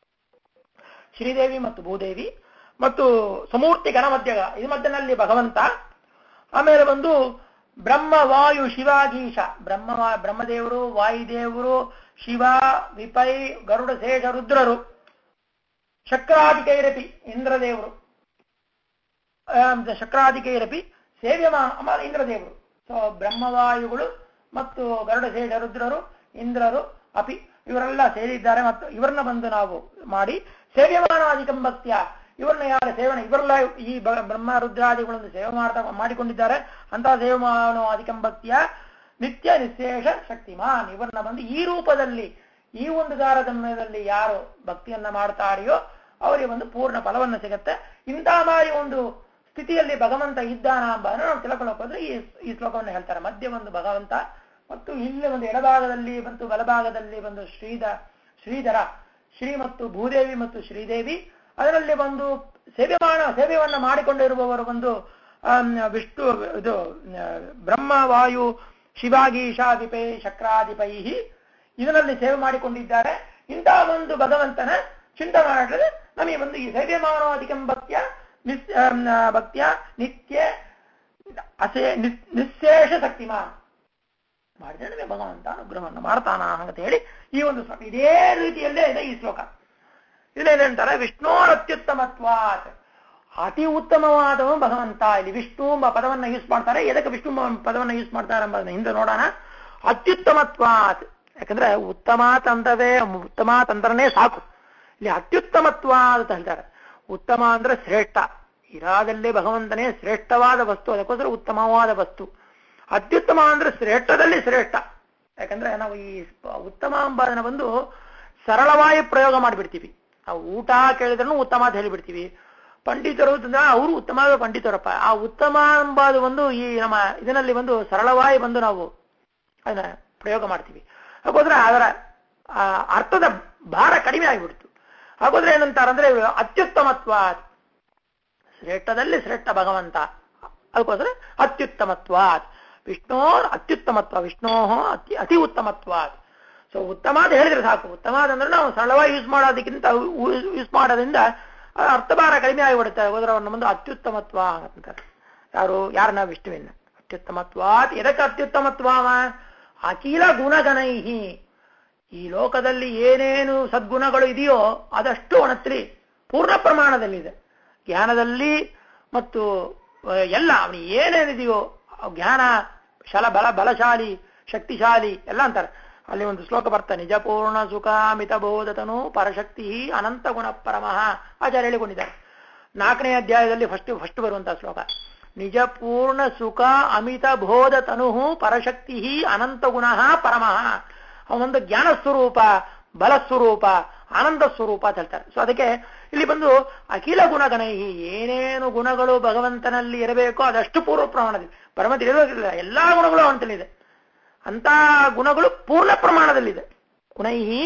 ಶ್ರೀದೇವಿ ಮತ್ತು ಭೂದೇವಿ ಮತ್ತು ಸಮೂರ್ತಿ ಗಣಮಧ್ಯಗ ಇದು ಮಧ್ಯದಲ್ಲಿ ಭಗವಂತ ಆಮೇಲೆ ಬಂದು ಬ್ರಹ್ಮ ವಾಯು ಶಿವಾಗೀಶ ಬ್ರಹ್ಮ ಬ್ರಹ್ಮದೇವರು ವಾಯುದೇವರು ಶಿವ ವಿಪೈ ಗರುಡ ಶೇಷ ರುದ್ರರು ಶಕ್ರಾದಿಕೈರಪಿ ಇಂದ್ರದೇವರು ಆಮ್, ಶಕ್ರಾದಿಕೈರಪಿ ಸೇವ್ಯಮಾನ ಆಮೇಲೆ ಇಂದ್ರದೇವರು ಸೊ ಬ್ರಹ್ಮವಾಯುಗಳು ಮತ್ತು ಗರುಡ ಶೇಷ ರುದ್ರರು ಇಂದ್ರರು ಅಪಿ ಇವರೆಲ್ಲ ಸೇರಿದ್ದಾರೆ ಮತ್ತು ಇವರನ್ನ ಬಂದು ನಾವು ಮಾಡಿ ಸೇವ್ಯಮಾನಾಧಿಕಂ ಭಕ್ತಿಯ ಇವರನ್ನ ಯಾರ ಸೇವನೆ ಇವರೆಲ್ಲ ಈ ಬ- ಬ್ರಹ್ಮ ರುದ್ರಾದಿಗಳನ್ನು ಸೇವೆ ಮಾಡ್ತಾ ಮಾಡಿಕೊಂಡಿದ್ದಾರೆ ಅಂತ ಸೇವಮಾನೋ ಅಧಿಕಂ ಭಕ್ತಿಯ ನಿತ್ಯ ನಿಶೇಷ ಶಕ್ತಿಮಾನ್ ಇವರನ್ನ ಬಂದು ಈ ರೂಪದಲ್ಲಿ ಈ ಒಂದು ತಾರತಮ್ಯದಲ್ಲಿ ಯಾರು ಭಕ್ತಿಯನ್ನ ಮಾಡ್ತಾರೆಯೋ ಅವರಿಗೆ ಒಂದು ಪೂರ್ಣ ಫಲವನ್ನು ಸಿಗುತ್ತೆ ಇಂಥ ಮಾರಿ ಒಂದು ಸ್ಥಿತಿಯಲ್ಲಿ ಭಗವಂತ ಇದ್ದಾನ ಎಂಬುದನ್ನು ನಾವು ತಿಳ್ಕೊಳ್ಳೋಕೆ ಹೋದ್ರೆ ಈ ಈ ಶ್ಲೋಕವನ್ನು ಹೇಳ್ತಾರೆ ಮಧ್ಯ ಒಂದು ಭಗವಂತ ಮತ್ತು ಇಲ್ಲಿ ಒಂದು ಎಡಭಾಗದಲ್ಲಿ ಮತ್ತು ಬಲಭಾಗದಲ್ಲಿ ಒಂದು ಶ್ರೀಧ ಶ್ರೀಧರ ಶ್ರೀ ಮತ್ತು ಭೂದೇವಿ ಮತ್ತು ಶ್ರೀದೇವಿ ಅದರಲ್ಲಿ ಒಂದು ಸೇವೆಮಾನ ಸೇವೆಯನ್ನ ಮಾಡಿಕೊಂಡಿರುವವರು ಒಂದು ಆಮ್, ವಿಷ್ಣು ಇದು ಆ, ಬ್ರಹ್ಮ ವಾಯು ಶಿವಾಗೀಶಾಧಿಪೈ ಶಕ್ರಾಧಿಪೈ ಇದರಲ್ಲಿ ಸೇವೆ ಮಾಡಿಕೊಂಡಿದ್ದಾರೆ ಇಂತಹ ಒಂದು ಭಗವಂತನ ಚಿಂತೆ ಮಾಡಿದ್ರೆ ನಮಗೆ ಒಂದು ಈ ಸೇವ್ಯಮಾನೋಧಿಕಂ ಭಕ್ತಿಯ ನಿಸ್ ಆಮ್, ಭಕ್ತಿಯ ನಿತ್ಯ ಅಸೇ ನಿಸ್- ನಿಶ್ಶೇಷ ಶಕ್ತಿಮಾನ್ ಮಾಡಿದ್ರೆ ನಮಗೆ ಭಗವಂತ ಅನುಗ್ರಹವನ್ನು ಮಾಡ್ತಾನ ಅಂತ ಹೇಳಿ ಈ ಒಂದು ಶ್ಲೋಕ ಇದೇ ರೀತಿಯಲ್ಲೇ ಇದೆ ಈ ಶ್ಲೋಕ ಇಲ್ಲೇನಂತಾರೆ ವಿಷ್ಣೋರ್ ಅತ್ಯುತ್ತಮತ್ವಾತ್ ಅತಿ ಉತ್ತಮವಾದವ ಭಗವಂತ ಇಲ್ಲಿ ವಿಷ್ಣು ಎಂಬ ಪದವನ್ನ ಯೂಸ್ ಮಾಡ್ತಾರೆ ಎದಕ್ಕೆ ವಿಷ್ಣು ಎಂಬ ಪದವನ್ನ ಯೂಸ್ ಮಾಡ್ತಾರೆ ಎಂಬುದನ್ನ ಹಿಂದೆ ನೋಡೋಣ ಅತ್ಯುತ್ತಮತ್ವಾತ್ ಯಾಕಂದ್ರೆ ಉತ್ತಮ ತಂದವೇ ಉತ್ತಮ ತಂತ್ರನೇ ಸಾಕು ಇಲ್ಲಿ ಅತ್ಯುತ್ತಮತ್ವ ಅಂತ ಹೇಳ್ತಾರೆ ಉತ್ತಮ ಅಂದ್ರೆ ಶ್ರೇಷ್ಠ ಇರಾದಲ್ಲಿ ಭಗವಂತನೇ ಶ್ರೇಷ್ಠವಾದ ವಸ್ತು ಅದಕ್ಕೋಸ್ಕರ ಉತ್ತಮವಾದ ವಸ್ತು ಅತ್ಯುತ್ತಮ ಅಂದ್ರೆ ಶ್ರೇಷ್ಠದಲ್ಲಿ ಶ್ರೇಷ್ಠ ಯಾಕಂದ್ರೆ ನಾವು ಈ ಪ- ಉತ್ತಮ ಎಂಬುದನ್ನ ಬಂದು ಸರಳವಾಗಿ ಪ್ರಯೋಗ ಮಾಡಿಬಿಡ್ತೀವಿ ನಾವು ಊಟ ಕೇಳಿದ್ರೂ ಉತ್ತಮ ಅಂತ ಹೇಳಿಬಿಡ್ತೀವಿ ಪಂಡಿತರು ಅಂತಂದ್ರೆ ಅವರು ಉತ್ತಮ ಪಂಡಿತರಪ್ಪ ಆ ಉತ್ತಮ ಎಂಬುದು ಒಂದು ಈ ನಮ್ಮ ಇದರಲ್ಲಿ ಒಂದು ಸರಳವಾಗಿ ಬಂದು ನಾವು ಅದನ್ನ ಪ್ರಯೋಗ ಮಾಡ್ತೀವಿ ಹಾಗೋದ್ರೆ ಅದರ ಆ, ಅರ್ಥದ ಭಾರ ಕಡಿಮೆ ಆಗಿಬಿಡ್ತು ಹಾಗೋದ್ರೆ ಏನಂತಾರಂದ್ರೆ ಅತ್ಯುತ್ತಮತ್ವ ಶ್ರೇಷ್ಠದಲ್ಲಿ ಶ್ರೇಷ್ಠ ಭಗವಂತ ಅದಕ್ಕೋಸ್ಕರ ಅತ್ಯುತ್ತಮತ್ವ ವಿಷ್ಣೋ ಅತ್ಯುತ್ತಮತ್ವ ವಿಷ್ಣೋ ಅತಿ ಅತಿ ಉತ್ತಮತ್ವ ಸೊ ಉತ್ತಮ ಅಂತ ಹೇಳಿದ್ರೆ ಸಾಕು ಉತ್ತಮ ಅಂದ್ರೆ ನಾವು ಸರಳವಾಗಿ ಯೂಸ್ ಮಾಡೋದಕ್ಕಿಂತ ಯೂಸ್ ಮಾಡೋದ್ರಿಂದ ಆ ಅರ್ಥಭಾರ ಕಡಿಮೆ ಆಗಿಬಿಡುತ್ತೆ ಹೋದ್ರೆ ಅವ್ರನ್ನ ಮುಂದೆ ಅತ್ಯುತ್ತಮತ್ವ ಅಂತಾರೆ ಯಾರು ಯಾರನ್ನ ವಿಷ್ಣುವಿನ ಅತ್ಯುತ್ತಮತ್ವಾತ್ ಎದಕ್ಕೆ ಅತ್ಯುತ್ತಮತ್ವ ಅವ? ಅಖಿಲ ಗುಣಗಣೈಹಿ ಈ ಲೋಕದಲ್ಲಿ ಏನೇನು ಸದ್ಗುಣಗಳು ಇದೆಯೋ ಅದಷ್ಟು ಅವನತ್ರಿ ಪೂರ್ಣ ಪ್ರಮಾಣದಲ್ಲಿದೆ ಜ್ಞಾನದಲ್ಲಿ ಮತ್ತು ಅಹ್, ಎಲ್ಲ ಅವನಿಗೆ ಏನೇನಿದೆಯೋ ಆ ಜ್ಞಾನ ಶಲ ಬಲ ಬಲಶಾಲಿ ಶಕ್ತಿಶಾಲಿ ಎಲ್ಲ ಅಂತಾರೆ ಅಲ್ಲಿ ಒಂದು ಶ್ಲೋಕ ಬರ್ತಾ ನಿಜಪೂರ್ಣ ಸುಖ ಮಿತ ಬೋಧತನು ಪರಶಕ್ತಿ ಅನಂತ ಗುಣ ಪರಮಃ ಆಚಾರ್ಯ ಹೇಳಿಕೊಂಡಿದ್ದಾರೆ ನಾಲ್ಕನೇ ಅಧ್ಯಾಯದಲ್ಲಿ ಫಸ್ಟ್ ಫಸ್ಟ್ ಬರುವಂತಹ ಶ್ಲೋಕ ನಿಜ ಪೂರ್ಣ ಸುಖ ಅಮಿತ ಬೋಧ ತನು ಪರಶಕ್ತಿ ಅನಂತ ಗುಣ ಪರಮಃ ಅವನೊಂದು ಜ್ಞಾನ ಸ್ವರೂಪ ಬಲ ಸ್ವರೂಪ ಆನಂದ ಸ್ವರೂಪ ಅಂತ ಹೇಳ್ತಾರೆ ಸೊ ಅದಕ್ಕೆ ಇಲ್ಲಿ ಬಂದು ಅಖಿಲ ಗುಣಗಣೈಹಿ ಏನೇನು ಗುಣಗಳು ಭಗವಂತನಲ್ಲಿ ಇರಬೇಕೋ ಅದಷ್ಟು ಪೂರ್ವ ಪ್ರಮಾಣದಲ್ಲಿ ಪರಮತಿ ಇರಬೇಕಿಲ್ಲ ಎಲ್ಲಾ ಗುಣಗಳು ಅವನಂತಲ್ಲಿದೆ ಅಂತ ಗುಣಗಳು ಪೂರ್ಣ ಪ್ರಮಾಣದಲ್ಲಿದೆ ಗುಣೈಹಿ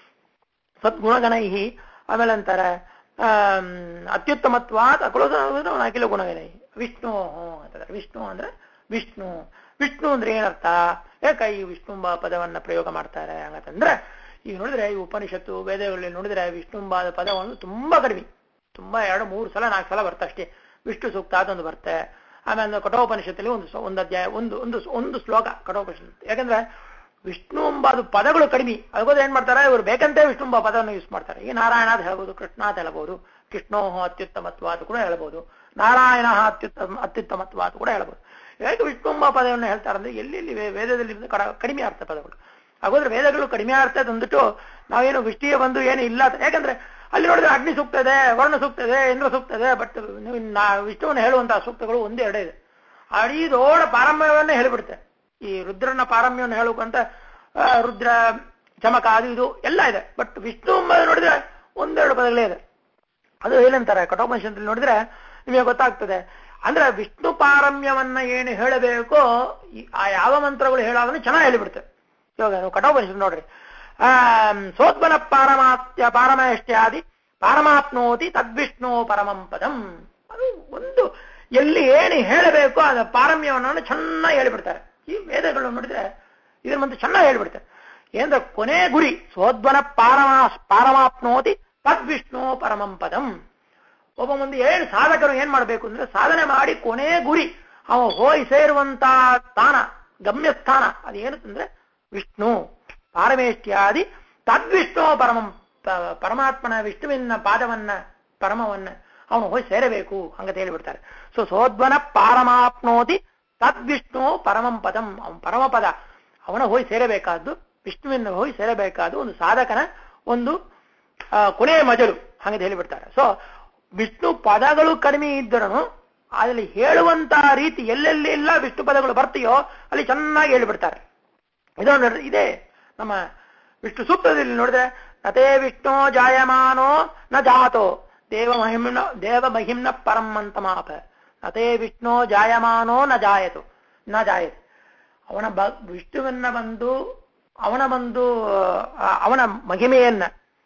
ಸದ್ಗುಣಗಣೈಹಿ ಆಮೇಲೆ ಅಂತಾರೆ ಆಮ್, ಅತ್ಯುತ್ತಮತ್ವಾತ್ ಅಕುಲ ಅಖಿಲ ಗುಣಗಣೈ ವಿಷ್ಣು ಅಂತಂದ್ರೆ ವಿಷ್ಣು ಅಂದ್ರೆ ವಿಷ್ಣು ವಿಷ್ಣು ಅಂದ್ರೆ ಏನರ್ಥ ಯಾಕೆ ಈ ವಿಷ್ಣುಂಬ ಪದವನ್ನ ಪ್ರಯೋಗ ಮಾಡ್ತಾರೆ ಹಂಗಂತಂದ್ರೆ ಈಗ ನೋಡಿದ್ರೆ ಈ ಉಪನಿಷತ್ತು ವೇದಗಳಲ್ಲಿ ನೋಡಿದ್ರೆ ವಿಷ್ಣುಂಬಾದ ಪದವನ್ನು ತುಂಬಾ ಕಡಿಮೆ ತುಂಬಾ ಎರಡು ಮೂರು ಸಲ ನಾಲ್ಕು ಸಲ ಬರುತ್ತೆ ಅಷ್ಟೇ ವಿಷ್ಣು ಸೂಕ್ತ ಅದೊಂದು ಬರುತ್ತೆ ಆಮೇಲೆ ಕಠೋಪನಿಷತ್ತಲ್ಲಿ ಒಂದು ಸ- ಒಂದು ಅಧ್ಯಾಯ ಒಂದು ಒಂದು ಒಂದು ಶ್ಲೋಕ ಕಠೋಪನಿಷತ್ತು ಯಾಕಂದ್ರೆ ವಿಷ್ಣು ಎಂಬಾದ ಪದಗಳು ಕಡಿಮೆ ಅದಕ್ಕೋದ್ರೆ ಏನ್ ಮಾಡ್ತಾರೆ ಇವರು ಬೇಕಂತೆ ವಿಷ್ಣು ಎಂಬ ಪದವನ್ನು ಯೂಸ್ ಮಾಡ್ತಾರೆ ಈ ನಾರಾಯಣ ಅಂತ ಹೇಳ್ಬೋದು ಕೃಷ್ಣ ಅಂತ ಹೇಳ್ಬೋದು ಕೃಷ್ಣೋ ಅತ್ಯುತ್ತಮತ್ವ ಅಂತ ಕೂಡ ಹೇಳ್ಬೋದು ನಾರಾಯಣ ಅತ್ಯುತ್ತಮ ಅತ್ಯುತ್ತಮತ್ವ ಅಂತ ಕೂಡ ಹೇಳ್ಬೋದು ಯಾಕೆ ವಿಷ್ಣು ಎಂಬ ಪದವನ್ನು ಹೇಳ್ತಾರೆ ಅಂದ್ರೆ ಎಲ್ಲಿ ವೇ- ವೇದದಲ್ಲಿ ಬಂದು ಕಡ- ಕಡಿಮೆ ಅರ್ಥ ಪದಗಳು ಹಾಗಾದ್ರೆ ವೇದಗಳು ಕಡಿಮೆ ಅರ್ಥ ತಂದುಬಿಟ್ಟು ನಾವೇನು ವಿಷ್ಟಿಯ ಬಂದು ಏನು ಇಲ್ಲ ಅಂತ- ಯಾಕಂದ್ರೆ ಅಲ್ಲಿ ನೋಡಿದ್ರೆ ಅಗ್ನಿ ಸೂಕ್ತ ಇದೆ ವರ್ಣ ಸೂಕ್ತ ಇದೆ ಇಂದ್ರ ಸೂಕ್ತ ಇದೆ ಬಟ್ ವಿಷ್ಣುವನ್ನು ಹೇಳುವಂತಹ ಸೂಕ್ತಗಳು ಒಂದೇ ಎರಡೇ ಇದೆ ಅಡೀ ದೊಡ್ಡ ಪಾರಮ್ಯವನ್ನೇ ಹೇಳಿಬಿಡುತ್ತೆ ಈ ರುದ್ರನ ಪಾರಮ್ಯವನ್ನು ಹೇಳುವಂತ ಆ, ರುದ್ರ ಚಮಕ ಅದು ಇದು ಎಲ್ಲ ಇದೆ ಬಟ್ ವಿಷ್ಣು ಎಂಬುದು ನೋಡಿದ್ರೆ ಒಂದೆರಡು ಪದಗಳೇ ಇದೆ ಅದು ಏನಂತಾರೆ ಕಠೋಪನಿಷತ್ತಲ್ಲಿ ನೋಡಿದ್ರೆ ನಿಮಗೆ ಗೊತ್ತಾಗ್ತದೆ ಅಂದ್ರೆ ವಿಷ್ಣು ಪಾರಮ್ಯವನ್ನ ಏನು ಹೇಳಬೇಕೋ ಈ- ಆ ಯಾವ ಮಂತ್ರಗಳು ಹೇಳೋದನ್ನು ಚೆನ್ನಾಗಿ ಹೇಳಿಬಿಡುತ್ತೆ ಇವಾಗ ನೀವು ಕಠೋಪನಿಷತ್ ನೋಡ್ರಿ ಆ ಸೋತ್ಮನ ಪಾರಮಾತ್ಯ ಪಾರಮೇಷ್ಟ್ಯಾದಿ ಪಾರಮಾಪ್ನೋತಿ ತದ್ವಿಷ್ಣು ಪರಮಂ ಪದಂ ಅದು ಒಂದು ಎಲ್ಲಿ ಏನು ಹೇಳಬೇಕೋ ಅದ ಪಾರಮ್ಯವನ್ನು ಚೆನ್ನಾಗಿ ಹೇಳಿಬಿಡ್ತಾರೆ ಈ ವೇದಗಳು ನೋಡಿದ್ರೆ ಇದ್ರ ಮುಂದೆ ಚೆನ್ನಾಗಿ ಹೇಳ್ಬಿಡ್ತಾರೆ ಏನಂದ್ರೆ ಕೊನೆ ಗುರಿ ಸೋದ್ವನ ಪಾರಮಾ ಪಾರಮಾಪ್ನೋತಿ ತದ್ವಿಷ್ಣು ಪರಮಂ ಪದಂ ಒಬ್ಬ ಮುಂದೆ ಏನು ಸಾಧಕರು ಏನ್ ಮಾಡಬೇಕು ಅಂದ್ರೆ ಸಾಧನೆ ಮಾಡಿ ಕೊನೆ ಗುರಿ ಅವ ಹೋಗಿ ಸೇರುವಂತ ಸ್ಥಾನ ಗಮ್ಯಸ್ಥಾನ ಅದೇನಂತಂದ್ರೆ ವಿಷ್ಣು ಪಾರಮೇಷ್ಟ್ಯಾದಿ ತದ್ವಿಷ್ಣು ಪರಮಂ ಪ- ಪರಮಾತ್ಮನ ವಿಷ್ಣುವಿನ ಪಾದವನ್ನ ಪರಮವನ್ನ ಅವನು ಹೋಗಿ ಸೇರಬೇಕು ಹಂಗತ ಹೇಳಿಬಿಡ್ತಾರೆ ಸೊ ಸೋದ್ವನ ಪಾರಮಾಪ್ನೋತಿ ತದ್ವಿಷ್ಣು ಪರಮಂ ಪದಂ ಅವನ ಪರಮಪದ ಅವನ ಹೋಗಿ ಸೇರಬೇಕಾದ್ದು ವಿಷ್ಣುವಿನ ಹೋಗಿ ಸೇರಬೇಕಾದ್ದು ಒಂದು ಸಾಧಕನ ಒಂದು ಆ, ಕೊನೆಯ ಮಜಲು ಹಂಗಂತ ಹೇಳಿಬಿಡ್ತಾರೆ ಸೊ ವಿಷ್ಣು ಪದಗಳು ಕಡಿಮೆ ಇದ್ದರೂ ಅಲ್ಲಿ ಹೇಳುವಂತಹ ರೀತಿ ಎಲ್ಲೆಲ್ಲಿ ಎಲ್ಲ ವಿಷ್ಣು ಪದಗಳು ಬರ್ತೀಯೋ ಅಲ್ಲಿ ಚೆನ್ನಾಗಿ ಹೇಳಿಬಿಡ್ತಾರೆ ಇದೊಂದು ಇದೆ ನಮ್ಮ ವಿಷ್ಣು ಸೂಕ್ತದಲ್ಲಿ ನೋಡಿದ್ರೆ ನತೇ ವಿಷ್ಣು ಜಾಯಮಾನೋ ನ ಜಾತೋ ದೇವ ಮಹಿಮ್ನ ದೇವ ಮಹಿಮ್ನ ಪರಂ ಅಂತ ಮಾಪ ನತೇ ವಿಷ್ಣು ಜಾಯಮಾನೋ ನ ಜಾಯತು ನ ಜಾಯತೆ ಅವನ ಬ ವಿಷ್ಣುವನ್ನ ಬಂದು ಅವನ ಬಂದು ಆ, ಅವನ ಮಹಿಮೆಯನ್ನ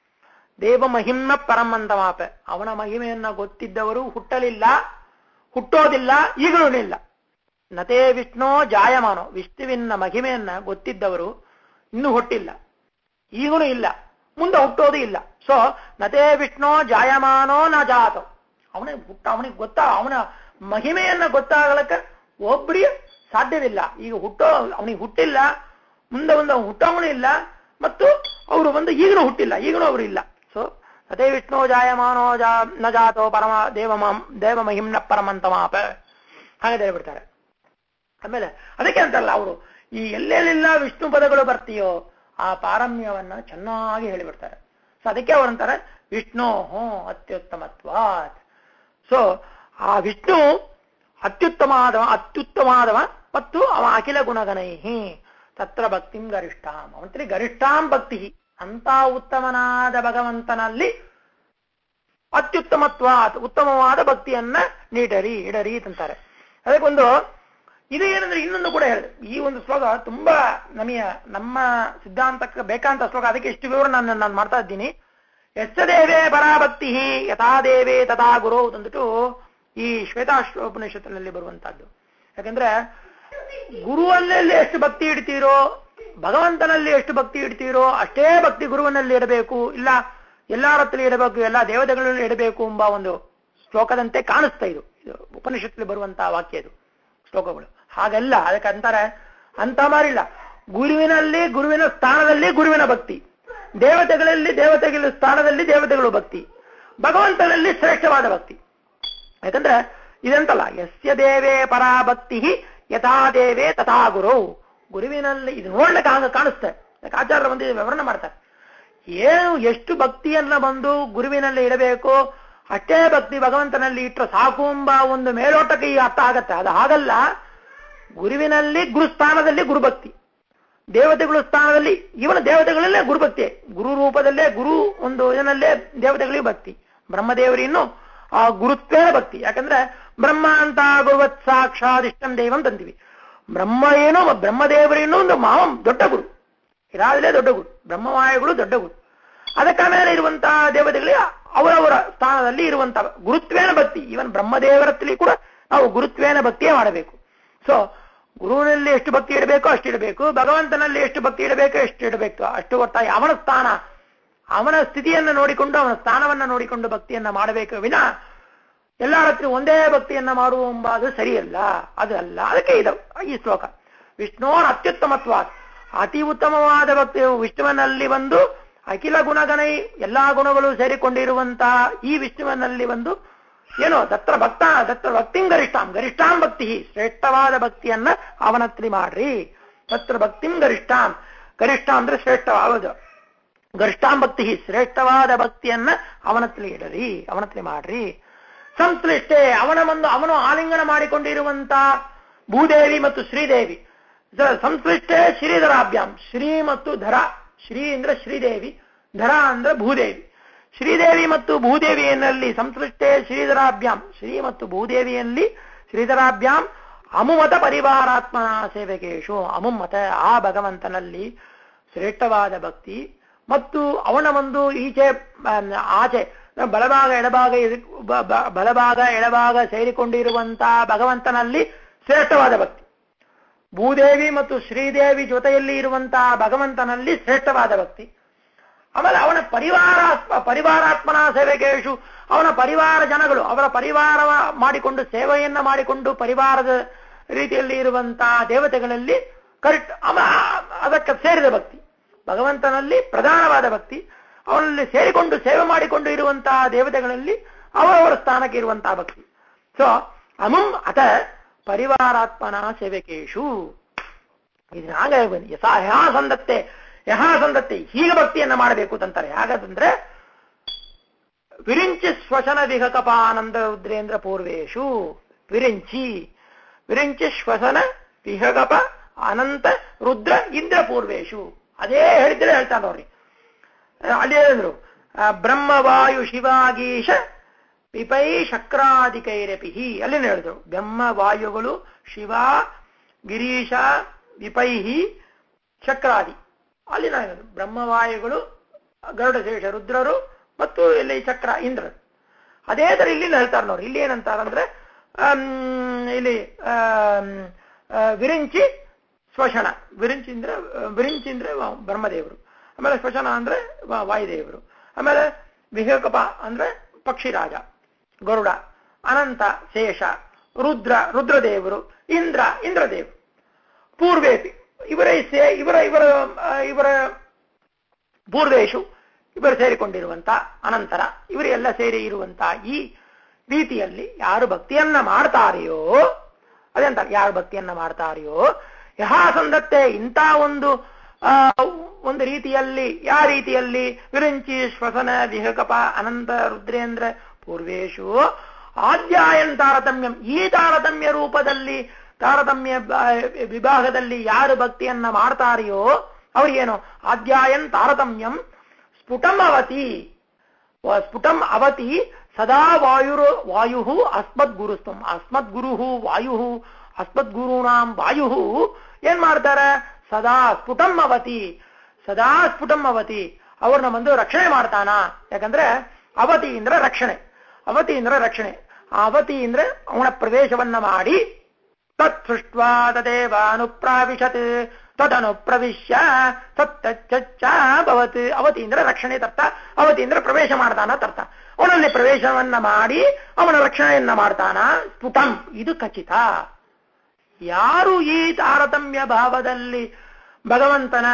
ದೇವ ಮಹಿಮ್ನ ಪರಂ ಅಂತ ಮಾಪ ಅವನ ಮಹಿಮೆಯನ್ನ ಗೊತ್ತಿದ್ದವರು ಹುಟ್ಟಲಿಲ್ಲ ಹುಟ್ಟೋದಿಲ್ಲ ಈಗಲೂ ಇಲ್ಲ ನತೇ ವಿಷ್ಣು ಜಾಯಮಾನೋ ವಿಷ್ಣುವಿನ ಮಹಿಮೆಯನ್ನ ಗೊತ್ತಿದ್ದವರು ಇನ್ನೂ ಹುಟ್ಟಿಲ್ಲ ಈಗಲೂ ಇಲ್ಲ ಮುಂದೆ ಹುಟ್ಟೋದು ಇಲ್ಲ ಸೊ ನತೇ ವಿಷ್ಣು ಜಾಯಮಾನೋ ನ ಜಾತೋ ಅವನಿಗೆ ಹುಟ್ಟ ಅವನಿಗೆ ಗೊತ್ತಾ ಅವನ ಮಹಿಮೆಯನ್ನ ಗೊತ್ತಾಗಲಕ್ಕ ಒಬ್ಬರಿಗೆ ಸಾಧ್ಯವಿಲ್ಲ ಈಗ ಹುಟ್ಟೋ ಅವನಿಗೆ ಹುಟ್ಟಿಲ್ಲ ಮುಂದೆ ಮುಂದೆ ಅವ್ನು ಹುಟ್ಟೋವನು ಇಲ್ಲ ಮತ್ತು ಅವರು ಬಂದು ಈಗಲೂ ಹುಟ್ಟಿಲ್ಲ ಈಗಲೂ ಅವರು ಇಲ್ಲ ಸೊ ಅದೇ ವಿಷ್ಣು ಜಾಯಮಾನೋ ಜಾ ನ ಜಾತೋ ಪರಮ ದೇವ ದೇವ ಮಹಿಮ್ನ ಪರಮಂತ ಮಾಪ ಹಾಗೆ ಹೇಳ್ಬಿಡ್ತಾರೆ ಆಮೇಲೆ ಅದಕ್ಕೆ ಅಂತಾರಲ್ಲ ಅವರು ಈ ಎಲ್ಲೆಲ್ಲೆಲ್ಲ ವಿಷ್ಣು ಪದಗಳು ಬರ್ತೀಯೋ ಆ ಪಾರಮ್ಯವನ್ನ ಚೆನ್ನಾಗಿ ಹೇಳಿಬಿಡ್ತಾರೆ ಸೊ ಅದಕ್ಕೆ ಅವರಂತಾರೆ ವಿಷ್ಣು ಹೋ ಅತ್ಯುತ್ತಮತ್ವಾತ್ ಸೊ ಆ ವಿಷ್ಣು ಅತ್ಯುತ್ತಮಾದವ ಅತ್ಯುತ್ತಮಾದವ ಮತ್ತು ಅವ ಅಖಿಲ ಗುಣಗಣೈಹಿ ತತ್ರ ಭಕ್ತಿಂ ಗರಿಷ್ಠಾಂ ಅವನಲ್ಲಿ ಗರಿಷ್ಠಾಂ ಭಕ್ತಿ ಅಂತ ಉತ್ತಮನಾದ ಭಗವಂತನಲ್ಲಿ ಅತ್ಯುತ್ತಮತ್ವ ಉತ್ತಮವಾದ ಭಕ್ತಿಯನ್ನ ನೀಡರಿ ಇಡರಿ ಅಂತಾರೆ ಅದಕ್ಕೊಂದು ಇದು ಏನಂದ್ರೆ ಇನ್ನೊಂದು ಕೂಡ ಹೇಳಿದೆ ಈ ಒಂದು ಶ್ಲೋಕ ತುಂಬಾ ನಮಗೆ ನಮ್ಮ ಸಿದ್ಧಾಂತಕ್ಕೆ ಬೇಕಂತ ಶ್ಲೋಕ ಅದಕ್ಕೆ ಇಷ್ಟು ವಿವರ ನಾನು ನಾನು ಮಾಡ್ತಾ ಇದ್ದೀನಿ ಎಷ್ಟ ದೇವೇ ಪರಾಭಕ್ತಿ ಯಥಾ ದೇವೇ ತಥಾ ಗುರು ಅಂದ್ಬಿಟ್ಟು ಈ ಶ್ವೇತಾಶ್ವೋಪನಿಷತ್ತಿನಲ್ಲಿ ಬರುವಂತಹದ್ದು ಯಾಕಂದ್ರೆ ಗುರುವನ್ನಲ್ಲಿ ಎಷ್ಟು ಭಕ್ತಿ ಇಡ್ತೀರೋ ಭಗವಂತನಲ್ಲಿ ಎಷ್ಟು ಭಕ್ತಿ ಇಡ್ತೀರೋ ಅಷ್ಟೇ ಭಕ್ತಿ ಗುರುವಿನಲ್ಲಿ ಇಡಬೇಕು ಇಲ್ಲ ಎಲ್ಲಾರ ಹತ್ರ ಇಡಬೇಕು ಎಲ್ಲ ದೇವತೆಗಳಲ್ಲಿ ಇಡಬೇಕು ಎಂಬ ಒಂದು ಶ್ಲೋಕದಂತೆ ಕಾಣಿಸ್ತಾ ಇದು ಇದು ಉಪನಿಷತ್ತಲ್ಲಿ ಬರುವಂತಹ ವಾಕ್ಯ ಇದು ಶ್ಲೋಕಗಳು ಹಾಗಲ್ಲ ಅದಕ್ಕೆ ಅಂತಾರೆ ಅಂತ ಮಾರಿಲ್ಲ ಗುರುವಿನಲ್ಲಿ ಗುರುವಿನ ಸ್ಥಾನದಲ್ಲಿ ಗುರುವಿನ ಭಕ್ತಿ ದೇವತೆಗಳಲ್ಲಿ ದೇವತೆಗಳ ಸ್ಥಾನದಲ್ಲಿ ದೇವತೆಗಳು ಭಕ್ತಿ ಭಗವಂತನಲ್ಲಿ ಶ್ರೇಷ್ಠವಾದ ಭಕ್ತಿ ಯಾಕಂದ್ರೆ ಇದಂತಲ್ಲ ಯಸ್ಯ ದೇವೇ ಪರಾಭಕ್ತಿ ಯಥಾ ದೇವೇ ತಥಾ ಗುರು ಗುರುವಿನಲ್ಲಿ ಇದು ನೋಡ್ಲಿಕ್ಕೆ ಹಾಗೆ ಕಾಣಿಸ್ತೆ ಯಾಕೆ ಆಚಾರ್ಯರು ಬಂದು ಇದು ವಿವರಣೆ ಮಾಡ್ತಾರೆ ಏನು ಎಷ್ಟು ಭಕ್ತಿಯನ್ನ ಬಂದು ಗುರುವಿನಲ್ಲಿ ಇಡಬೇಕು ಅಷ್ಟೇ ಭಕ್ತಿ ಭಗವಂತನಲ್ಲಿ ಇಟ್ಟರೆ ಸಾಕು ಎಂಬ ಒಂದು ಮೇಲೋಟಕ್ಕೆ ಈ ಅರ್ಥ ಆಗತ್ತೆ ಅದು ಹಾಗಲ್ಲ ಗುರುವಿನಲ್ಲಿ ಗುರುಸ್ಥಾನದಲ್ಲಿ ಗುರುಭಕ್ತಿ ದೇವತೆಗಳ ಸ್ಥಾನದಲ್ಲಿ ಇವನ ದೇವತೆಗಳಲ್ಲೇ ಗುರುಭಕ್ತಿ ಗುರು ರೂಪದಲ್ಲೇ ಗುರು ಒಂದು ಇದನ್ನಲ್ಲೇ ದೇವತೆಗಳಿಗೆ ಭಕ್ತಿ ಬ್ರಹ್ಮದೇವರಿನ್ನು ಆ ಗುರುತ್ವೇನ ಭಕ್ತಿ ಯಾಕಂದ್ರೆ ಬ್ರಹ್ಮ ಅಂತ ಗುರುವತ್ ಸಾಕ್ಷಾತ್ ಇಷ್ಟಂ ದೈವಂ ತಂತೀವಿ ಬ್ರಹ್ಮ ಏನು ಬ್ರಹ್ಮದೇವರೇನು ಒಂದು ಮಾವ ದೊಡ್ಡ ಗುರು ಇರಾಗಲೇ ದೊಡ್ಡ ಗುರು ಬ್ರಹ್ಮವಾಯುಗಳು ದೊಡ್ಡ ಗುರು ಅದಕ್ಕ ಮೇಲೆ ಇರುವಂತಹ ದೇವತೆಗಳಿಗೆ ಅವರವರ ಸ್ಥಾನದಲ್ಲಿ ಇರುವಂತಹ ಗುರುತ್ವೇನ ಭಕ್ತಿ ಇವನ್ ಬ್ರಹ್ಮದೇವರತ್ಲಿ ಕೂಡ ನಾವು ಗುರುತ್ವೇನ ಭಕ್ತಿಯೇ ಮಾಡಬೇಕು ಸೊ ಗುರುವಿನಲ್ಲಿ ಎಷ್ಟು ಭಕ್ತಿ ಇಡಬೇಕೋ ಅಷ್ಟು ಇಡಬೇಕು ಭಗವಂತನಲ್ಲಿ ಎಷ್ಟು ಭಕ್ತಿ ಇಡಬೇಕೋ ಎಷ್ಟು ಇಡಬೇಕು ಅಷ್ಟು ಒಟ್ಟಾಗಿ ಅವನ ಸ್ಥಾನ ಅವನ ಸ್ಥಿತಿಯನ್ನು ನೋಡಿಕೊಂಡು ಅವನ ಸ್ಥಾನವನ್ನ ನೋಡಿಕೊಂಡು ಭಕ್ತಿಯನ್ನ ಮಾಡಬೇಕು ವಿನ ಎಲ್ಲರ ಹತ್ರ ಒಂದೇ ಭಕ್ತಿಯನ್ನ ಮಾಡುವ ಎಂಬ ಅದು ಸರಿಯಲ್ಲ ಅದು ಅಲ್ಲ ಅದಕ್ಕೆ ಇದು ಈ ಶ್ಲೋಕ ವಿಷ್ಣುವರ ಅತ್ಯುತ್ತಮತ್ವ ಅತಿ ಉತ್ತಮವಾದ ಭಕ್ತಿ ವಿಷ್ಣುವಿನಲ್ಲಿ ಒಂದು ಅಖಿಲ ಗುಣಗಣೈ ಎಲ್ಲಾ ಗುಣಗಳು ಸೇರಿಕೊಂಡಿರುವಂತಹ ಈ ವಿಷ್ಣುವಿನಲ್ಲಿ ಒಂದು ಏನು ದತ್ರ ಭಕ್ತ ದತ್ರ ಭಕ್ತಿಂ ಗರಿಷ್ಠಾಂ ಗರಿಷ್ಠಾಂ ಭಕ್ತಿ ಶ್ರೇಷ್ಠವಾದ ಭಕ್ತಿಯನ್ನ ಅವನತ್ರಿ ಮಾಡ್ರಿ ತತ್ರ ಭಕ್ತಿಂ ಗರಿಷ್ಠಾಂ ಗರಿಷ್ಠ ಅಂದ್ರೆ ಶ್ರೇಷ್ಠವಾದ ಗರಿಷ್ಠಾಂ ಭಕ್ತಿ ಶ್ರೇಷ್ಠವಾದ ಭಕ್ತಿಯನ್ನ ಅವನತ್ಲಿ ಇಡರಿ ಅವನತ್ಲಿ ಮಾಡ್ರಿ ಸಂಶ್ಲಿಷ್ಟೆ ಅವನ ಒಂದು ಅವನು ಆಲಿಂಗನ ಮಾಡಿಕೊಂಡಿರುವಂತ ಭೂದೇವಿ ಮತ್ತು ಶ್ರೀದೇವಿ ಸ- ಸಂಶ್ಲಿಷ್ಟೆ ಶ್ರೀಧರಾಭ್ಯಾಂ ಶ್ರೀ ಮತ್ತು ಧರ ಶ್ರೀ ಅಂದ್ರೆ ಶ್ರೀದೇವಿ ಧರ ಅಂದ್ರೆ ಭೂದೇವಿ ಶ್ರೀದೇವಿ ಮತ್ತು ಭೂದೇವಿಯಲ್ಲಿ ಸಂಸೃಷ್ಟೇ ಶ್ರೀಧರಾಭ್ಯಾಂ ಶ್ರೀ ಮತ್ತು ಭೂದೇವಿಯಲ್ಲಿ ಶ್ರೀಧರಾಭ್ಯಾಂ ಅಮುಮತ ಪರಿವಾರಾತ್ಮ ಸೇವಕೇಶು ಅಮುಮತ ಆ ಭಗವಂತನಲ್ಲಿ ಶ್ರೇಷ್ಠವಾದ ಭಕ್ತಿ ಮತ್ತು ಅವನ ಒಂದು ಈಚೆ ಆಮ್, ಆಚೆ ಬಲಭಾಗ ಎಡಭಾಗ ಇರು- ಬ- ಬ- ಬಲಭಾಗ ಎಡಭಾಗ ಸೇರಿಕೊಂಡಿರುವಂತಹ ಭಗವಂತನಲ್ಲಿ ಶ್ರೇಷ್ಠವಾದ ಭಕ್ತಿ ಭೂದೇವಿ ಮತ್ತು ಶ್ರೀದೇವಿ ಜೊತೆಯಲ್ಲಿ ಇರುವಂತಹ ಭಗವಂತನಲ್ಲಿ ಶ್ರೇಷ್ಠವಾದ ಭಕ್ತಿ ಆಮೇಲೆ ಅವನ ಪರಿವಾರಾತ್ಮ ಪರಿವಾರಾತ್ಮನ ಸೇವೆಗೇಶು ಅವನ ಪರಿವಾರ ಜನಗಳು ಅವರ ಪರಿವಾರ ಮಾಡಿಕೊಂಡು ಸೇವೆಯನ್ನ ಮಾಡಿಕೊಂಡು ಪರಿವಾರದ ರೀತಿಯಲ್ಲಿ ಇರುವಂತಹ ದೇವತೆಗಳಲ್ಲಿ ಕರೆಕ್ಟ್ ಅದಕ್ಕೆ ಸೇರಿದ ಭಕ್ತಿ ಭಗವಂತನಲ್ಲಿ ಪ್ರಧಾನವಾದ ಭಕ್ತಿ ಅವನಲ್ಲಿ ಸೇರಿಕೊಂಡು ಸೇವೆ ಮಾಡಿಕೊಂಡು ಇರುವಂತಹ ದೇವತೆಗಳಲ್ಲಿ ಅವರವರ ಸ್ಥಾನಕ್ಕೆ ಇರುವಂತಹ ಭಕ್ತಿ ಸೊ ಅಮಂ ಅತ ಪರಿವಾರಾತ್ಮನ ಸೇವಕೇಶು ಇದನ್ನ ಹಾಗೆ ಬನ್ನಿ ಯಸಾ ಯಹಾ ಸಂದತ್ತೆ ಯಹಾ ಸಂದತ್ತೆ ಹೀಗೆ ಭಕ್ತಿಯನ್ನ ಮಾಡಬೇಕು ಅಂತಾರೆ ಹಾಗಂದ್ರೆ ವಿರಿಂಚಿ ಶ್ವಸನ ವಿಹಕಪಾನಂದ ರುದ್ರೇಂದ್ರ ಪೂರ್ವೇಶು ವಿರಿಂಚಿ ವಿರಿಂಚಿ ಶ್ವಸನ ವಿಹಗಪ ಅನಂತ ರುದ್ರ ಇಂದ್ರ ಪೂರ್ವೇಶು ಅದೇ ಹೇಳಿದ್ರೆ ಹೇಳ್ತಾರೆ ನೋಡ್ರಿ ಅಲ್ಲಿ ಹೇಳಿದ್ರು ಆ, ಬ್ರಹ್ಮವಾಯು ಶಿವಾಗೀಶ ಪಿಪೈ ಶಕ್ರಾದಿಕೈರಪಿಹಿ ಅಲ್ಲಿನ ಹೇಳಿದ್ರು ಬ್ರಹ್ಮವಾಯುಗಳು ಶಿವ ಗಿರೀಶ ವಿಪೈಹಿ ಶಕ್ರಾದಿ ಅಲ್ಲಿ ನಾನು ಹೇಳಿದ್ರು ಬ್ರಹ್ಮವಾಯುಗಳು ಗರುಡಶೇಷ ರುದ್ರರು ಮತ್ತು ಇಲ್ಲಿ ಚಕ್ರ ಇಂದ್ರ ಅದೇ ತರ ಇಲ್ಲಿ ಹೇಳ್ತಾರೆ ನೋಡಿ ಇಲ್ಲಿ ಏನಂತಾರಂದ್ರೆ ಆಮ್, ಇಲ್ಲಿ ಆಮ್, ಆ, ವಿರಿಂಚಿ ಶ್ವಸನ ವಿರಿಂಚಿ ಅಂದ್ರೆ ವಿರಿಂಚಿ ಅಂದ್ರೆ ವ- ಬ್ರಹ್ಮದೇವರು ಆಮೇಲೆ ಶ್ವಸನ ಅಂದ್ರೆ ವ- ವಾಯುದೇವರು ಆಮೇಲೆ ವಿಹಕಪ ಅಂದ್ರೆ ಪಕ್ಷಿರಾಜ ಗರುಡ ಅನಂತ ಶೇಷ ರುದ್ರ ರುದ್ರದೇವರು ಇಂದ್ರ ಇಂದ್ರದೇವರು ಪೂರ್ವೇಪಿ ಇವರ ಸೇ ಇವರ ಇವರ ಆ, ಇವರ ಪೂರ್ವೇಶು ಇವರು ಸೇರಿಕೊಂಡಿರುವಂತ ಅನಂತರ ಇವರೆಲ್ಲ ಸೇರಿ ಇರುವಂತ ಈ ರೀತಿಯಲ್ಲಿ ಯಾರು ಭಕ್ತಿಯನ್ನ ಮಾಡ್ತಾರೆಯೋ ಅದೆಂತ ಯಾರು ಭಕ್ತಿಯನ್ನ ಮಾಡ್ತಾರೆಯೋ ಯಹಾ ಸಂದತ್ತೆ ಇಂಥ ಒಂದು ಆ, ಒಂದು ರೀತಿಯಲ್ಲಿ ಯಾವ ರೀತಿಯಲ್ಲಿ ವಿರಂಚಿ ಶ್ವಸನ ವಿಹಕಪ ಅನಂತ ರುದ್ರೇಂದ್ರ ಪೂರ್ವೇಶು ಆದ್ಯಾಯನ್ ತಾರತಮ್ಯಂ ಈ ತಾರತಮ್ಯ ರೂಪದಲ್ಲಿ ತಾರತಮ್ಯ ಬ- ವಿಭಾಗದಲ್ಲಿ ಯಾರು ಭಕ್ತಿಯನ್ನ ಮಾಡ್ತಾರೆಯೋ ಅವ್ರಿಗೇನು ಆದ್ಯಾಯನ್ ತಾರತಮ್ಯಂ ಸ್ಫುಟಂ ಅವತಿ ವ- ಸ್ಫುಟಂ ಅವತಿ ಸದಾ ವಾಯುರು ವಾಯು ಅಸ್ಮದ್ ಗುರುಸ್ತಂ ಅಸ್ಮದ್ ಗುರು ವಾಯು ಅಸ್ಮದ್ ಗುರುನಾಂ ವಾಯು ಏನ್ ಮಾಡ್ತಾರೆ ಸದಾ ಸ್ಫುಟಂ ಅವತಿ ಸದಾ ಸ್ಫುಟಂ ಅವತಿ ಅವ್ರನ್ನ ಬಂದು ರಕ್ಷಣೆ ಮಾಡ್ತಾನ ಯಾಕಂದ್ರೆ ಅವತಿ ಅಂದ್ರೆ ರಕ್ಷಣೆ ಅವತಿ ಅಂದ್ರೆ ರಕ್ಷಣೆ ಆ ಅವತಿ ಅಂದ್ರೆ ಅವನ ಪ್ರವೇಶವನ್ನ ಮಾಡಿ ತತ್ ಸೃಷ್ಟ್ವಾ ತದೇವಾನುಪ್ರಾವಿಶತ್ ತದನು ಪ್ರವಿಶ್ಯ ಸತ್ತಚ್ಚ ಭವತ್ ಅವತಿ ಅಂದ್ರೆ ರಕ್ಷಣೆ ತರ್ಥ ಅವತಿ ಅಂದ್ರೆ ಪ್ರವೇಶ ಮಾಡ್ತಾನ ತರ್ಥ ಅವನಲ್ಲಿ ಪ್ರವೇಶವನ್ನ ಮಾಡಿ ಅವನ ರಕ್ಷಣೆಯನ್ನ ಮಾಡ್ತಾನ ಸ್ಫುಟಂ ಇದು ಖಚಿತ ಯಾರು ಈ ತಾರತಮ್ಯ ಭಾವದಲ್ಲಿ ಭಗವಂತನ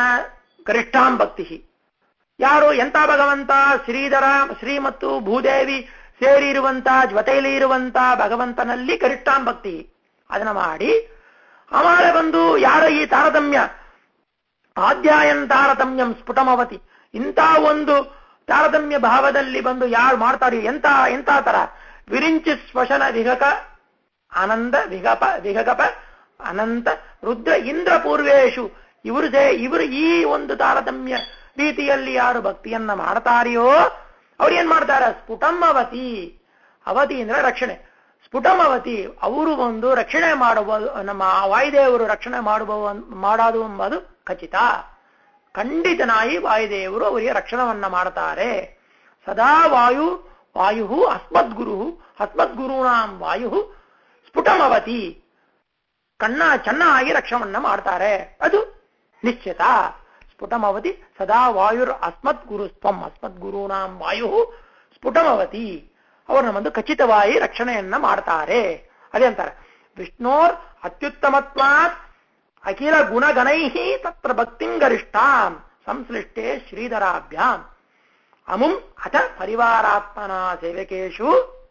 ಗರಿಷ್ಠಾಂ ಭಕ್ತಿ ಯಾರು ಎಂತ ಭಗವಂತ ಶ್ರೀಧರ ಶ್ರೀ ಮತ್ತು ಭೂದೇವಿ ಸೇರಿ ಇರುವಂತ ಜೊತೆಯಲ್ಲಿ ಇರುವಂತ ಭಗವಂತನಲ್ಲಿ ಗರಿಷ್ಠಾನ್ ಭಕ್ತಿ ಅದನ್ನ ಮಾಡಿ ಆಮೇಲೆ ಬಂದು ಯಾರ ಈ ತಾರತಮ್ಯ ಆದ್ಯಾಯನ್ ತಾರತಮ್ಯಂ ಸ್ಫುಟಮವತಿ ಇಂಥ ಒಂದು ತಾರತಮ್ಯ ಭಾವದಲ್ಲಿ ಬಂದು ಯಾರು ಮಾಡ್ತಾರೆ ಎಂತ ಎಂತ ತರ ವಿರಿಂಚಿ ಶ್ವಶನ ವಿಗಕ ಆನಂದ ವಿಗಪ ವಿಗಗಪ ಅನಂತ ರುದ್ರ ಇಂದ್ರ ಪೂರ್ವೇಶು ಇವರು ಸೇ ಇವರು ಈ ಒಂದು ತಾರತಮ್ಯ ರೀತಿಯಲ್ಲಿ ಯಾರು ಭಕ್ತಿಯನ್ನ ಮಾಡ್ತಾರೆಯೋ ಅವ್ರು ಏನ್ ಮಾಡ್ತಾರ ಸ್ಫುಟಮವತಿ ಅವತಿ ಅಂದ್ರೆ ರಕ್ಷಣೆ ಸ್ಫುಟಮವತಿ ಅವರು ಒಂದು ರಕ್ಷಣೆ ಮಾಡುವ ನಮ್ಮ ವಾಯುದೇವರು ರಕ್ಷಣೆ ಮಾಡುವ ಮಾಡೋದು ಎಂಬುದು ಖಚಿತ ಖಂಡಿತನಾಗಿ ವಾಯುದೇವರು ಅವರಿಗೆ ರಕ್ಷಣವನ್ನ ಮಾಡ್ತಾರೆ ಸದಾ ವಾಯು ವಾಯು ಅಸ್ಮದ್ಗುರು ಅಸ್ಮದ್ಗುರುಣಾಂ ವಾಯು ಸ್ಫುಟಮವತಿ ಕಣ್ಣ ಚೆನ್ನಾಗಿ ರಕ್ಷಣವನ್ನ ಮಾಡ್ತಾರೆ ಅದು ನಿಶ್ಚಿತ ಸ್ಫುಟಮವತಿ ಸದಾ ವಾಯುರ್ ಅಸ್ಮತ್ ಗುರು ಸ್ವಂ ಅಸ್ಮತ್ ಗುರುನಾಂ ವಾಯು ಸ್ಫುಟಮವತಿ ಅವ್ರನ್ನ ಒಂದು ಖಚಿತವಾಗಿ ರಕ್ಷಣೆಯನ್ನ ಮಾಡ್ತಾರೆ ಅದೇ ಅಂತಾರೆ ವಿಷ್ಣೋರ್ ಅತ್ಯುತ್ತಮತ್ವಾತ್ ಅಖಿಲ ಗುಣಗಣೈ ತತ್ರ ಭಕ್ತಿಂ ಗರಿಷ್ಠಾಂ ಸಂಶ್ಲಿಷ್ಟೆ ಶ್ರೀಧರಾಭ್ಯಾಂ ಅಮುಂ ಅಥ ಪರಿವಾರಾತ್ಮನ ಸೇವಕೇಶು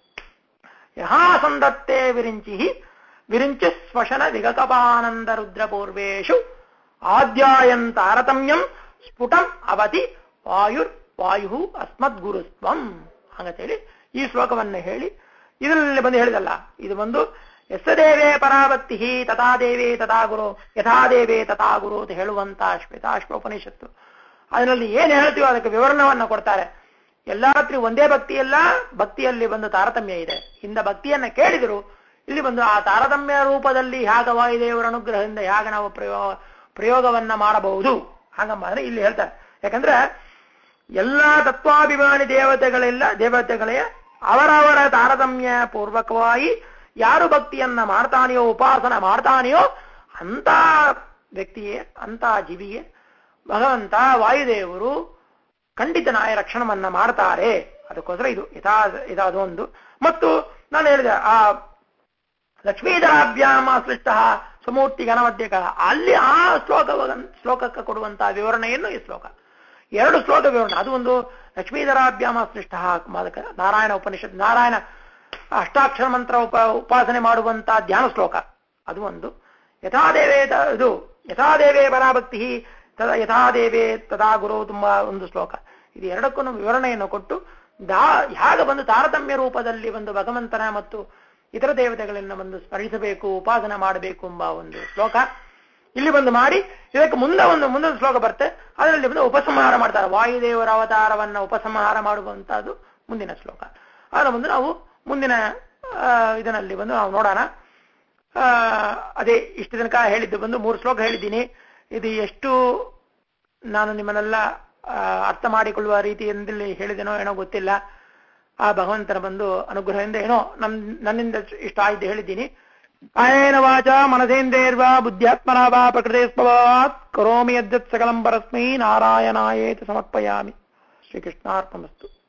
ಯಹಾ ಸಂದತ್ತೆ ವಿರಿಂಚಿ ವಿರಿಂಚಿ ಶ್ವಶನ ವಿಗಕಪಾನಂದ ರುದ್ರಪೂರ್ವೇಶು ಆದ್ಯಾಯನ್ ತಾರತಮ್ಯಂ ಸ್ಫುಟಂ ಅವತಿ ವಾಯುರ್ ವಾಯು ಅಸ್ಮದ್ಗುರುಸ್ತ್ವಂ ಹಂಗಂತೇಳಿ ಈ ಶ್ಲೋಕವನ್ನ ಹೇಳಿ ಇದರಲ್ಲಿ ಬಂದು ಹೇಳಿದಲ್ಲ ಇದು ಬಂದು ಎಸ್ ದೇವೇ ಪರಾವತ್ತಿ ತಥಾ ದೇವೇ ತಥಾ ಗುರು ಯಥಾ ದೇವೇ ತಥಾ ಗುರು ಅಂತ ಹೇಳುವಂತ ಶ್ವೇತಾಶ್ವೋಪನಿಷತ್ತು ಅದರಲ್ಲಿ ಏನ್ ಹೇಳ್ತೀವೋ ಅದಕ್ಕೆ ವಿವರಣವನ್ನ ಕೊಡ್ತಾರೆ ಎಲ್ಲಾ ಹತ್ರ ಒಂದೇ ಭಕ್ತಿ ಎಲ್ಲ ಭಕ್ತಿಯಲ್ಲಿ ಒಂದು ತಾರತಮ್ಯ ಇದೆ ಹಿಂದ ಭಕ್ತಿಯನ್ನ ಕೇಳಿದ್ರು ಇಲ್ಲಿ ಬಂದು ಆ ತಾರತಮ್ಯ ರೂಪದಲ್ಲಿ ಹ್ಯಾಗ ವಾಯುದೇವರ ಅನುಗ್ರಹದಿಂದ ಹ್ಯಾಗ ನಾವು ಪ್ರಯೋಗ ಪ್ರಯೋಗವನ್ನ ಮಾಡಬಹುದು ಹಾಗಂಬಂದ್ರೆ ಇಲ್ಲಿ ಹೇಳ್ತಾರೆ ಯಾಕಂದ್ರೆ ಎಲ್ಲಾ ತತ್ವಾಭಿಮಾನಿ ದೇವತೆಗಳೆಲ್ಲ ದೇವತೆಗಳೇ ಅವರವರ ತಾರತಮ್ಯ ಪೂರ್ವಕವಾಗಿ ಯಾರು ಭಕ್ತಿಯನ್ನ ಮಾಡ್ತಾನೆಯೋ ಉಪಾಸನ ಮಾಡ್ತಾನೆಯೋ ಅಂತ ವ್ಯಕ್ತಿಯೇ ಅಂತ ಜೀವಿಗೆ ಭಗವಂತ ವಾಯುದೇವರು ಖಂಡಿತನಾಯ ರಕ್ಷಣವನ್ನ ಮಾಡ್ತಾರೆ ಅದಕ್ಕೋಸ್ಕರ ಇದು ಯಥಾ ಇದಾದೊಂದು ಮತ್ತು ನಾನು ಹೇಳಿದೆ ಆ ಲಕ್ಷ್ಮೀಧರಾಭ್ಯಾಮ ಸೃಷ್ಟ ಸಮೂರ್ತಿ ಗಣಮಧ್ಯಕ ಅಲ್ಲಿ ಆ ಶ್ಲೋಕ ಶ್ಲೋಕಕ್ಕೆ ಕೊಡುವಂತಹ ವಿವರಣೆಯನ್ನು ಈ ಶ್ಲೋಕ ಎರಡು ಶ್ಲೋಕ ವಿವರಣೆ ಅದು ಒಂದು ಲಕ್ಷ್ಮೀಧರಾಭ್ಯಾಮ ಸೃಷ್ಟ ನಾರಾಯಣ ಉಪನಿಷತ್ ನಾರಾಯಣ ಅಷ್ಟಾಕ್ಷರ ಮಂತ್ರ ಉಪ ಉಪಾಸನೆ ಮಾಡುವಂತಹ ಧ್ಯಾನ ಶ್ಲೋಕ ಅದು ಒಂದು ಯಥಾದೇವೇ ಇದು ಯಥಾದೇವೇ ಪರಾಭಕ್ತಿ ತದ ಯಥಾದೇವೇ ತದಾ ಗುರು ತುಂಬಾ ಒಂದು ಶ್ಲೋಕ ಇದು ಎರಡಕ್ಕೂ ವಿವರಣೆಯನ್ನು ಕೊಟ್ಟು ದಾ ಹೇಗೆ ಬಂದು ತಾರತಮ್ಯ ರೂಪದಲ್ಲಿ ಒಂದು ಭಗವಂತನ ಮತ್ತು ಇತರ ದೇವತೆಗಳನ್ನ ಒಂದು ಸ್ಮರಿಸಬೇಕು ಉಪಾಸನೆ ಮಾಡಬೇಕು ಎಂಬ ಒಂದು ಶ್ಲೋಕ ಇಲ್ಲಿ ಬಂದು ಮಾಡಿ ಇದಕ್ಕೆ ಮುಂದೆ ಒಂದು ಮುಂದೊಂದು ಶ್ಲೋಕ ಬರುತ್ತೆ ಅದರಲ್ಲಿ ಬಂದು ಉಪಸಂಹಾರ ಮಾಡ್ತಾರೆ ವಾಯುದೇವರ ಅವತಾರವನ್ನ ಉಪಸಂಹಾರ ಮಾಡುವಂತಹದ್ದು ಮುಂದಿನ ಶ್ಲೋಕ ಅದರ ಮುಂದೆ ನಾವು ಮುಂದಿನ ಇದರಲ್ಲಿ ಬಂದು ನಾವು ನೋಡೋಣ ಅದೇ ಇಷ್ಟು ತನಕ ಹೇಳಿದ್ದು ಬಂದು ಮೂರು ಶ್ಲೋಕ ಹೇಳಿದ್ದೀನಿ ಇದು ಎಷ್ಟು ನಾನು ನಿಮ್ಮನ್ನೆಲ್ಲ ಅರ್ಥ ಮಾಡಿಕೊಳ್ಳುವ ರೀತಿಯಲ್ಲಿ ಹೇಳಿದೆನೋ ಏನೋ ಗೊತ್ತಿಲ್ಲ ಆ ಭಗವಂತನ ಬಂದು ಅನುಗ್ರಹದಿಂದ ಏನೋ ನನ್ ನನ್ನಿಂದ ಇಷ್ಟ ಆಯ್ತು ಹೇಳಿದ್ದೀನಿ ಕಾಯೇನ ವಾಚ ಮನಸೇಂದ್ರೇರ್ವ ಬುದ್ಧ್ಯಾತ್ಮನ ವಾ ಪ್ರಕೃತಿ ಸ್ವಭಾವಾತ್ ಕರೋಮಿ ಯದ್ಯತ್ ಸಕಲಂ ಪರಸ್ಮೈ ನಾರಾಯಣಾಯೇತ ಸಮರ್ಪಯಾಮಿ ಶ್ರೀಕೃಷ್ಣಾರ್ಪಣಮಸ್ತು